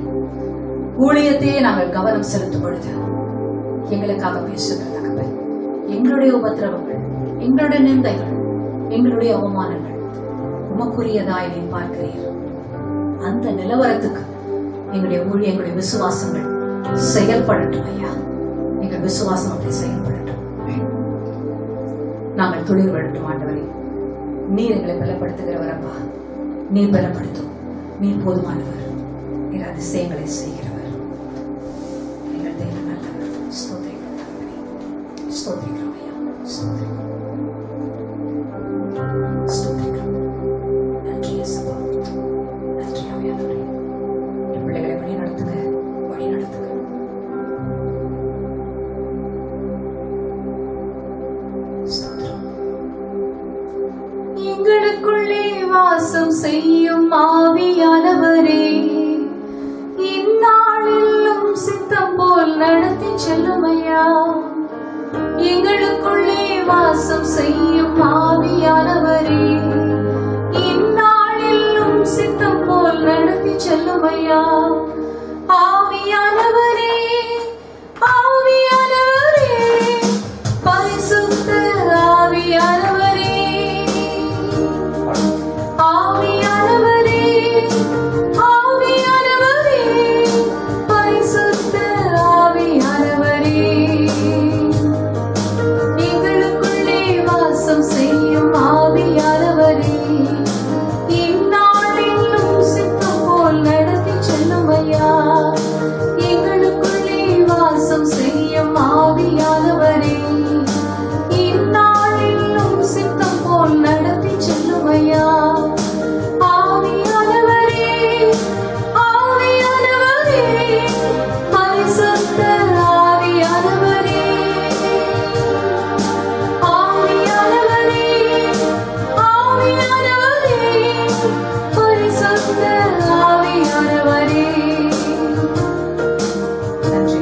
Speaker 1: ஊழியத்தையே நாங்கள் கவனம் செலுத்தும் பொழுது எங்களுக்காக பேசுகிற தகவல் எங்களுடைய உபத்திரவங்கள் எங்களுடைய நிந்தைகள் எங்களுடைய அவமானங்கள் உமக்குரியதாய் நீ பார்க்கிறீர் அந்த நிலவரத்துக்கு எங்களுடைய ஊழிய எங்களுடைய விசுவாசங்கள் செயல்படட்டும் ஐயா எங்கள் விசுவாசம் அப்படி செயல்படட்டும் நாங்கள் துளிர் விடட்டும் ஆண்டவரே நீர் எங்களை பலப்படுத்துகிறவர் அப்பா நீர் பலப்படுத்தும் நீர் போதுமானவர் நீர் அதிசயங்களை செய்கிறவர் எங்கள் தெய்வம் நல்லவர் ஸ்தோத்திரிக்கிறோம் தகப்பனே. ஸ்தோத்திரிக்கிறோம் ஐயா ஸ்தோத்திரிக்கிறோம் ஸ்தோத்திரிக்கிறோம் நன்றி இயேசுவா நன்றி ஆவியானவரே என் பிள்ளைகளை வழி நடத்துங்க வழி நடத்துங்க ஸ்தோத்திரம்
Speaker 2: எங்களுக்குள்ளே வாசம் செய்யும் ஆவியானவரே இந்நாளிலும் சித்தம் போல் நடத்தி செல்லுமையா எங்களுக்குள்ளே வாசம் செய்யும் ஆவியானவரே இந்நாளிலும் சித்தம் போல் நடத்தி செல்லுமையா ஆவியானவரே ஆவியானவரே பரிசுத்த ஆவியானவரே ஆவியானவரே ஆவியானவரே பரிசுத்த ஆவியானவரே எங்களுக்குள்ளே வாசம் செய்யும் ஆவியானவரே இந்நாளிலும் சித்தம் போல் நடத்தி செல்லுமையா எங்களுக்குள்ளே வாசம் செய்யும் ஆவியானவரே இந்நாளிலும் சித்தம் போல் நடத்தி செல்லுமையா ஆவியானவரே ஆவியானவரே பரிசுத்த ஆவியானவரே ஆவியானவரே ஆவியானவரே பரிசுத்த ஆவியானவரே
Speaker 1: நன்றி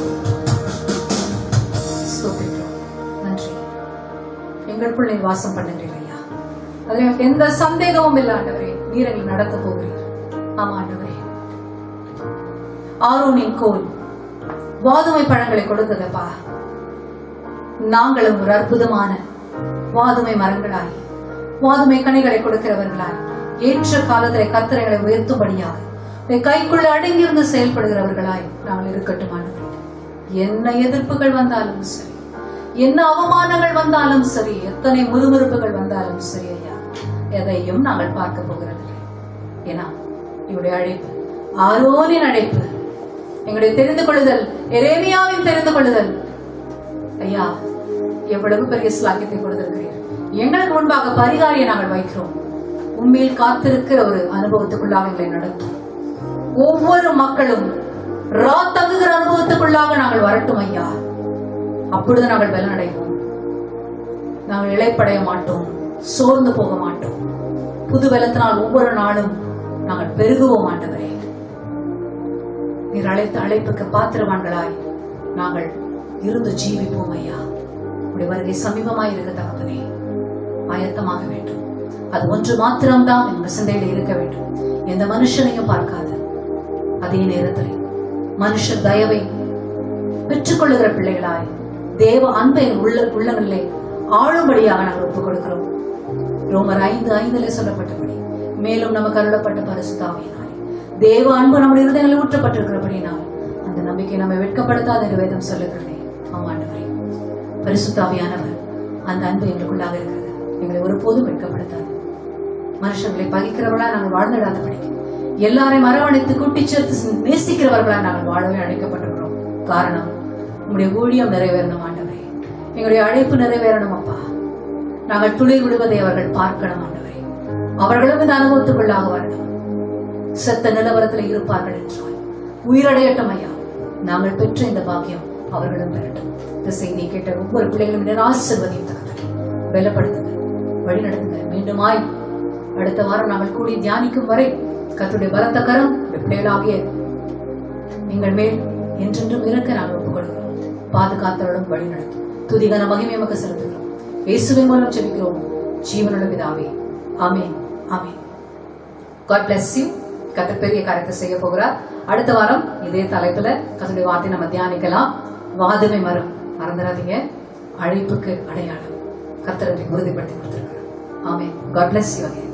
Speaker 1: ஸ்தோத்திரிக்கிறோம் நன்றி எங்களுக்குள் நீர் வாசம் பண்ணுகிறீர் ஐயா அதுல எனக்கு எந்த சந்தேகமும் இல்லை ஆண்டவரே நீர் எங்களை நடத்த போகிறீர் ஆமா ஆண்டவரே ஆரோனின் கோல் வாதுமை பழங்களை கொடுத்ததப்பா நாங்களும் ஒரு அற்புதமான வாதுமை மரங்களாய் வாதுமை கனிகளை கொடுக்கிறவர்களாய் ஏற்ற காலத்திலே கத்திரைகளை உயர்த்தும்படியாக உம்முடைய கைக்குள்ள அடங்கியிருந்து செயல்படுகிறவர்களாய் நாங்கள் இருக்கட்டும் ஆண்டவரே என்ன எதிர்ப்புகள் வந்தாலும் சரி என்ன அவமானங்கள் வந்தாலும் சரி எத்தனை முறுமுறுப்புகள் வந்தாலும் சரி ஐயா எதையும் நாங்கள் பார்க்க போகிறதில்லை ஏன்னா எங்களுடைய அழைப்பு ஆரோனின் அழைப்பு எங்களுடைய தெரிந்து கொள்ளுதல் எரேமியாவின் தெரிந்து கொள்ளுதல் ஐயா எவ்வளவு பெரிய ஸ்லாக்கியத்தை கொடுத்திருக்கிறீர் எங்களுக்கு முன்பாக பரிகாரியை நாங்கள் வைக்கிறோம் உண்மையில் காத்திருக்கிற ஒரு அனுபவத்துக்குள்ளாக எங்களை நடத்தும் ஒவ்வொரு மக்களும் ரா தங்குகிற அனுபவத்துக்குள்ளாக நாங்கள் வரட்டும் ஐயா அப்பொழுது நாங்கள் பலனடைவோம் நாங்கள் இழைப்படைய மாட்டோம் சோர்ந்து போக மாட்டோம் புது பலத்தினால் ஒவ்வொரு நாளும் நாங்கள் பெருகுவோம் ஆண்டவரே நீர் அழைத்த அழைப்புக்கு பாத்திரவான்களாய் நாங்கள் இருந்து ஜீவிப்போம் ஐயா உடைய வருகை சமீபமாய் இருக்க தகப்பனே ஆயத்தமாக வேண்டும் அது ஒன்று மாத்திரம்தான் என் சிந்தையில் இருக்க வேண்டும் எந்த மனுஷனையும் பார்க்காது அதே நேரத்தில் மனுஷர் தயவை பெற்றுக்கொள்ளுகிற பிள்ளைகளாய் தேவ அன்பை உள்ள உள்ளங்களிலே ஆளும்படியாக நாங்கள் ஒப்புக் கொடுக்கிறோம் ரோமர் ஐந்து ஐந்திலே சொல்லப்பட்டபடி மேலும் நமக்கு அருளப்பட்ட பரிசுத்தாவியினாலே தேவ அன்பு நம்முடைய இருதயங்களில் ஊற்றப்பட்டிருக்கிறபடினால் அந்த நம்பிக்கை நம்மை வெட்கப்படுத்தாத என்று வேதம் சொல்லுகிறதே ஆமாண்டவரே பரிசுத்தாவியானவர் அந்த அன்பு எங்களுக்குள்ளாக இருக்கிறது எங்களை ஒருபோதும் வெட்கப்படுத்தாது மனுஷங்களை பகிக்கிறவர்களா நாங்கள் வாழ்ந்திடாதபடி எல்லாரையும் அரவணைத்து கூட்டிச் சேர்த்து நேசிக்கிறவர்களா நாங்கள் வாழவே அழைக்கப்பட்டிருக்கிறோம் காரணம் உங்களுடைய ஊழியம் நிறைவேறணும் ஆண்டவரே எங்களுடைய அழைப்பு நிறைவேறணும் அப்பா நாங்கள் துளிர் விடுவதை அவர்கள் பார்க்கணும் ஆண்டவரே அவர்களும் இந்த அனுபவத்துக்குள்ளாக வரணும் செத்த நிலவரத்தில் இருப்பார்கள் என்றால் உயிரடையட்டும் ஐயா நாங்கள் பெற்ற இந்த பாக்கியம் அவர்களும் பெறட்டும் இந்த செய்தியை கேட்ட ஒவ்வொரு பிள்ளைகளும் இதை ஆசிர்வதியும் தகவலை பலப்படுத்துங்க வழி நடத்துங்க மீண்டுமாய் அடுத்த வாரம் நாங்கள் கூடி தியானிக்கும் வரை கத்துடைய பலத்த கரம் இந்த பிள்ளைகளாகிய எங்கள் மேல் என்றென்றும் இருக்க நாங்கள் ஒப்புக் கொடுக்கிறோம் பாதுகாத்தவர்களும் வழி நடத்தும் துதிகன மகிமை நமக்கு செலுத்துகிறோம் இயேசுவின் மூலம் ஜெபிக்கிறோம் ஜீவனுள்ள பிதாவே amen amen God bless you கத்தர் பெரிய காரியத்தை செய்ய போகிறார் அடுத்த வாரம் இதே தலைப்புல கத்தருடைய வார்த்தை நம்ம தியானிக்கலாம் வாதுமை மரம் மறந்துடாதீங்க அழைப்புக்கு அடையாளம் கத்தரை உறுதிப்படுத்தி கொடுத்திருக்கிறார் amen God bless you again